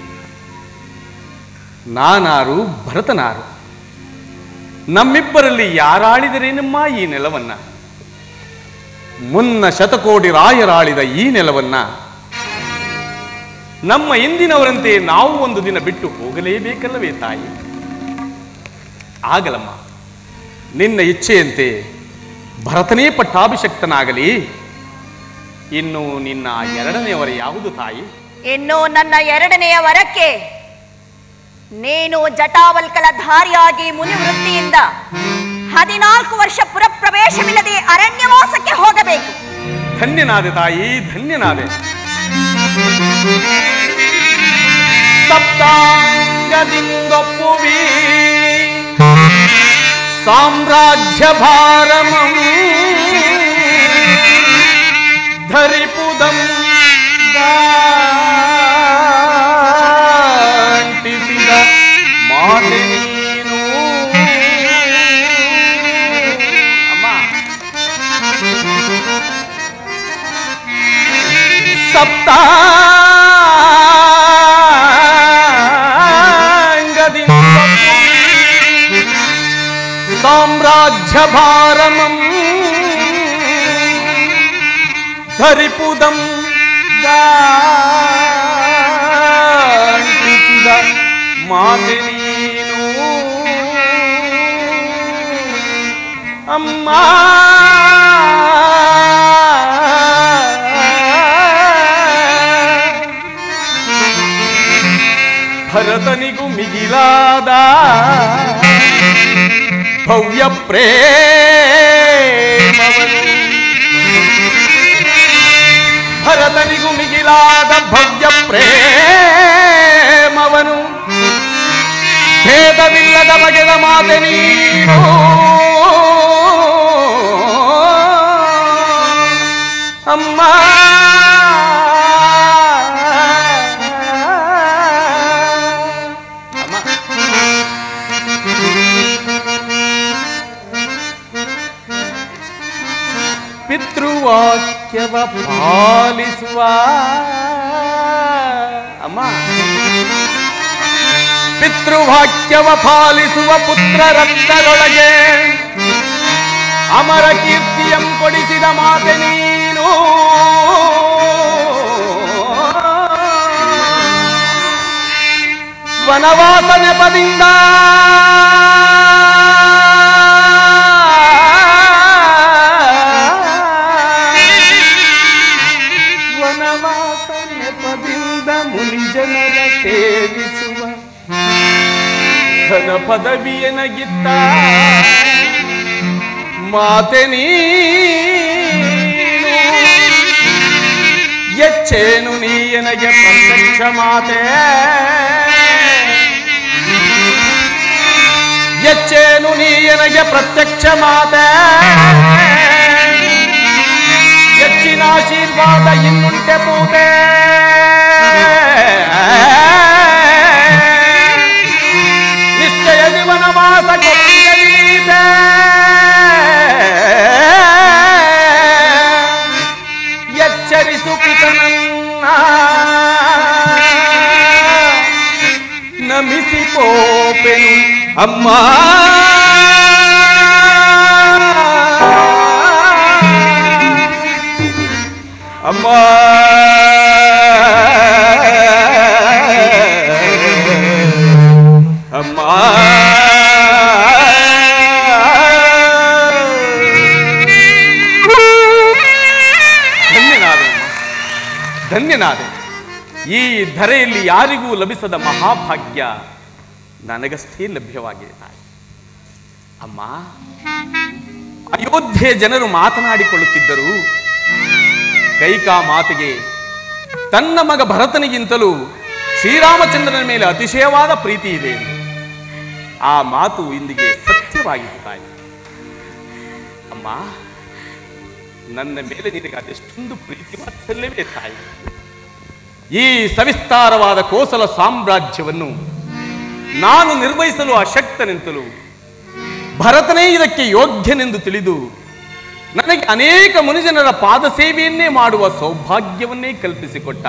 ನಾನಾರು ಭರತನಾರು ನಮ್ಮಿಬ್ಬರಲ್ಲಿ ಯಾರಾಳಿದರೇನಮ್ಮ ಈ ನೆಲವನ್ನ ಮುನ್ನ ಶತಕೋಟಿ ರಾಯರಾಳಿದ ಈ ನೆಲವನ್ನ ನಮ್ಮ ಇಂದಿನವರಂತೆ ನಾವು ಒಂದು ದಿನ ಬಿಟ್ಟು ಹೋಗಲೇಬೇಕಲ್ಲವೇ ತಾಯಿ ಆಗಲಮ್ಮ ನಿನ್ನ ಇಚ್ಛೆಯಂತೆ ಭರತನೇ ಪಟ್ಟಾಭಿಷಕ್ತನಾಗಲಿ ಇನ್ನು ನಿನ್ನ ಎರಡನೆಯವರ ಯಾವುದು ತಾಯಿ ಇನ್ನು ನನ್ನ ಎರಡನೆಯ ವರಕ್ಕೆ ನೀನು ಜಟಾವಲ್ಕಲ ಧಾರಿಯಾಗಿ ಮುನಿವೃತ್ತಿಯಿಂದ ಹದಿನಾಲ್ಕು ವರ್ಷ ಪುರಪ್ರವೇಶವಿಲ್ಲದೆ ಅರಣ್ಯವಾಸಕ್ಕೆ ಹೋಗಬೇಕು ಧನ್ಯನಾದೆ ತಾಯಿ ಧನ್ಯನಾದೆ ಸಪ್ತಾಂಗದಿಂಗೊಪ್ಪುವಿ ಸಾಮ್ರಾಜ್ಯ ಭಾರಮಂ ಧರಿಪುದಂ ದಾಂಟಿಸಿದ ಮಾತೆ ನೀನು ಅಮ್ಮ ಸಪ್ತಾಂಗದಿಂದ ಸಾಮ್ರಾಜ್ಯ ಭಾರಮಂ ಧರಿಪುದಂ ದಾಂಟಿಸಿದ ಮಾತೆ ನೀನು ಅಮ್ಮ ಭರತನಿಗೂ ಮಿಗಿಲಾದ ಭವ್ಯ ಪ್ರೇಮವನು ಭರತನಿಗೂ ಮಿಗಿಲಾದ ಭವ್ಯ ಪ್ರೇಮವನು ಭೇದವಿಲ್ಲದ ಬಗೆದ ಮಾತೆ ನೀನು ಅಮ್ಮ ಅಮ್ಮ ಪಿತೃವಾಕ್ಯವ ಪಾಲಿಸುವ ಅಮ್ಮ ಪಿತೃವಾಕ್ಯವ ಪಾಲಿಸುವ ಪುತ್ರ ರತ್ನದೊಳಗೆ ಅಮರ ಕೀರ್ತಿಯಂ ಕೊಡಿಸಿದ ಮಾತೆ ನೀನು ವನವಾಸ ನೆಪದಿಂದ ವನವಾಸ ನೆಪದಿಂದ ಮುನಿಜನರ ಸೇವಿಸುವ ಘನ ಪದವಿಯನಗಿತ್ತ ಮಾತೆ ನೀನು ಎಚ್ಚೇನು ನೀಯನಗೆ ಪ್ರತ್ಯಕ್ಷ ಮಾತೆ ಎಚ್ಚೇನು ನೀಯನಗೆ ಪ್ರತ್ಯಕ್ಷ ಮಾತೆ ಹೆಚ್ಚಿನ ಆಶೀರ್ವಾದ ಇನ್ನುಂಟೆ ಪೂತೆ ನಿಶ್ಚಯ ವನವಾಸ ಕೊಟ್ಟಿಯಲೀತೆ ಎಚ್ಚರಿಸು ಪಿತನನ್ನ ನಮಿಸಿ ಪೋಪೆನು ಅಮ್ಮ ಅಮ್ಮ ಅಮ್ಮ ಧನ್ಯನಾದೆ ಅಮ್ಮ. ಧನ್ಯನಾದೆ ಈ ಧರೆಯಲ್ಲಿ ಯಾರಿಗೂ ಲಭಿಸದ ಮಹಾಭಾಗ್ಯ ನನಗಷ್ಟೇ ಲಭ್ಯವಾಗಿದೆ ತಾಯಿ ಅಮ್ಮ ಅಯೋಧ್ಯೆ ಜನರು ಮಾತನಾಡಿಕೊಳ್ಳುತ್ತಿದ್ದರು ಕೈಕಾ ಮಾತಿಗೆ ತನ್ನ ಮಗ ಭರತನಿಗಿಂತಲೂ ಶ್ರೀರಾಮಚಂದ್ರನ ಮೇಲೆ ಅತಿಶಯವಾದ ಪ್ರೀತಿ ಇದೆ ಎಂದು. ಆ ಮಾತು ಇಂದಿಗೆ ಸತ್ಯವಾಯಿತು ತಾಯಿ ಅಮ್ಮ ನನ್ನ ಮೇಲೆ ನಿನಗೆ ಅದೆಷ್ಟೊಂದು ಪ್ರೀತಿ ವಾತ್ಸಲ್ಯವೇ ತಾಯಿ ಈ ಸವಿಸ್ತಾರವಾದ ಕೋಸಲ ಸಾಮ್ರಾಜ್ಯವನ್ನು ನಾನು ನಿರ್ವಹಿಸಲು ಅಶಕ್ತನೆಂತಲೂ ಭರತನೇ ಇದಕ್ಕೆ ಯೋಗ್ಯನೆಂದು ತಿಳಿದು ನನಗೆ ಅನೇಕ ಮನುಜನರ ಪಾದ ಸೇವೆಯನ್ನೇ ಮಾಡುವ ಸೌಭಾಗ್ಯವನ್ನೇ ಕಲ್ಪಿಸಿಕೊಟ್ಟ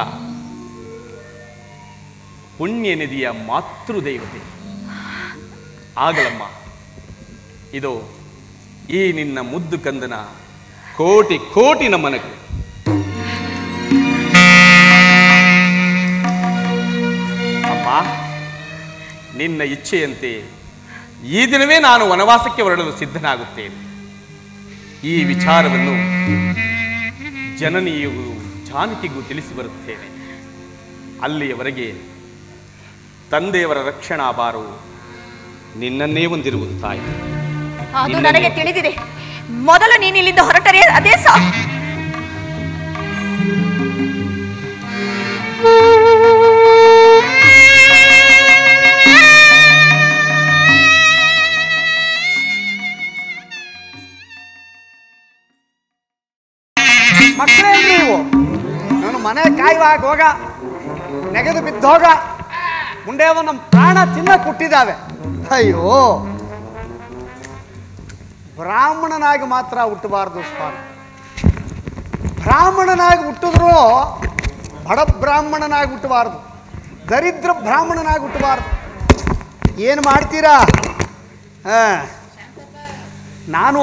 ಪುಣ್ಯ ನಿಧಿಯ ಮಾತೃದೇವತೆ ಆಗಲಮ್ಮ ಇದು ಈ ನಿನ್ನ ಮುದ್ದು ಕಂದನ ಕೋಟಿ ಕೋಟಿ ನಮನಗಳು ಅಮ್ಮ ನಿನ್ನ ಇಚ್ಛೆಯಂತೆ ಈ ದಿನವೇ ನಾನು ವನವಾಸಕ್ಕೆ ಹೊರಡಲು ಸಿದ್ಧನಾಗುತ್ತೇನೆ ಈ ವಿಚಾರವನ್ನು ಜನನಿಯೂ ಜಾನಕಿಗೂ ತಿಳಿಸಿ ಬರುತ್ತೇನೆ ಅಲ್ಲಿಯವರೆಗೆ ತಂದೆಯವರ ರಕ್ಷಣಾ ಭಾರವು ನಿನ್ನನ್ನೇ ಹೊಂದಿರುವುದು ತಾಯಿ ಅದು ನಿನ್ನನ್ನೇ- ನನಗೆ ತಿಳಿದಿದೆ ಮೊದಲು ನೀನು ಇಲ್ಲಿಂದ ಹೊರಟರೆ ಅದೇ ಸಾಕು ಮಕ್ಕಳೇ ನೀವು ನಾನು ಮನೆ ಕಾಯುವಾಗ ಹೋಗ ನೆಗೆದು ಬಿದ್ದೋಗ ಮುಂಡೆವ ನಮ್ಮ ಪ್ರಾಣ ತಿನ್ನ ಕೊಟ್ಟಿದ್ದಾವೆ ಅಯ್ಯೋ ಬ್ರಾಹ್ಮಣನಾಗಿ ಮಾತ್ರ ಹುಟ್ಟಬಾರ್ದು ಸ್ವಾಮಿ ಬ್ರಾಹ್ಮಣನಾಗಿ ಹುಟ್ಟಿದ್ರು ಬಡ ಬ್ರಾಹ್ಮಣನಾಗಿ ಹುಟ್ಟಬಾರ್ದು ದರಿದ್ರ ಬ್ರಾಹ್ಮಣನಾಗಿ ಹುಟ್ಟಬಾರ್ದು ಏನು ಮಾಡ್ತೀರಾ ಆ, ನಾನು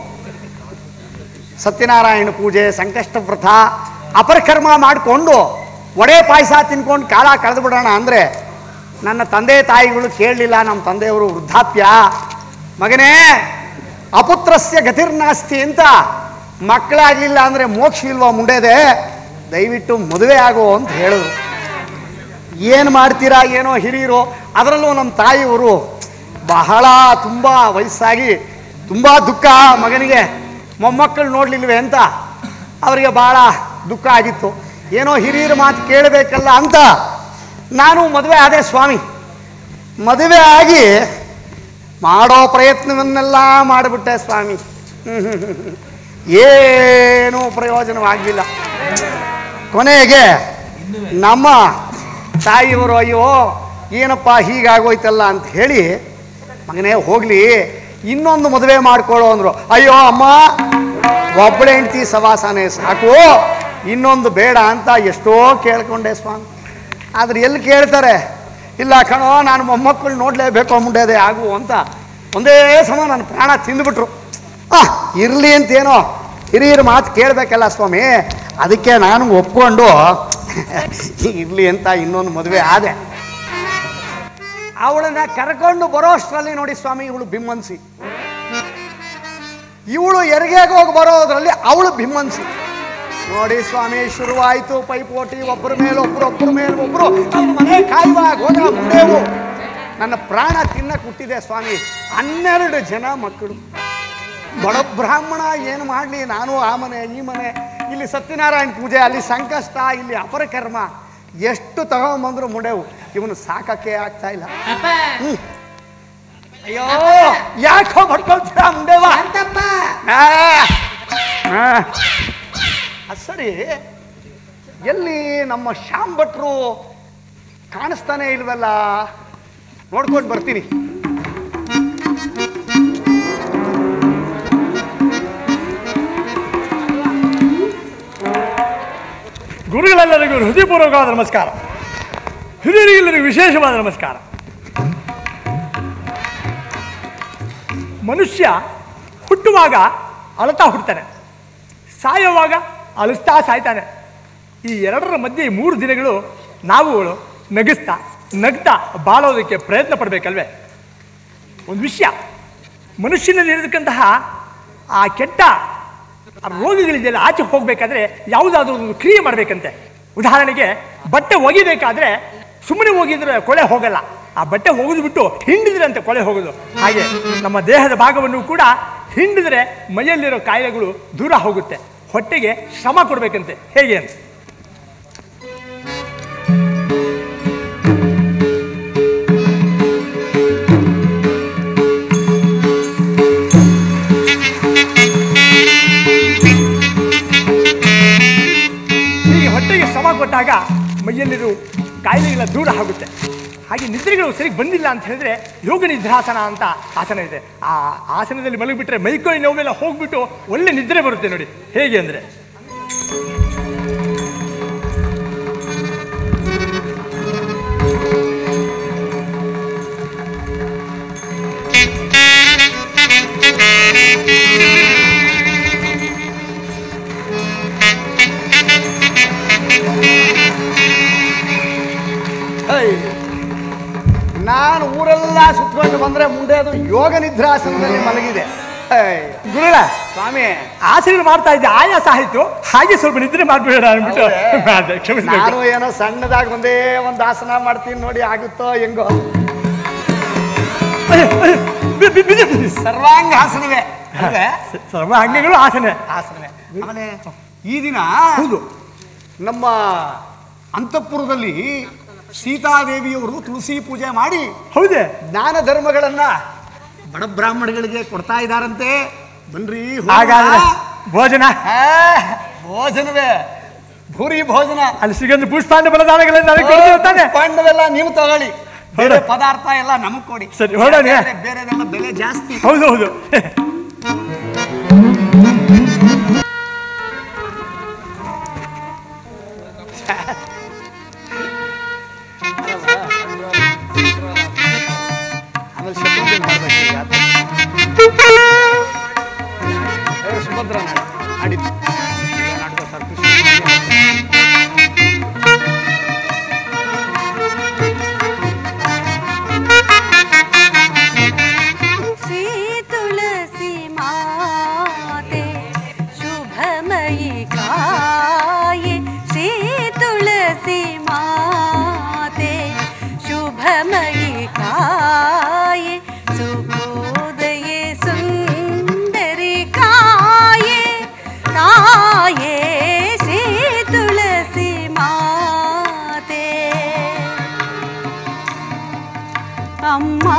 ಸತ್ಯನಾರಾಯಣ ಪೂಜೆ ಸಂಕಷ್ಟ ವ್ರತ ಅಪರಕರ್ಮ ಮಾಡಿಕೊಂಡು ಒಡೆ ಪಾಯಸ ತಿನ್ಕೊಂಡು ಕಾಲ ಕಳೆದು ಬಿಡೋಣ ಅಂದರೆ ನನ್ನ ತಂದೆ ತಾಯಿಗಳು ಕೇಳಲಿಲ್ಲ ನಮ್ಮ ತಂದೆಯವರು ವೃದ್ಧಾಪ್ಯ ಮಗನೇ ಅಪುತ್ರಸ್ಯ ಗತಿರ್ನಾಸ್ತಿ ಅಂತ ಮಕ್ಕಳಾಗಲಿಲ್ಲ ಅಂದರೆ ಮೋಕ್ಷ ಇಲ್ವಾ ಮುಂಡೆದೆ ದಯವಿಟ್ಟು ಮದುವೆ ಆಗೋ ಅಂತ ಹೇಳಿದ್ರು ಏನು ಮಾಡ್ತೀರಾ ಏನೋ ಹಿರಿಯರು ಅದರಲ್ಲೂ ನಮ್ಮ ತಾಯಿಯವರು ಬಹಳ ತುಂಬ ವಯಸ್ಸಾಗಿ ತುಂಬ ದುಃಖ ಮಗನಿಗೆ ಮೊಮ್ಮಕ್ಕಳು ನೋಡ್ಲಿಲ್ವೇ ಅಂತ ಅವರಿಗೆ ಭಾಳ ದುಃಖ ಆಗಿತ್ತು ಏನೋ ಹಿರಿಯರ ಮಾತು ಕೇಳಬೇಕಲ್ಲ ಅಂತ ನಾನು ಮದುವೆ ಆದೆ ಸ್ವಾಮಿ ಮದುವೆ ಆಗಿ ಮಾಡೋ ಪ್ರಯತ್ನವನ್ನೆಲ್ಲ ಮಾಡಿಬಿಟ್ಟೆ ಸ್ವಾಮಿ ಹ್ಮ್, ಹ್ಮ್, ಹ್ಮ್, ಹ್ಮ್. ಏನೂ ಪ್ರಯೋಜನವಾಗಲಿಲ್ಲ ಕೊನೆಗೆ ನಮ್ಮ ತಾಯಿಯವರು ಅಯ್ಯೋ ಏನಪ್ಪ ಹೀಗಾಗೋಯ್ತಲ್ಲ ಅಂತ ಹೇಳಿ ಮಗನೇ ಹೋಗ್ಲಿ ಇನ್ನೊಂದು ಮದುವೆ ಮಾಡ್ಕೊಳ್ಳೋ ಅಂದ್ರು ಅಯ್ಯೋ ಅಮ್ಮ ಒಬ್ಬಳೆ ಹೆಂಡ್ತಿ ಸವಾಸನೆ ಸಾಕು ಇನ್ನೊಂದು ಬೇಡ ಅಂತ ಎಷ್ಟೋ ಕೇಳ್ಕೊಂಡೆ ಸ್ವಾಮಿ ಆದ್ರೆ ಎಲ್ಲಿ ಕೇಳ್ತಾರೆ ಇಲ್ಲ ಕಣೋ ನಾನು ಮೊಮ್ಮಕ್ಕಳು ನೋಡಲೇಬೇಕು ಮುಂಡೆದೆ ಆಗು ಅಂತ ಒಂದೇ ಸಮ ನನ್ನ ಪ್ರಾಣ ತಿಂದುಬಿಟ್ರು ಆ ಇರಲಿ ಅಂತೇನೋ ಹಿರಿಯರ ಮಾತು ಕೇಳಬೇಕಲ್ಲ ಸ್ವಾಮಿ ಅದಕ್ಕೆ ನಾನು ಒಪ್ಕೊಂಡು ಇರಲಿ ಅಂತ ಇನ್ನೊಂದು ಮದುವೆ ಆದೆ ಅವಳನ್ನ ಕರ್ಕೊಂಡು ಬರೋಷ್ಟರಲ್ಲಿ ನೋಡಿ ಸ್ವಾಮಿ ಇವಳು ಬಿಮ್ಮನ್ಸಿ ಇವಳು ಎರಿಗೆಗೆ ಹೋಗಿ ಬರೋದ್ರಲ್ಲಿ ಅವಳು ಬಿಮ್ಮನ್ಸಿ ನೋಡಿ ಸ್ವಾಮಿ ಶುರುವಾಯಿತು ಪೈಪೋಟಿ ಒಬ್ಬರ ಮೇಲೆ ಒಬ್ರು ಒಬ್ಬರ ಮೇಲೆ ಒಬ್ರು ಅವ್ರ ಮನೆ ಕಾಯುವಾಗ ಹೋದ ಮುಂಡೆವು ನನ್ನ ಪ್ರಾಣ ತಿನ್ನಕ್ಕೆ ಹುಟ್ಟಿದೆ ಸ್ವಾಮಿ ಹನ್ನೆರಡು ಜನ ಮಕ್ಕಳು ಬಡ ಬ್ರಾಹ್ಮಣ ಏನು ಮಾಡಲಿ ನಾನು ಆ ಮನೆ ಈ ಮನೆ ಇಲ್ಲಿ ಸತ್ಯನಾರಾಯಣ ಪೂಜೆ ಅಲ್ಲಿ ಸಂಕಷ್ಟ ಇಲ್ಲಿ ಅಪರಕರ್ಮ ಎಷ್ಟು ತಗೊಂಬಂದ್ರು ಮುಂಡೆವು ಇವನು ಸಾಕಕ್ಕೆ ಆಗ್ತಾ ಇಲ್ಲ ಹ್ಮ್. ಅಯ್ಯೋ ಯಾಕೋ ಬಡ್ಕೊಳ್ತೀರಾ ಮುಂಡೆವ ಆ, ಆ. ಅದ್ ಸರಿ ಎಲ್ಲಿ ನಮ್ಮ ಶ್ಯಾಮ್ ಭಟ್ರು ಕಾಣಿಸ್ತಾನೆ ಇಲ್ವಲ್ಲ ನೋಡ್ಕೊಂಡು ಬರ್ತೀನಿ ಗುರುಗಳೆಲ್ಲರಿಗೂ ಹೃದಯಪೂರ್ವಕವಾದ ನಮಸ್ಕಾರ ಹಿರಿಯರಿಗೆಲ್ಲರಿಗೂ ವಿಶೇಷವಾದ ನಮಸ್ಕಾರ ಮನುಷ್ಯ ಹುಟ್ಟುವಾಗ ಅಳತಾ ಹುಟ್ಟುತ್ತಾನೆ ಸಾಯುವಾಗ ಅಳಿಸ್ತಾ ಸಾಯ್ತಾನೆ ಈ ಎರಡರ ಮಧ್ಯೆ ಈ ಮೂರು ದಿನಗಳು ನಾವುಗಳು ನಗಿಸ್ತಾ ನಗ್ತಾ ಬಾಳೋದಕ್ಕೆ ಪ್ರಯತ್ನ ಪಡಬೇಕಲ್ವೇ ಒಂದು ವಿಷಯ ಮನುಷ್ಯನಲ್ಲಿ ಇರತಕ್ಕಂತಹ ಆ ಕೆಟ್ಟ ಆ ರೋಗಗಳಿದೆಯಲ್ಲ ಆಚೆ ಹೋಗಬೇಕಾದ್ರೆ ಯಾವುದಾದ್ರೂ ಒಂದು ಕ್ರಿಯೆ ಮಾಡಬೇಕಂತೆ ಉದಾಹರಣೆಗೆ ಬಟ್ಟೆ ಒಗಿಬೇಕಾದ್ರೆ ಸುಮ್ಮನೆ ಹೋಗಿದ್ರೆ ಕೊಳೆ ಹೋಗಲ್ಲ ಆ ಬಟ್ಟೆ ಹೋಗುದು ಬಿಟ್ಟು ಹಿಂಡಿದ್ರೆ ಅಂತ ಕೊಳೆ ಹೋಗೋದು ಹಾಗೆ ನಮ್ಮ ದೇಹದ ಭಾಗವನ್ನು ಕೂಡ ಹಿಂಡಿದ್ರೆ ಮೈಯಲ್ಲಿರೋ ಕಾಯಿಲೆಗಳು ದೂರ ಹೋಗುತ್ತೆ ಹೊಟ್ಟೆಗೆ ಶ್ರಮ ಕೊಡಬೇಕಂತೆ ಹೇಗೆ ಅಂತ ಹೀಗೆ ಹೊಟ್ಟೆಗೆ ಶ್ರಮ ಕೊಟ್ಟಾಗ ಮೈಯಲ್ಲಿರೋ ಕಾಯಿಲೆಗಳ ದೂರ ಆಗುತ್ತೆ ಹಾಗೆ ನಿದ್ರೆಗಳು ಸರಿ ಬಂದಿಲ್ಲ ಅಂತ ಹೇಳಿದ್ರೆ ಯೋಗ ನಿದ್ರಾಸನ ಅಂತ ಆಸನ ಇದೆ ಆ ಆಸನದಲ್ಲಿ ಮಲಗಿಬಿಟ್ರೆ ಮೈಕೈ ನೋವೆಲ್ಲ ಹೋಗ್ಬಿಟ್ಟು ಒಳ್ಳೆ ನಿದ್ರೆ ಬರುತ್ತೆ ನೋಡಿ ಹೇಗೆ ಅಂದ್ರೆ ಹೈ. ನಾನು ಊರೆಲ್ಲ ಸುತ್ಕೊಂಡು ಬಂದ್ರೆ ಮುಂದೆ ಅದು ಯೋಗ ನಿದ್ರಾಸನದಲ್ಲಿ ಮಲಗಿದೆ ಹೈ. ಗುರುಗಳ ಸ್ವಾಮಿ ಆಸನ ಮಾಡ್ತಾ ಇದ್ದೆ ಆಯಾಸ ಆಯ್ತು ಹಾಗೆ ಸ್ವಲ್ಪ ನಿದ್ರೆ ಮಾಡ್ಬೇಡ ಅಂದ್ಬಿಟ್ಟು ಅದೇ, ಕ್ಷಮಿಸ್ಬೇಕು ನಾನು ಏನೋ ಸಣ್ಣದಾಗಿ ಒಂದೇ ಒಂದು ಆಸನ ಮಾಡ್ತೀನಿ ನೋಡಿ ಆಗುತ್ತೋ ಹೆಂಗೋ ಅಯ್ಯೋ, ಅಯ್ಯೋ, ಬಿ- ಬಿ- ಬಿಡಿ, ಬಿಡಿ. ಸರ್ವಾಂಗ ಆಸನವೇ ಅಲ್ವೇ? ಸರ್ವ ಅಂಗಗಳು ಆಸನ ಆಸನವೇ ಆಮೇಲೆ ಈ ದಿನ ಹೌದು ನಮ್ಮ ಅಂತಃಪುರದಲ್ಲಿ ಸೀತಾದೇವಿಯವರು ತುಳಸಿ ಪೂಜೆ ಮಾಡಿ ಹೌದೇ ಜ್ಞಾನ ಧರ್ಮಗಳನ್ನ ಬಡ ಬ್ರಾಹ್ಮಣಗಳಿಗೆ ಕೊಡ್ತಾ ಇದ್ದಾರಂತೆ ಬನ್ರಿ ಹೋಗೋಣ. ಹಾಗಾದ್ರೆ ಭೋಜನ ಆ, ಭೋಜನವೇ ಭೂರಿ ಭೋಜನ ಅಲ್ಲಿ ಸಿಗಂದು ಪುಷ್ಪಾಂಡ ಬಲದಾನಗಳನ್ನು ನನಗೆ ಕೊಡ್ತೀವಿ ತಾನೆ ಪಾಂಡವೆಲ್ಲ ನೀವು ತಗೊಳ್ಳಿ ಬೇರೆ ಹೌದಾ? ಪದಾರ್ಥ ಎಲ್ಲ ನಮಗ್ ಕೊಡಿ ಸರಿ, ಹೊರಡೋಣ? ಬೇರೆ- ಬೇರೆದೆಲ್ಲ ಬೆಲೆ ಜಾಸ್ತಿ ಹೌದು ಹೌದು ಆಮೇಲೆ ಶತ್ರುಘ್ನ ಮಾಡ್ಬೇಕು ಈಗ. ಏ, ಸುಭದ್ರ ನಾಡು ಆಡಿದ್ದು ನಾಟಕ ಸರ್ಕಸ್ श्री तुलसी माते शुभमयि काये श्री तुलसी माते शुभमयि काये सुबोदये सुन्दरि काये काये श्री तुलसी माते అమ్మా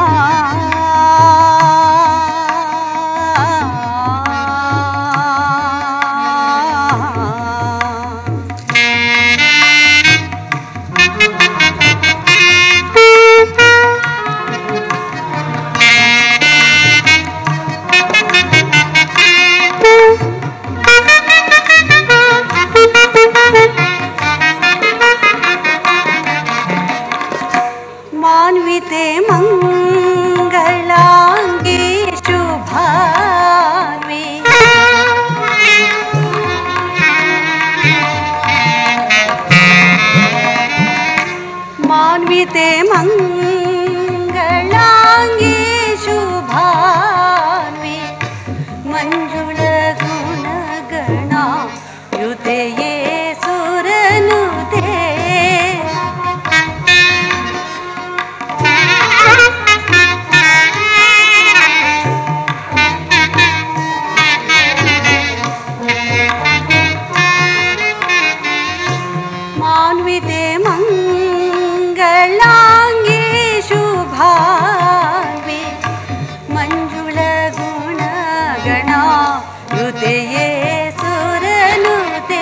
मान्विते मङ्गलाङ्गे शुभान्वी मान्विते मङ्गलाङ्गे शुभान्वी मञ्जुळगुणगणा युतये सुरनुते मान्विते मङ्गलाङ्गे शुभान्वे मञ्जुळगुणगणा युतये सुरनुते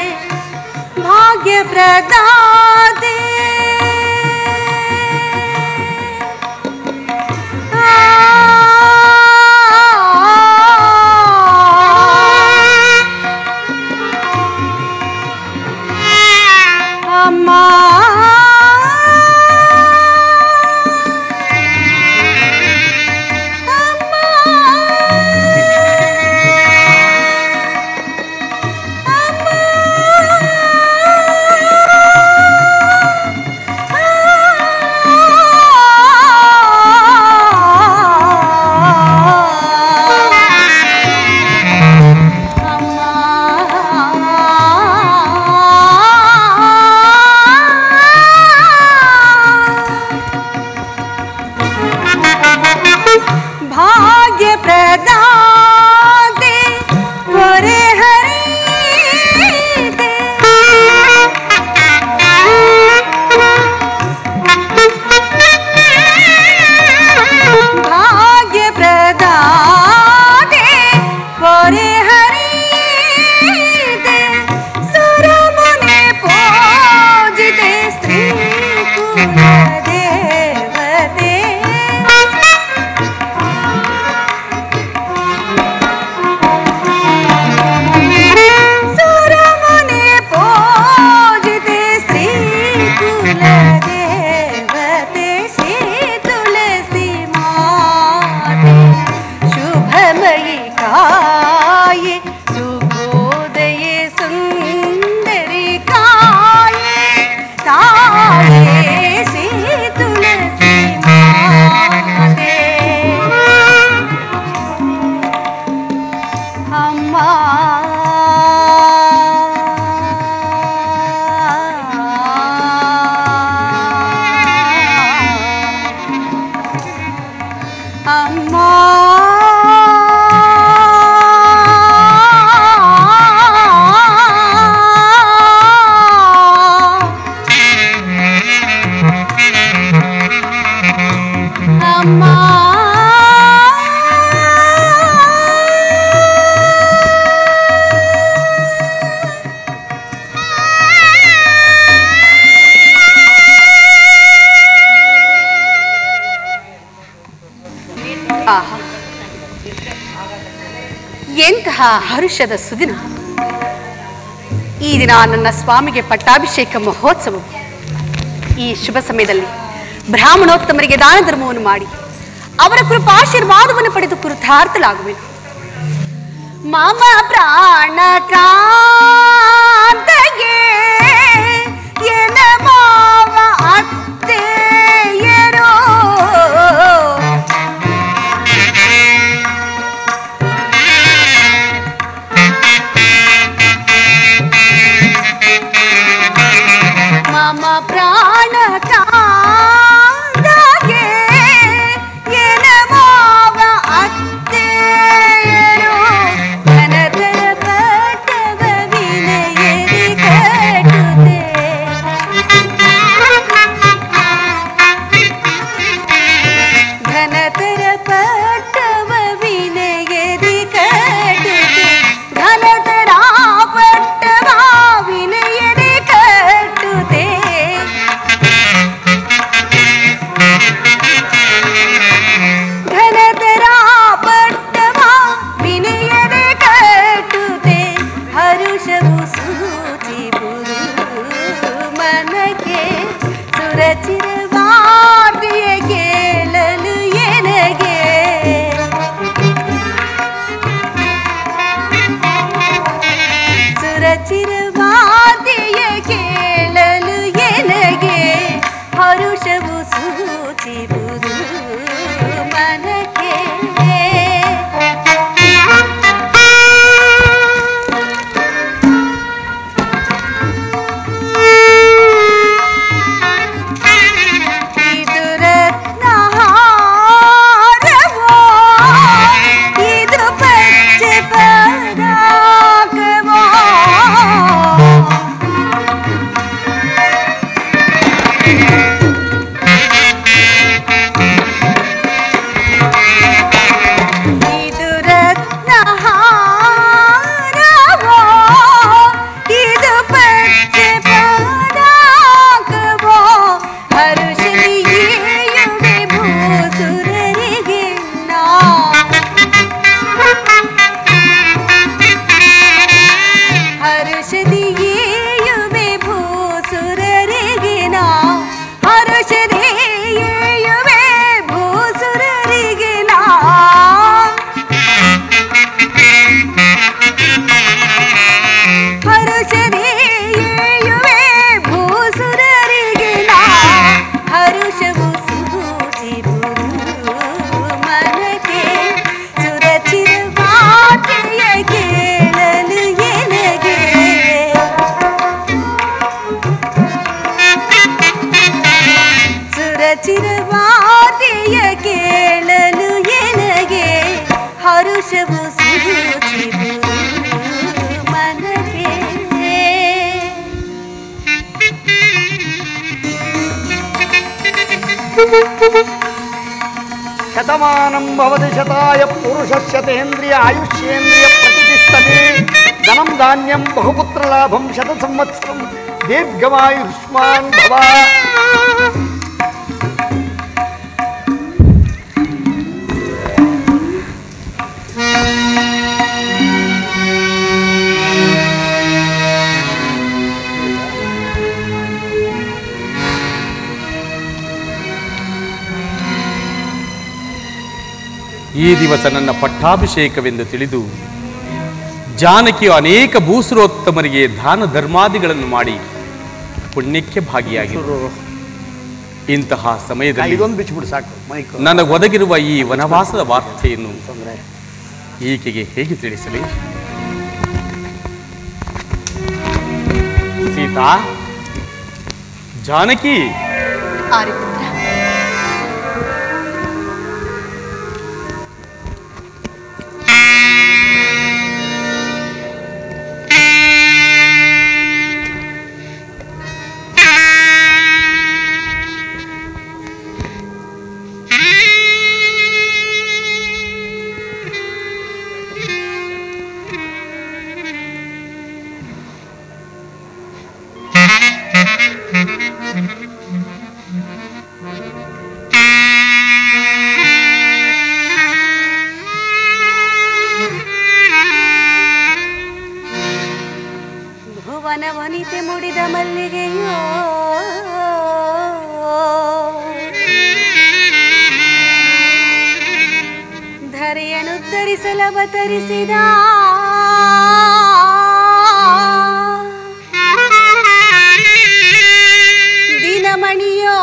भाग्यप्रदाते అమ్మా అమ్మా ಹರುಷದ ಸುದಿನ ಈ ದಿನ ನನ್ನ ಸ್ವಾಮಿಗೆ ಪಟ್ಟಾಭಿಷೇಕ ಮಹೋತ್ಸವ ಈ ಶುಭ ಸಮಯದಲ್ಲಿ ಬ್ರಾಹ್ಮಣೋತ್ತಮರಿಗೆ ದಾನ ಧರ್ಮವನ್ನು ಮಾಡಿ ಅವರ ಕೃಪಾಶೀರ್ವಾದವನ್ನು ಪಡೆದು ಕೃತಾರ್ಥಲಾಗುವೆನು ಮಮ ಪ್ರಾಣ ಕಾಂತಗೆ ಎನ ಮಾವ ಅತ್ತೆಯರೋ ಮಮ ಪ್ರಾಣ ಕಾಂತಗೆ ಎನ ಮಾವ ಅತ್ತೆಯರೋ ಘನತರ ಪಟ್ಟವ ವಿನಯದಿ ಕಟ್ಟುತ್ತೆ ಘನತರ ಪಟ್ಟವ ವಿನಯದಿ ಕಟ್ಟುತ್ತೆ ಘನತರ ಪಟ್ಟವ ವಿನಯದಿ ಕಟ್ಟುತ್ತೆ ಘನತರ ಪಟ್ಟವ ವಿನಯದಿ ಕಟ್ಟುತ್ತೆ ಹರುಷವು ಸೂಚಿಬುದು ಮನಕ್ಕೆ ಸುರಚಿರವಾರ್ತೆಯ ಕೇಳಲು ಎನಗೆ ಸುರಚಿರವಾರ್ತೆಯ ಕೇಳಲು ಎನಗೆ ಹರುಷವು ಸೂಚಿಬುದು ಮನಕ್ಕೆ ಇದು ರತ್ನಹಾರವೋ ಇದು ಪಚ್ಚೆ ಪರಾಗವೋ ಇದು ರತ್ನಹಾರವೋ ಇದು ಪಚ್ಚೆ ಪರಾಗವೋ ಹರುಷಲಿಗೆಯುವೆ ಭೂಸುರರಿಗೆ ನಾ ಹರುಷದಿಯೇಯುವೆ ಭೂಸುರರಿಗೆ ನಾ ಹರುಷದಿಯೇಯುವೆ ಭೂಸುರರಿಗೆ ನಾ ಹರುಷದಿಯೇಯುವೆ ಭೂಸುರರಿಗೆ ನಾ ಹರುಷವು ಸೂಚಿಬುದು ಮನಕ್ಕೆ ಸುರಚಿರವಾರ್ತೆಯ ಕೇಳಲು ಎನಗೆ ಸುರಚಿರವಾರ್ತೆಯ ಕೇಳಲು ಎನಗೆ ಹರುಷವು ಸೂಚಿಬುದು ಮನಕ್ಕೆ ಶತಮಾನಂ ಭವತಿ ಶತಾಯ ಪುರುಷಶತೇಂದ್ರಿಯ ಆಯುಷ್ಯೇಂದ್ರಿಯ ಪ್ರತಿಷ್ಠತೆ ಧನಂ ಧಾನ್ಯಂ ಬಹುಪುತ್ರ ಲಾಭಂ ಶತ ಸಂವತ್ಸರಂ ದೀರ್ಘಮಾಯುಷ್ಮಾನ್ ಭವ ಈ ದಿವಸ ನನ್ನ ಪಟ್ಟಾಭಿಷೇಕವೆಂದು ತಿಳಿದು ಜಾನಕಿಯು ಅನೇಕ ಭೂಸುರೋತ್ತಮರಿಗೆ ದಾನ ಧರ್ಮಾದಿಗಳನ್ನು ಮಾಡಿ ಪುಣ್ಯಕ್ಕೆ ಭಾಗಿಯಾಗಿರು ಇಂತಹ ಸಮಯದಲ್ಲಿ ಇದೊಂದು ಬಿಚ್ಚಿಬಿಡು ಸಾಕು ಮೈಕ್ ನನಗೊದಗಿರುವ ಈ ವನವಾಸದ ವಾರ್ತೆಯನ್ನು ಈಕೆಗೆ ಹೇಗೆ ತಿಳಿಸಲಿ ಸೀತಾ ಜಾನಕಿ ಆರಿಪುತ್ರ ಮುಡಿದ ಮಲ್ಲಿಗೆಯೋ ಧರೆಯನ್ನು ಧರಿಸಲವತರಿಸಿದ ದಿನಮಣಿಯೋ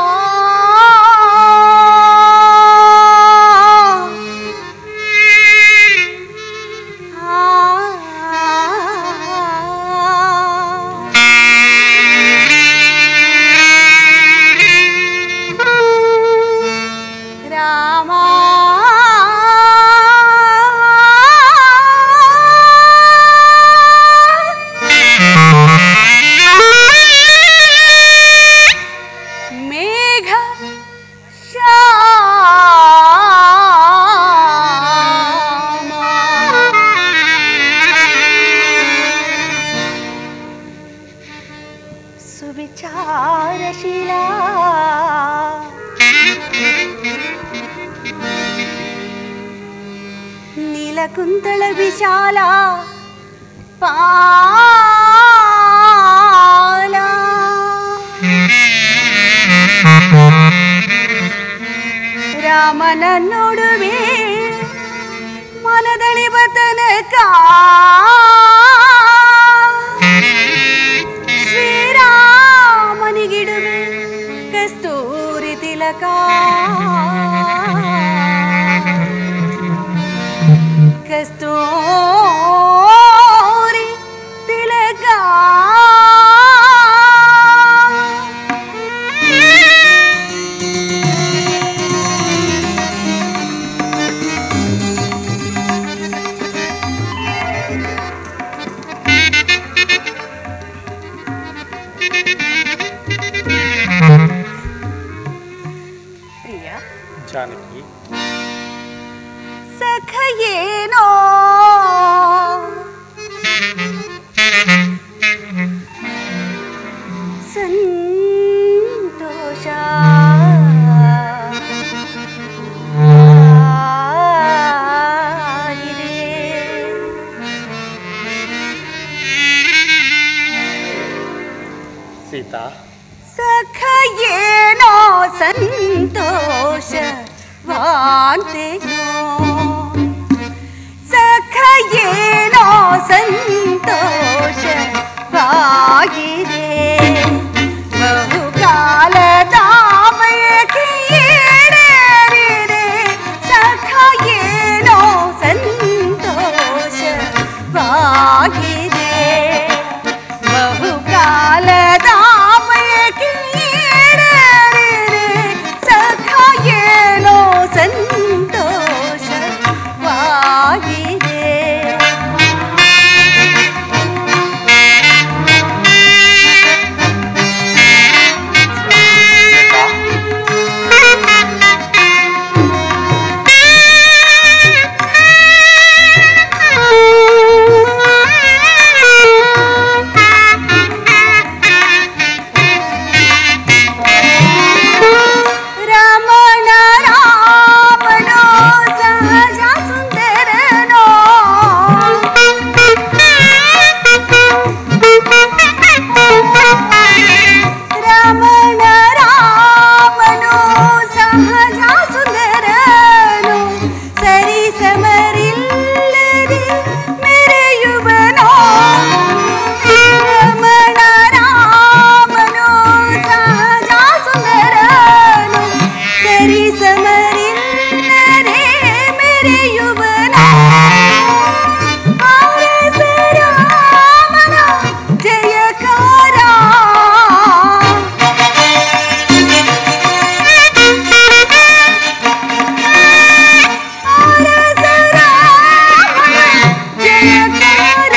ರಾಮ ಮೇಘ ಸುವಿಚಾರಶೀಲ ನೀಲಕುಂತಳ ವಿಶಾಲ ಪಾಲ ರಾಮನ ನೋಡುವೆ ಮನದಳಿವ ತನಕ ಶ್ರೀರಾಮನಿಗಿಡುವೆ ಕಸ್ತೂರಿ ತಿಲಕ ಕಸ್ತೂರಿ ತಿಲಕ ಪ್ರಿಯ ಜಾನಕಿ ಸಖಯೇನೋ ಸಂತೋಷ ಆಗಿದೆ. ಸೀತಾ ಸಖಯೇನೋ ಸಂತೋಷ ವಾಂತೆನೋ ಸಖಯೇನೋ ಸಂತೋಷವಾಗಿದೆ ಬಹುಕಾಲದ ಬಯಕೆಯೇಡರಿದೆ ಸಖಯೇನೋ ಸಂತೋಷವಾಗಿದೆ ಬಹುಕಾಲದ ಬಯಕೆಯೇಡರಿದೆ ಸಖ ಏನೋ ಸಂತೋಷವಾಗಿದೆ ರಮಣ ರಾಮನೋ ಸಹಜ ಸುಂದರನೋ ರಮಣ ರಾಮನೋ ಸಹಜ ಸುಂದರನೋ ಸರಿ ಸಮರಿಲ್ಲದೆ ಮೆರೆಯುವನೋ ರಮಣ ರಾಮನೋ ಸಹಜ ಸುಂದರನೋ ಸರಿ ಸಮರಿಲ್ಲದೆ ಮೆರೆಯುವನೋ ಆರಸ ರಾಮನ ಜಯಕಾರ ಆರಸ ರಾಮನ ಜಯಕಾರ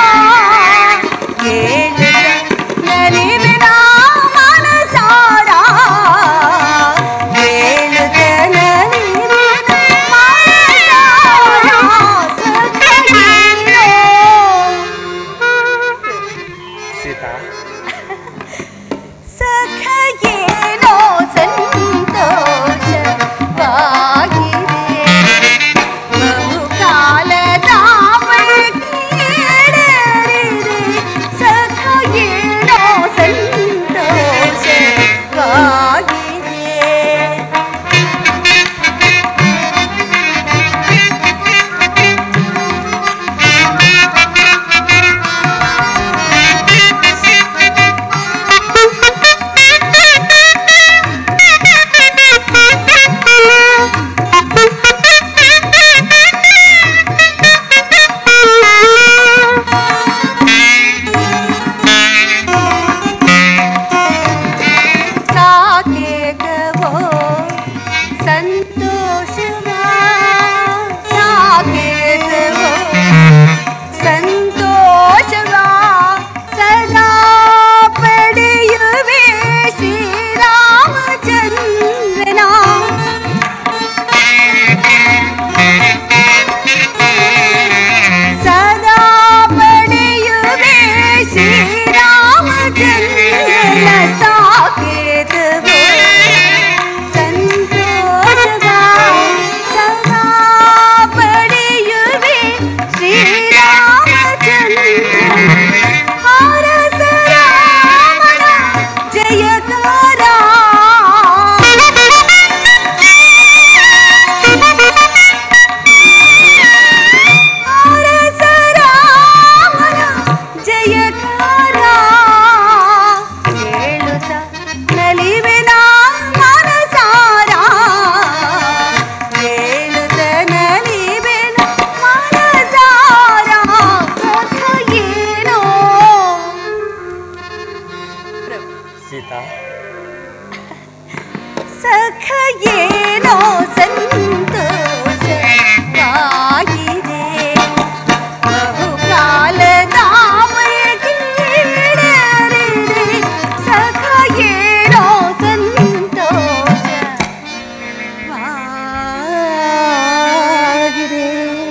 ಕೇಳಿದ ನಲಿವಿನ ಮನಸಾರ ಕೇಳಿದ ನಲಿವಿನ ಮನಸಾರ ಸಖಿಯೋ. ಸೀತಾ ಸಖಯೇನೋ ಸಂತೋಷವಾಗಿದೆ ಬಹುಕಾಲದ ಬಯಕೆಯೇಡರಿದೆ ಸಖಯೇನೋ ಸೀತಾ ಸಖ ಏನೋ ಸಂತೋಷವಾಗಿದೆ ಬಹುಕಾಲದ ಬಯಕೆಯೀಡೇರಿದೆ. ಸಖ ಏನೋ ಸಂತೋಷವಾಗಿದೆ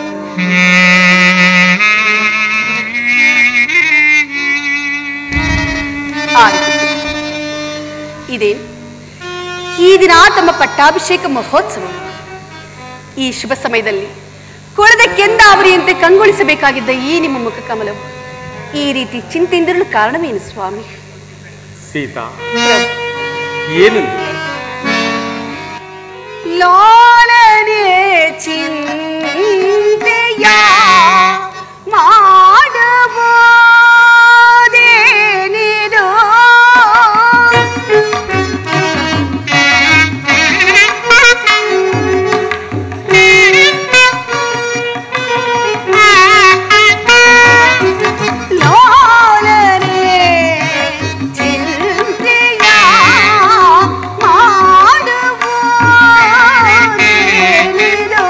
ಆಯಿತು ಇದೇನು ಈ ದಿನ ತಮ್ಮ ಪಟ್ಟಾಭಿಷೇಕ ಮಹೋತ್ಸವ ಈ ಶುಭ ಸಮಯದಲ್ಲಿ ಕೊಳದ ಕೆಂದಾವರಿಯಂತೆ ಕಂಗೊಳಿಸಬೇಕಾಗಿದ್ದ ಈ ನಿಮ್ಮ ಮುಖ ಕಮಲವು ಈ ರೀತಿ ಚಿಂತೆಯಿಂದಿರಲು ಕಾರಣವೇನು ಸ್ವಾಮಿ ಸೀತಾ ಏನು ಲೋಲನೆ ಚಿಂತೆಯ ಮಾಡಬಹುದೇನಿದು ಲೋಲನೆ ಚಿಂತೆಯ ಮಾಡುವುದೇನಿದು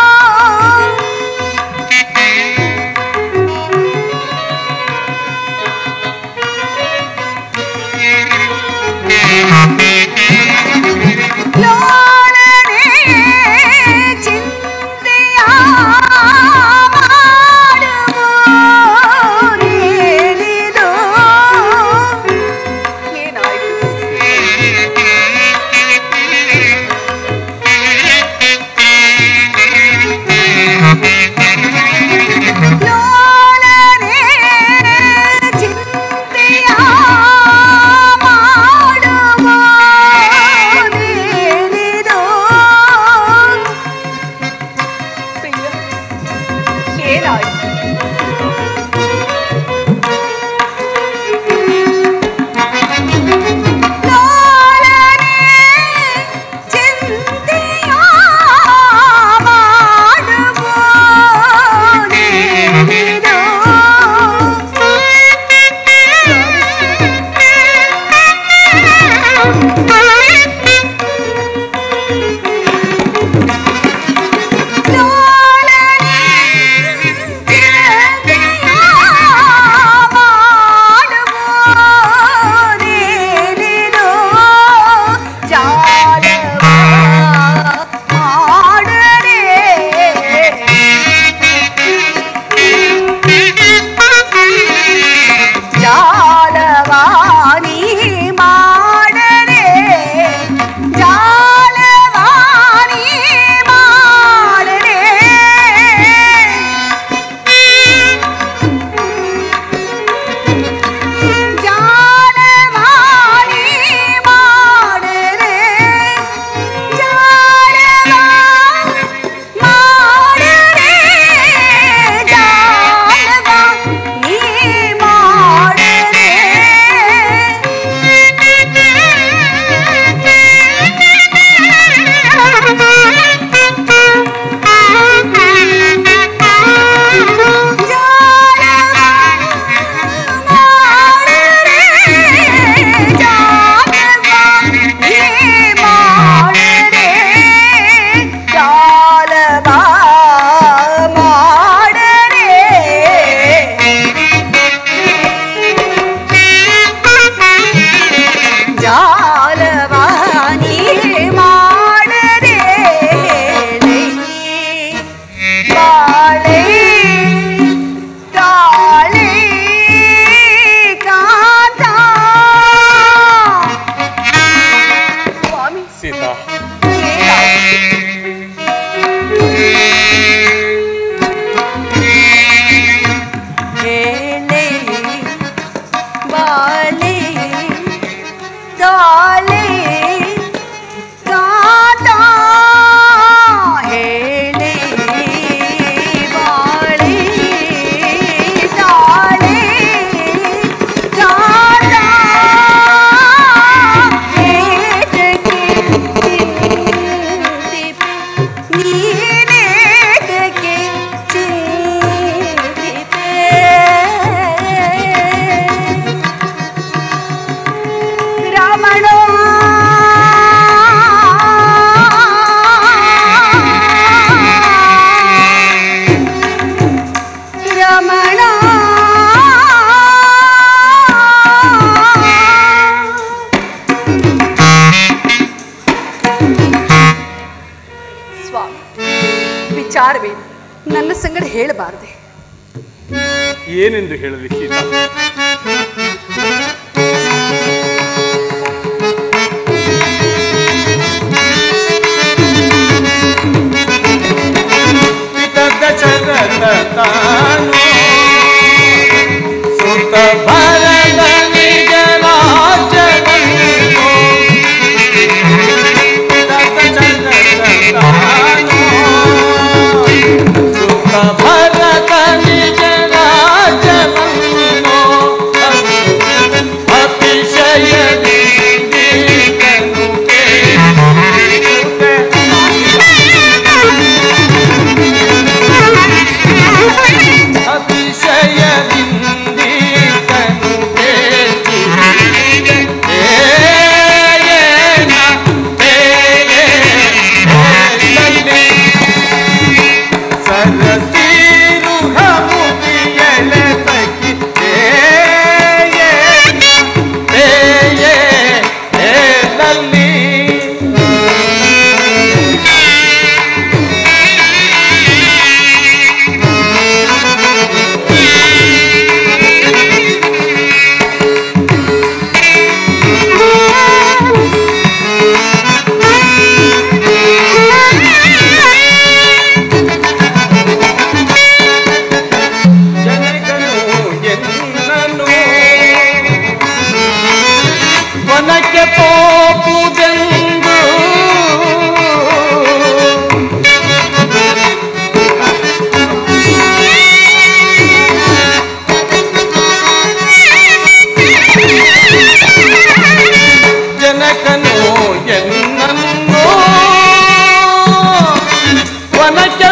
ಲೋಲನೆ ಚಿಂತೆಯ ಮಾಡುವುದೇನಿದು ಲೋಲನೆ ಚಿಂತೆಯ ಮಾಡುವುದೇನಿದು ಏನಾಯ್ತು ಲೋಲನೆ ಚಿಂತೆಯ ಮಾಡುವುದೇನಿದು ಜಾಲವಾನಿ ಮಾಡರೆ ಜಾಲವಾನಿ ಮಾಡರೆ ಜಾಲವಾನಿ ಮಾಡರೆ ಜಾಲವಾ ಮಾಡರೆ ಜಾಲವಾ ನೀ ಮಾಡರೆ ಜಾಲವಾ ಮಾಡರೆ ಜಾಲವಾನಿ ಮಾಡರೆ ಬಾಳೆ ತಾಳೆ ಕಾಂತ ಸ್ವಾಮಿ ಸೀತಾ ಹೇಳೆ ಬಾಳೆ ತಾಳೆ ಕಾಂತ ಹೇಳೆ ಬಾಳೆ ತಾಳೆ ಕಾಂತ ಏತಕ್ಕೆ ಚಿಂತಿಪೆ ನೀನೇತಕ್ಕೆ ಚಿಂತಿಪೆ ವಿಚಾರವೇನು ನನ್ನ ಸಂಗಡ ಹೇಳಬಾರದೆ ಏನೆಂದು ಹೇಳಲಿ ಸೀತಾ ಪಿತದ ಚರಣ ತಾನು ಸುತ ಭರದ ನಿಜ ರಾಜವನ್ನು ಪಿತದ ಚರಣ ತಾನು ಸುತ ಭರದ ನಿಜ ರಾಜವನ್ನು ಅತಿಶಯದಿ ಜನಕನು ಎನ್ನನು ವನಕ್ಕೆ ಪೋಪುದೆಂದು ಜನಕನು ಎನ್ನನ್ನು ವನಕ್ಕೆ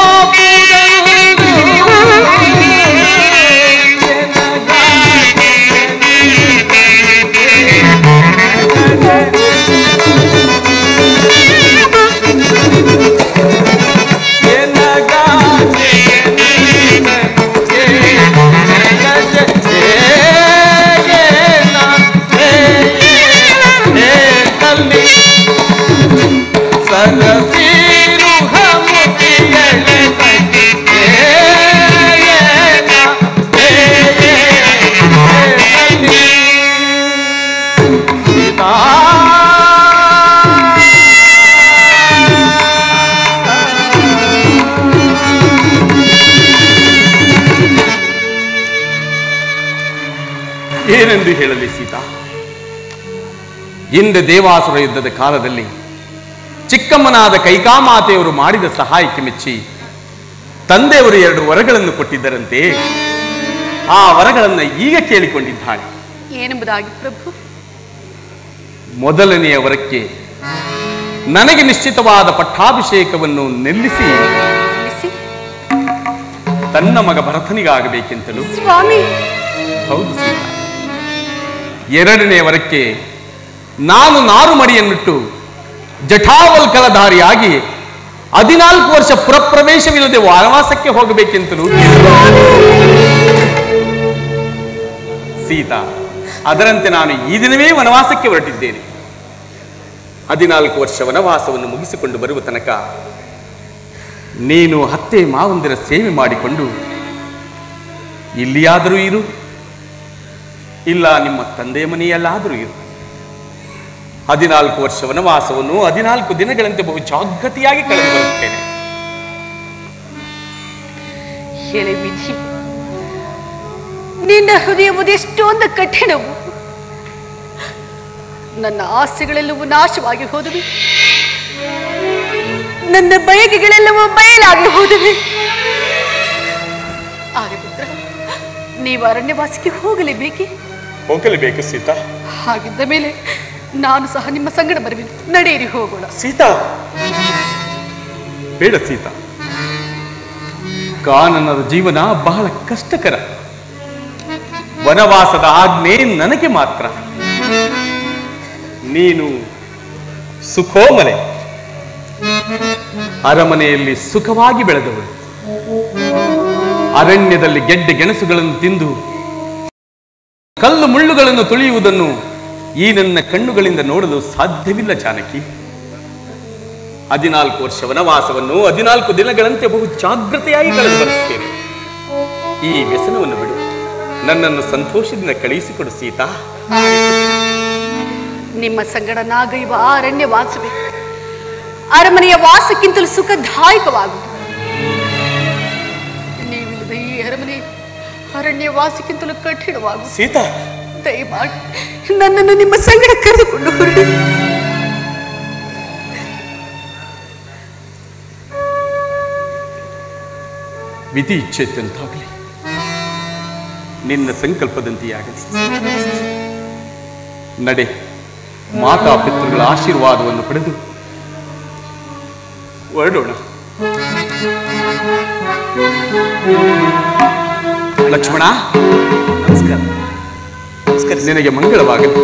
ಏನೆಂದು ಹೇಳಲಿ ಸೀತಾ ಹಿಂದೆ ದೇವಾಸುರ ಯುದ್ಧದ ಕಾಲದಲ್ಲಿ ಚಿಕ್ಕಮ್ಮನಾದ ಕೈಕಾಮಾತೆಯವರು ಮಾಡಿದ ಸಹಾಯಕ್ಕೆ ಮೆಚ್ಚಿ ತಂದೆಯವರು ಎರಡು ವರಗಳನ್ನು ಕೊಟ್ಟಿದ್ದರಂತೆ ಆ ವರಗಳನ್ನು ಈಗ ಕೇಳಿಕೊಂಡಿದ್ದಾಳೆ ಏನೆಂಬುದಾಗಿ ಪ್ರಭು ಮೊದಲನೆಯ ವರಕ್ಕೆ ನನಗೆ ನಿಶ್ಚಿತವಾದ ಪಟ್ಟಾಭಿಷೇಕವನ್ನು ನಿಲ್ಲಿಸಿ ತಿಳಿಸಿ ತನ್ನ ಮಗ ಭರತನಿಗಾಗಬೇಕೆಂತಲೂ ಸ್ವಾಮಿ ಹೌದು ಸೀತಾ ಎರಡನೇ ವರಕ್ಕೆ ನಾನು ನಾರು ಮಡಿಯನ್ನಿಟ್ಟು ಜಠಾವಲ್ಕಲಧಾರಿಯಾಗಿ ಹದಿನಾಲ್ಕು ವರ್ಷ ಪುರಪ್ರವೇಶವಿಲ್ಲದೆ ವನವಾಸಕ್ಕೆ ಹೋಗಬೇಕೆಂತಲೂ ಸೀತಾ ಅದರಂತೆ ನಾನು ಈ ದಿನವೇ ವನವಾಸಕ್ಕೆ ಹೊರಟಿದ್ದೇನೆ ಹದಿನಾಲ್ಕು ವರ್ಷ ವನವಾಸವನ್ನು ಮುಗಿಸಿಕೊಂಡು ಬರುವ ತನಕ ನೀನು ಹತ್ತೆ ಮಾವಂದಿರ ಸೇವೆ ಮಾಡಿಕೊಂಡು ಇಲ್ಲಿಯಾದರೂ ಇರು ಇಲ್ಲ ನಿಮ್ಮ ತಂದೆಯ ಮನೆಯಲ್ಲಾದರೂ ಇರು ಹದಿನಾಲ್ಕು ವರ್ಷ ವನವಾಸವನ್ನು ಹದಿನಾಲ್ಕು ದಿನಗಳಂತೆ ಬಹು ಜಾಗೃತಿಯಾಗಿ ಕಳೆದು ಬರುತ್ತೇನೆ ಎಲೆ ವಿಧಿ ನಿನ್ನ ಹೃದಯವುದೆಷ್ಟೊಂದು ಕಠಿಣವು ನನ್ನ ಆಸೆಗಳೆಲ್ಲವೂ ನಾಶವಾಗಿ ಹೋದವೆ ನನ್ನ ಬಯಕೆಗಳೆಲ್ಲವೂ ಬಯಲಾಗಿ ಹೋದವೆ ಆಗಮಿತ್ರ ನೀವು ಅರಣ್ಯವಾಸಕ್ಕೆ ಹೋಗಲೇಬೇಕೆ ಹೋಗಲೇಬೇಕು ಸೀತಾ ಹಾಗಿದ್ದ ಮೇಲೆ ನಾನು ಸಹ ನಿಮ್ಮ ಸಂಗಡ ಬರುವೆ ನಡೆಯಿರಿ ಹೋಗೋಣ ಸೀತಾ ಬೇಡ ಸೀತಾ ಕಾನನದ ಜೀವನ ಬಹಳ ಕಷ್ಟಕರ ವನವಾಸದ ಆಜ್ಞೆ ನನಗೆ ಮಾತ್ರ ನೀನು ಸುಖೋಮಲೆ ಅರಮನೆಯಲ್ಲಿ ಸುಖವಾಗಿ ಬೆಳೆದವಳು ಅರಣ್ಯದಲ್ಲಿ ಗೆಡ್ಡೆ ಗೆಣಸುಗಳನ್ನು ತಿಂದು ಕಲ್ಲು ಮುಳ್ಳುಗಳನ್ನು ತುಳಿಯುವುದನ್ನು ಈ ನನ್ನ ಕಣ್ಣುಗಳಿಂದ ನೋಡಲು ಸಾಧ್ಯವಿಲ್ಲ ಜಾನಕಿ ಹದಿನಾಲ್ಕು ವರ್ಷ ವನವಾಸವನ್ನು ಹದಿನಾಲ್ಕು ದಿನಗಳಂತೆ ಬಹು ಜಾಗ್ರತೆಯಾಗಿ ಕಳೆದು ಬರುತ್ತೇನೆ ಈ ವ್ಯಸನವನ್ನು ಬಿಡು ನನ್ನನ್ನು ಸಂತೋಷದಿಂದ ಕಳುಹಿಸಿಕೊಡು ಸೀತಾ ನಿಮ್ಮ ಸಂಗಡ ನಾಗೈವ ಅರಣ್ಯ ವಾಸವೇ ಅರಮನೆಯ ವಾಸಕ್ಕಿಂತಲೂ ಸುಖದಾಯಕವಾಗುವುದು ನೀವಿಲ್ಲದ ಈ ಅರಮನೆ ಅರಣ್ಯ ವಾಸಕ್ಕಿಂತಲೂ ಕಠಿಣವಾಗುವುದು ಸೀತಾ ದಯಮಾಡಿ ನನ್ನನ್ನು ನಿಮ್ಮ ಸಂಗಡ ಕರೆದುಕೊಂಡು ಹೊರಡಿ ವಿಧಿ ಇಚ್ಛೆತ್ತಂತಾಗಲಿ ನಿನ್ನ ಸಂಕಲ್ಪದಂತೆಯಾಗಲಿ ನಡೆ ಮಾತಾ ಪಿತೃಗಳ ಆಶೀರ್ವಾದವನ್ನು ಪಡೆದು ಹೊರಡೋಣ ಲಕ್ಷ್ಮಣ ನಮಸ್ಕಾರ ನಮಸ್ಕಾರ ನಿನಗೆ ಮಂಗಳವಾಗಲಿ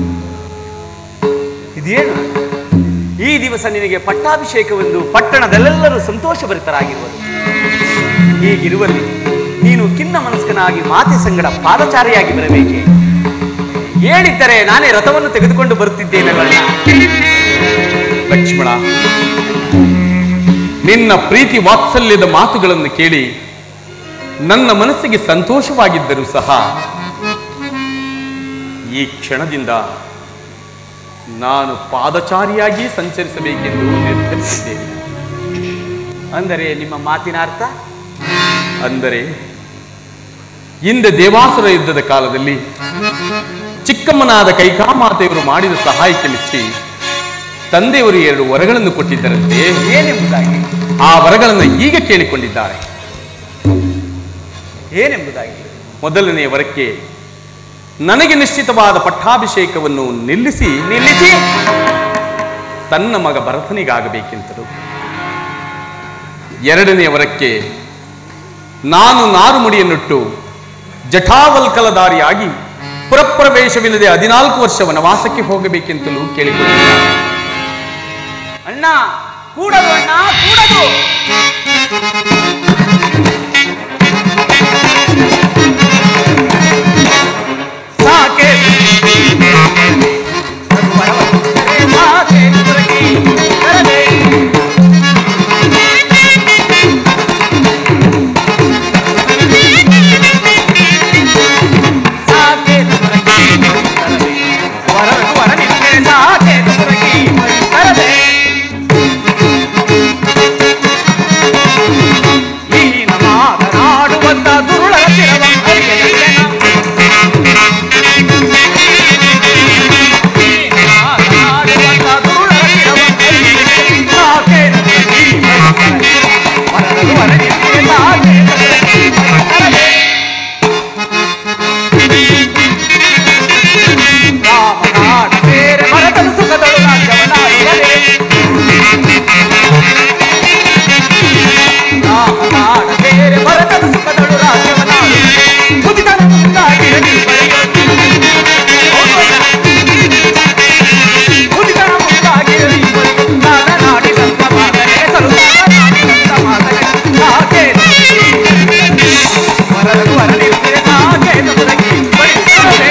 ಇದೇನು ಈ ದಿವಸ ನಿನಗೆ ಪಟ್ಟಾಭಿಷೇಕವೆಂದು ಪಟ್ಟಣದಲ್ಲೆಲ್ಲರೂ ಸಂತೋಷಭರಿತರಾಗಿರುವರು ಹೀಗಿರುವಲ್ಲಿ ನೀನು ಖಿನ್ನ ಮನಸ್ಕನಾಗಿ ಮಾತೆ ಸಂಗಡ ಪಾದಚಾರಿಯಾಗಿ ಬರಬೇಕೆ ಹೇಳಿದ್ದರೆ ನಾನೇ ರಥವನ್ನು ತೆಗೆದುಕೊಂಡು ಬರುತ್ತಿದ್ದೇನಲ್ಲ ಲಕ್ಷ್ಮಣ ನಿನ್ನ ಪ್ರೀತಿ ವಾತ್ಸಲ್ಯದ ಮಾತುಗಳನ್ನು ಕೇಳಿ ನನ್ನ ಮನಸ್ಸಿಗೆ ಸಂತೋಷವಾಗಿದ್ದರೂ ಸಹ ಈ ಕ್ಷಣದಿಂದ ನಾನು ಪಾದಚಾರಿಯಾಗಿ ಸಂಚರಿಸಬೇಕೆಂದು ನಿರ್ಧರಿಸಿದ್ದೇನೆ ಅಂದರೆ ನಿಮ್ಮ ಮಾತಿನ ಅರ್ಥ ಅಂದರೆ ಹಿಂದೆ ದೇವಾಸುರ ಯುದ್ಧದ ಕಾಲದಲ್ಲಿ ಚಿಕ್ಕಮ್ಮನಾದ ಕೈಕಾಮಾತೆಯವರು ಮಾಡಿದ ಸಹಾಯಕ್ಕೆ ಮೆಚ್ಚಿ ತಂದೆಯವರು ಎರಡು ವರಗಳನ್ನು ಕೊಟ್ಟಿದ್ದರಂತೆ ಏನೆಂಬುದಾಗಿ ಆ ವರಗಳನ್ನು ಈಗ ಕೇಳಿಕೊಂಡಿದ್ದಾರೆ ಏನೆಂಬುದಾಗಿ ಮೊದಲನೆಯ ವರಕ್ಕೆ ನನಗೆ ನಿಶ್ಚಿತವಾದ ಪಟ್ಟಾಭಿಷೇಕವನ್ನು ನಿಲ್ಲಿಸಿ ನಿಲ್ಲಿಸಿ ತನ್ನ ಮಗ ಭರತನಿಗಾಗಬೇಕೆಂತರು ಎರಡನೆಯ ವರಕ್ಕೆ ನಾನು ನಾರುಮುಡಿಯನ್ನುಟ್ಟು ಜಠಾವಲ್ಕಲದಾರಿಯಾಗಿ ಪುರಪ್ರವೇಶವಿಲ್ಲದೆ ಹದಿನಾಲ್ಕು ವರ್ಷ ವನವಾಸಕ್ಕೆ ಹೋಗಬೇಕೆಂತಲೂ ಕೇಳಿಕೊಂಡಿದ್ದಾರೆ ಅಣ್ಣ ಕೂಡದು ಅಣ್ಣ ಕೂಡದು ಸಾಕೆ ಮಾತೆ ದೊರಕಿ ಕರದೆ. ಸಾಕೆ ದೊರಕಿ ಕರದೆ. ವರದು ವರನಿಂದೆ ಸಾಕೆ ದೊರಕಿ ಕರದೆ. ಈನ ಮಾತನಾಡುವಂತ ದುರುಳ ಶಿರವ ಅರಿಯದೆಯನ. ಈನ ಮಾತನಾಡುವಂತ ದುರುಳ ಶಿರವ ಅರಿಯದೆಯನ. ಸಾಕೇನು ಪ್ರತಿ ವರದಲು ವರನಿಂದೆ ಸಾಕೇನು ಪ್ರತಿ ಕರದೆ. ರಾಮನಾಡ ಬೇರೆ ಮರತಲು ಸುಖದಳು ರಾಜ್ಯವನಾಡುವರೆ ರಾಮನಾಡ ಬೇರೆ ಮರತಲು ಸುಖದಳು ರಾಜ್ಯವನಾಡುವರೆ ಮುದಿತನ ಮುಂದಾಗಿರಲಿ ಬರೆಯೋದು. ಮುದಿತನ ಮುಂದಾಗಿರಲಿ ಬರೆಯೋದು. ನಾಡ ನಾಡಿದಂತ ಮಾತನೆ ಸಲು ನಾಡಿದಂತ ಮಾತನೆ ಸಾಕೆ ಮರದಲು ಅರಳಿರುತ್ತದೆ ಸಾಕೆ ನೊದಗಿ ಬರೆಯುತ್ತದೆ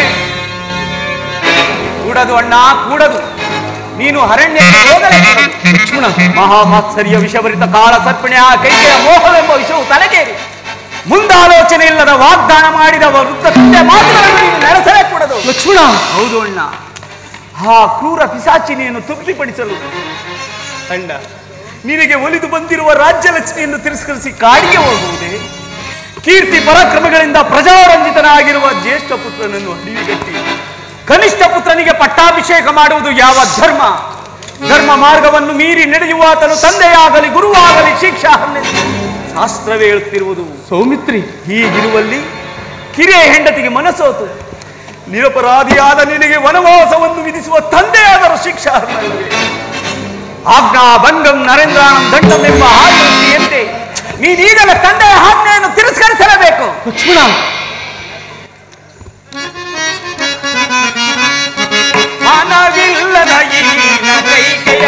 ಕೂಡದು ಅಣ್ಣ ಕೂಡದು ನೀನು ಅರಣ್ಯ ಹೋಗಲೇ ಲಕ್ಷ್ಮಣ ಮಹಾಮಾತ್ಸರ್ಯ ವಿಷಭರಿತ ಕಾಳ ಸರ್ಪಣೆ ಆ ಕೈಕೆಯ ಮೋಹವೆಂಬ ವಿಷವು ತಲೆಗೇರಿ ಮುಂದಾಲೋಚನೆ ಇಲ್ಲದ ವಾಗ್ದಾನ ಮಾಡಿದ ವೃದ್ಧ ತಂದೆ ಮಾತುಗಳನ್ನು ನೀನು ನಡೆಸಲೇ ಕೂಡದು ಲಕ್ಷ್ಮಣ ಹೌದು ಅಣ್ಣ ಆ ಕ್ರೂರ ಪಿಸಾಚಿನಿಯನ್ನು ತೃಪ್ತಿಪಡಿಸಲು ಅಣ್ಣ ನಿನಗೆ ಒಲಿದು ಬಂದಿರುವ ರಾಜ್ಯ ಲಕ್ಷ್ಮಿಯನ್ನು ತಿರಸ್ಕರಿಸಿ ಕಾಡಿಗೆ ಹೋಗುವುದೇ ಕೀರ್ತಿ ಪರಾಕ್ರಮಗಳಿಂದ ಪ್ರಜಾರಂಜಿತನಾಗಿರುವ ಜ್ಯೇಷ್ಠ ಪುತ್ರನನ್ನು ಅಡಿವಿಗಟ್ಟಿ ಕನಿಷ್ಠ ಪುತ್ರನಿಗೆ ಪಟ್ಟಾಭಿಷೇಕ ಮಾಡುವುದು ಯಾವ ಧರ್ಮ ಧರ್ಮ ಮಾರ್ಗವನ್ನು ಮೀರಿ ನಡೆಯುವ ಆತನು ತಂದೆಯಾಗಲಿ ಗುರುವಾಗಲಿ ಶಿಕ್ಷಾ ಶಾಸ್ತ್ರವೇ ಹೇಳುತ್ತಿರುವುದು ಸೌಮಿತ್ರಿ ಹೀಗಿರುವಲ್ಲಿ ಕಿರಿಯ ಹೆಂಡತಿಗೆ ಮನಸ್ಸೋತು ನಿರಪರಾಧಿಯಾದ ನಿನಗೆ ವನವಾಸವನ್ನು ವಿಧಿಸುವ ತಂದೆಯಾದರೂ ಶಿಕ್ಷಾ ಆಜ್ಞಾ ಭಂಗಂ ನರೇಂದ್ರಾನಂ ದಂಡಂ ಎಂಬ ಆಜ್ಞೆಯಂತೆ ನೀನೀಗಲೇ ತಂದೆಯ ಆಜ್ಞೆಯನ್ನು ತಿರಸ್ಕರಿಸಲೇಬೇಕು ಲಕ್ಷ್ಮಣ ಮಾನವಿಲ್ಲದ ಈನ ಕೈಕೆಯ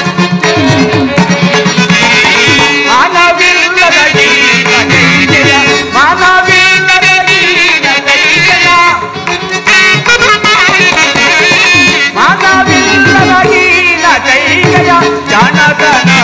ಮಾನವಿಲ್ಲದ ಈನ ಕೈಕೆಯ ಮಾನವಿಲ್ಲದ ಈನ ಕೈಕೆಯ ಮಾನವಿಲ್ಲದ ಈನ ಕೈಕೆಯ ಜಾಣತನ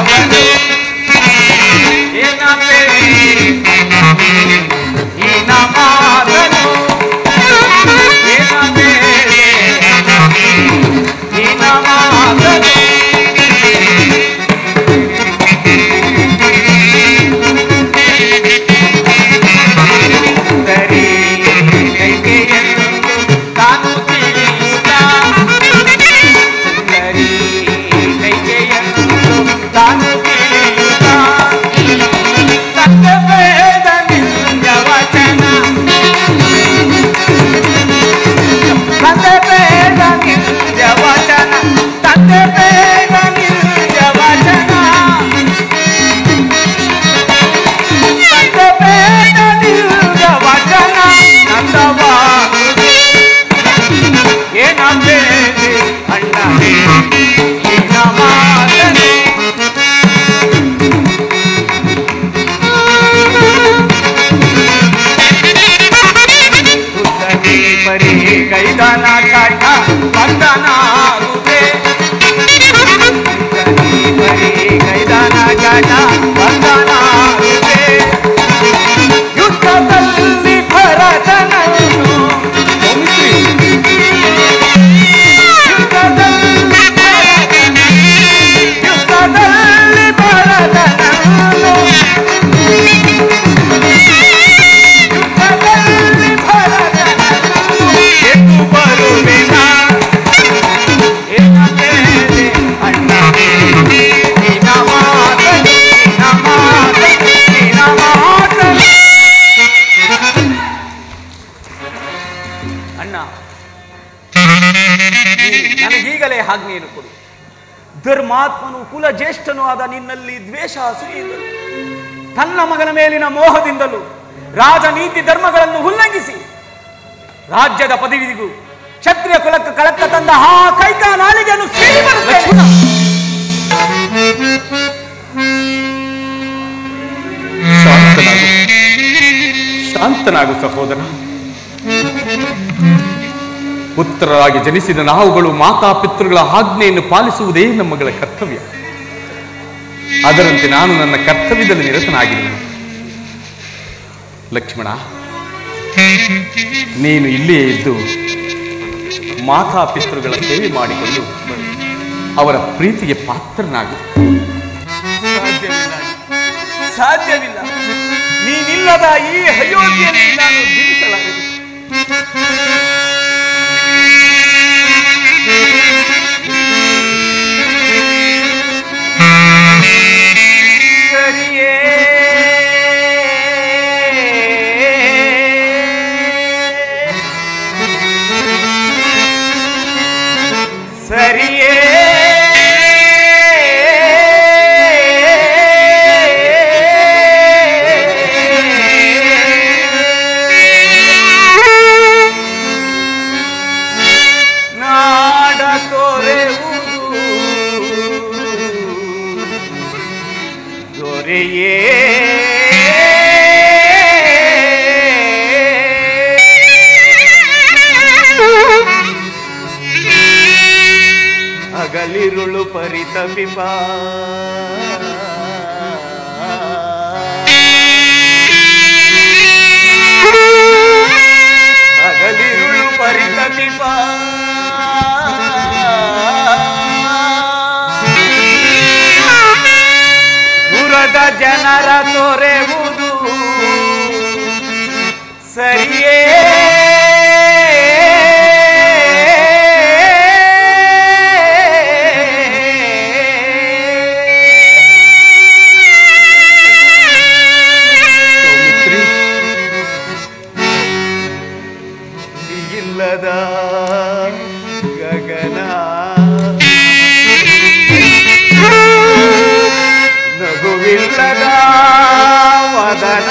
ಬಂಧನಾಗುವೆ ಬರೀ ಕೈದಾನ ಘಟ ಬಂಧನಾಗುವೆ ಯುದ್ಧದಲ್ಲಿ ಭರತನನ್ನು ಯುದ್ಧದಲ್ಲಿ ಭರತನನ್ನು ಯುದ್ಧದಲ್ಲಿ ಭರತನನ್ನು ಯುದ್ಧದಲ್ಲಿ ಭರತನನ್ನು ಎದ್ದು ಬರುವೆನ ಎನ್ನಬೇಡಿ ಅಣ್ಣ ನಿನ್ನ ಮಾತ ನಿನ್ನ ಮಾತ ನಿನ್ನ ಮಾತ ಅಣ್ಣ ನೀನು ನನಗೀಗಲೇ ಆಜ್ಞೆಯನ್ನು ಕೊಡು ಧರ್ಮಾತ್ಮನು ಕುಲ ಜ್ಯೇಷ್ಠನೂ ಆದ ನಿನ್ನಲ್ಲಿ ದ್ವೇಷ ಸುರಿಯುವುದು ತನ್ನ ಮಗನ ಮೇಲಿನ ಮೋಹದಿಂದಲೂ ರಾಜನೀತಿ ಧರ್ಮಗಳನ್ನು ಉಲ್ಲಂಘಿಸಿ ರಾಜ್ಯದ ಪದವಿಗೂ ಕ್ಷತ್ರಿಯ ಕುಲಕ್ಕೆ ಕಳಕ ತಂದ ಆ ಕೈಕಾ ನಾಲಿಗೆಯನ್ನು ಸೇರಿ ಬರುತ್ತೇನೆ ಶಾಂತನಾಗು ಶಾಂತನಾಗು ಸಹೋದರ ಪುತ್ರರಾಗಿ ಜನಿಸಿದ ನಾವುಗಳು ಮಾತಾಪಿತೃಗಳ ಆಜ್ಞೆಯನ್ನು ಪಾಲಿಸುವುದೇ ನಮ್ಮಗಳ ಕರ್ತವ್ಯ ಅದರಂತೆ ನಾನು ನನ್ನ ಕರ್ತವ್ಯದಲ್ಲಿ ನಿರತನಾಗಿರುವೆನು ಲಕ್ಷ್ಮಣ ನೀನು ಇಲ್ಲಿಯೇ ಇದ್ದು ಮಾತಾಪಿತೃಗಳ ಸೇವೆ ಮಾಡಿಕೊಂಡು ಅವರ ಪ್ರೀತಿಗೆ ಪಾತ್ರನಾಗು ಸಾಧ್ಯವಿಲ್ಲ ಸಾಧ್ಯವಿಲ್ಲ ನೀನಿಲ್ಲದ ಈ ಅಯೋಧ್ಯೆಯಲ್ಲಿ ನಾನು ಜೀವಿಸಲಾಗದು ಸರಿಯೇ ಸರಿಯೇ ನಾಡ ತೊರೆಯುವುದು ದೊರೆಯೇ ಹಗಲಿರುಳು ಪರಿತಪಿಪ ಹಗಲಿರುಳು ಪರಿತಪಿಪ ಪುರದ ಜನರ ತೊರೆವುದು ಸರಿಯೇ ಸೌಮಿತ್ರಿ ಇಲ್ಲದ ಗಗನ ನಗುವಿಲ್ಲದ ವದನ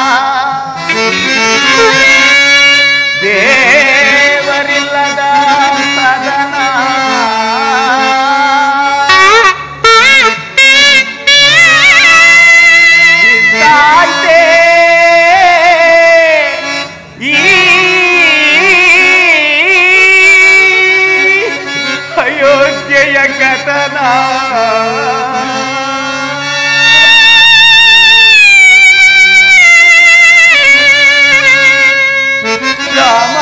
ದೇವರಿಲ್ಲದ ಸದನ ಇದ್ದಾಯ್ತೇ ಈ ಅಯೋಧ್ಯೆಯ ಕಥನ ರಾಮ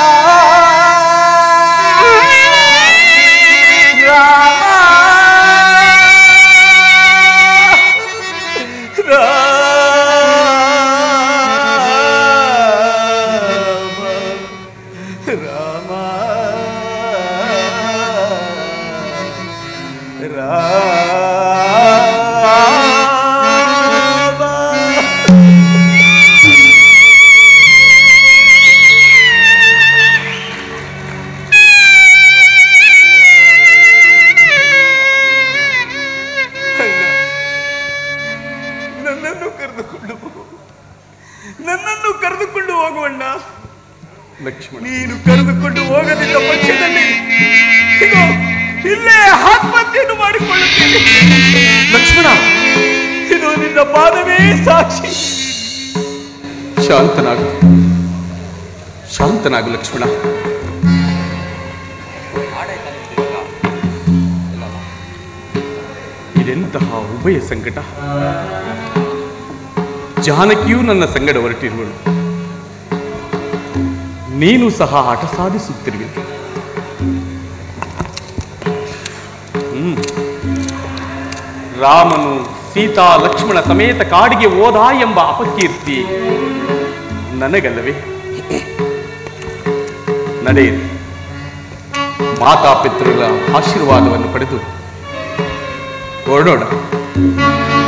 ರಾಮ ನನ್ನನ್ನು ಕರೆದುಕೊಂಡು ಹೋಗು ನನ್ನನ್ನು ಕರೆದುಕೊಂಡು ಹೋಗುವಣ್ಣ ಲಕ್ಷ್ಮಣ ನೀನು ಕರೆದುಕೊಂಡು ಹೋಗದಿದ್ದ ಪಕ್ಷದಲ್ಲಿ ಇಗೋ ಇಲ್ಲೇ ಆತ್ಮಹತ್ಯೆಯನ್ನು ಮಾಡಿಕೊಳ್ಳುತ್ತೇನೆ ಲಕ್ಷ್ಮಣ ಇದು ನಿನ್ನ ಪಾದವೇ ಸಾಕ್ಷಿ ಶಾಂತನಾಗು ಶಾಂತನಾಗು ಲಕ್ಷ್ಮಣ ಇದೆಂತಹ ಉಭಯ ಸಂಕಟ ಜಾನಕಿಯೂ ನನ್ನ ಸಂಗಡ ಹೊರಟಿರುವಳು ನೀನು ಸಹ ಹಠ ಸಾಧಿಸುತ್ತಿರುವೆ ಹ್ಮ್ ರಾಮನು ಸೀತಾ ಲಕ್ಷ್ಮಣ ಸಮೇತ ಕಾಡಿಗೆ ಹೋದ ಎಂಬ ಅಪಕೀರ್ತಿ ನನಗಲ್ಲವೇ ನಡೆಯಿರಿ ಮಾತಾಪಿತೃಗಳ ಆಶೀರ್ವಾದವನ್ನು ಪಡೆದು ಹೊರಡೋಣ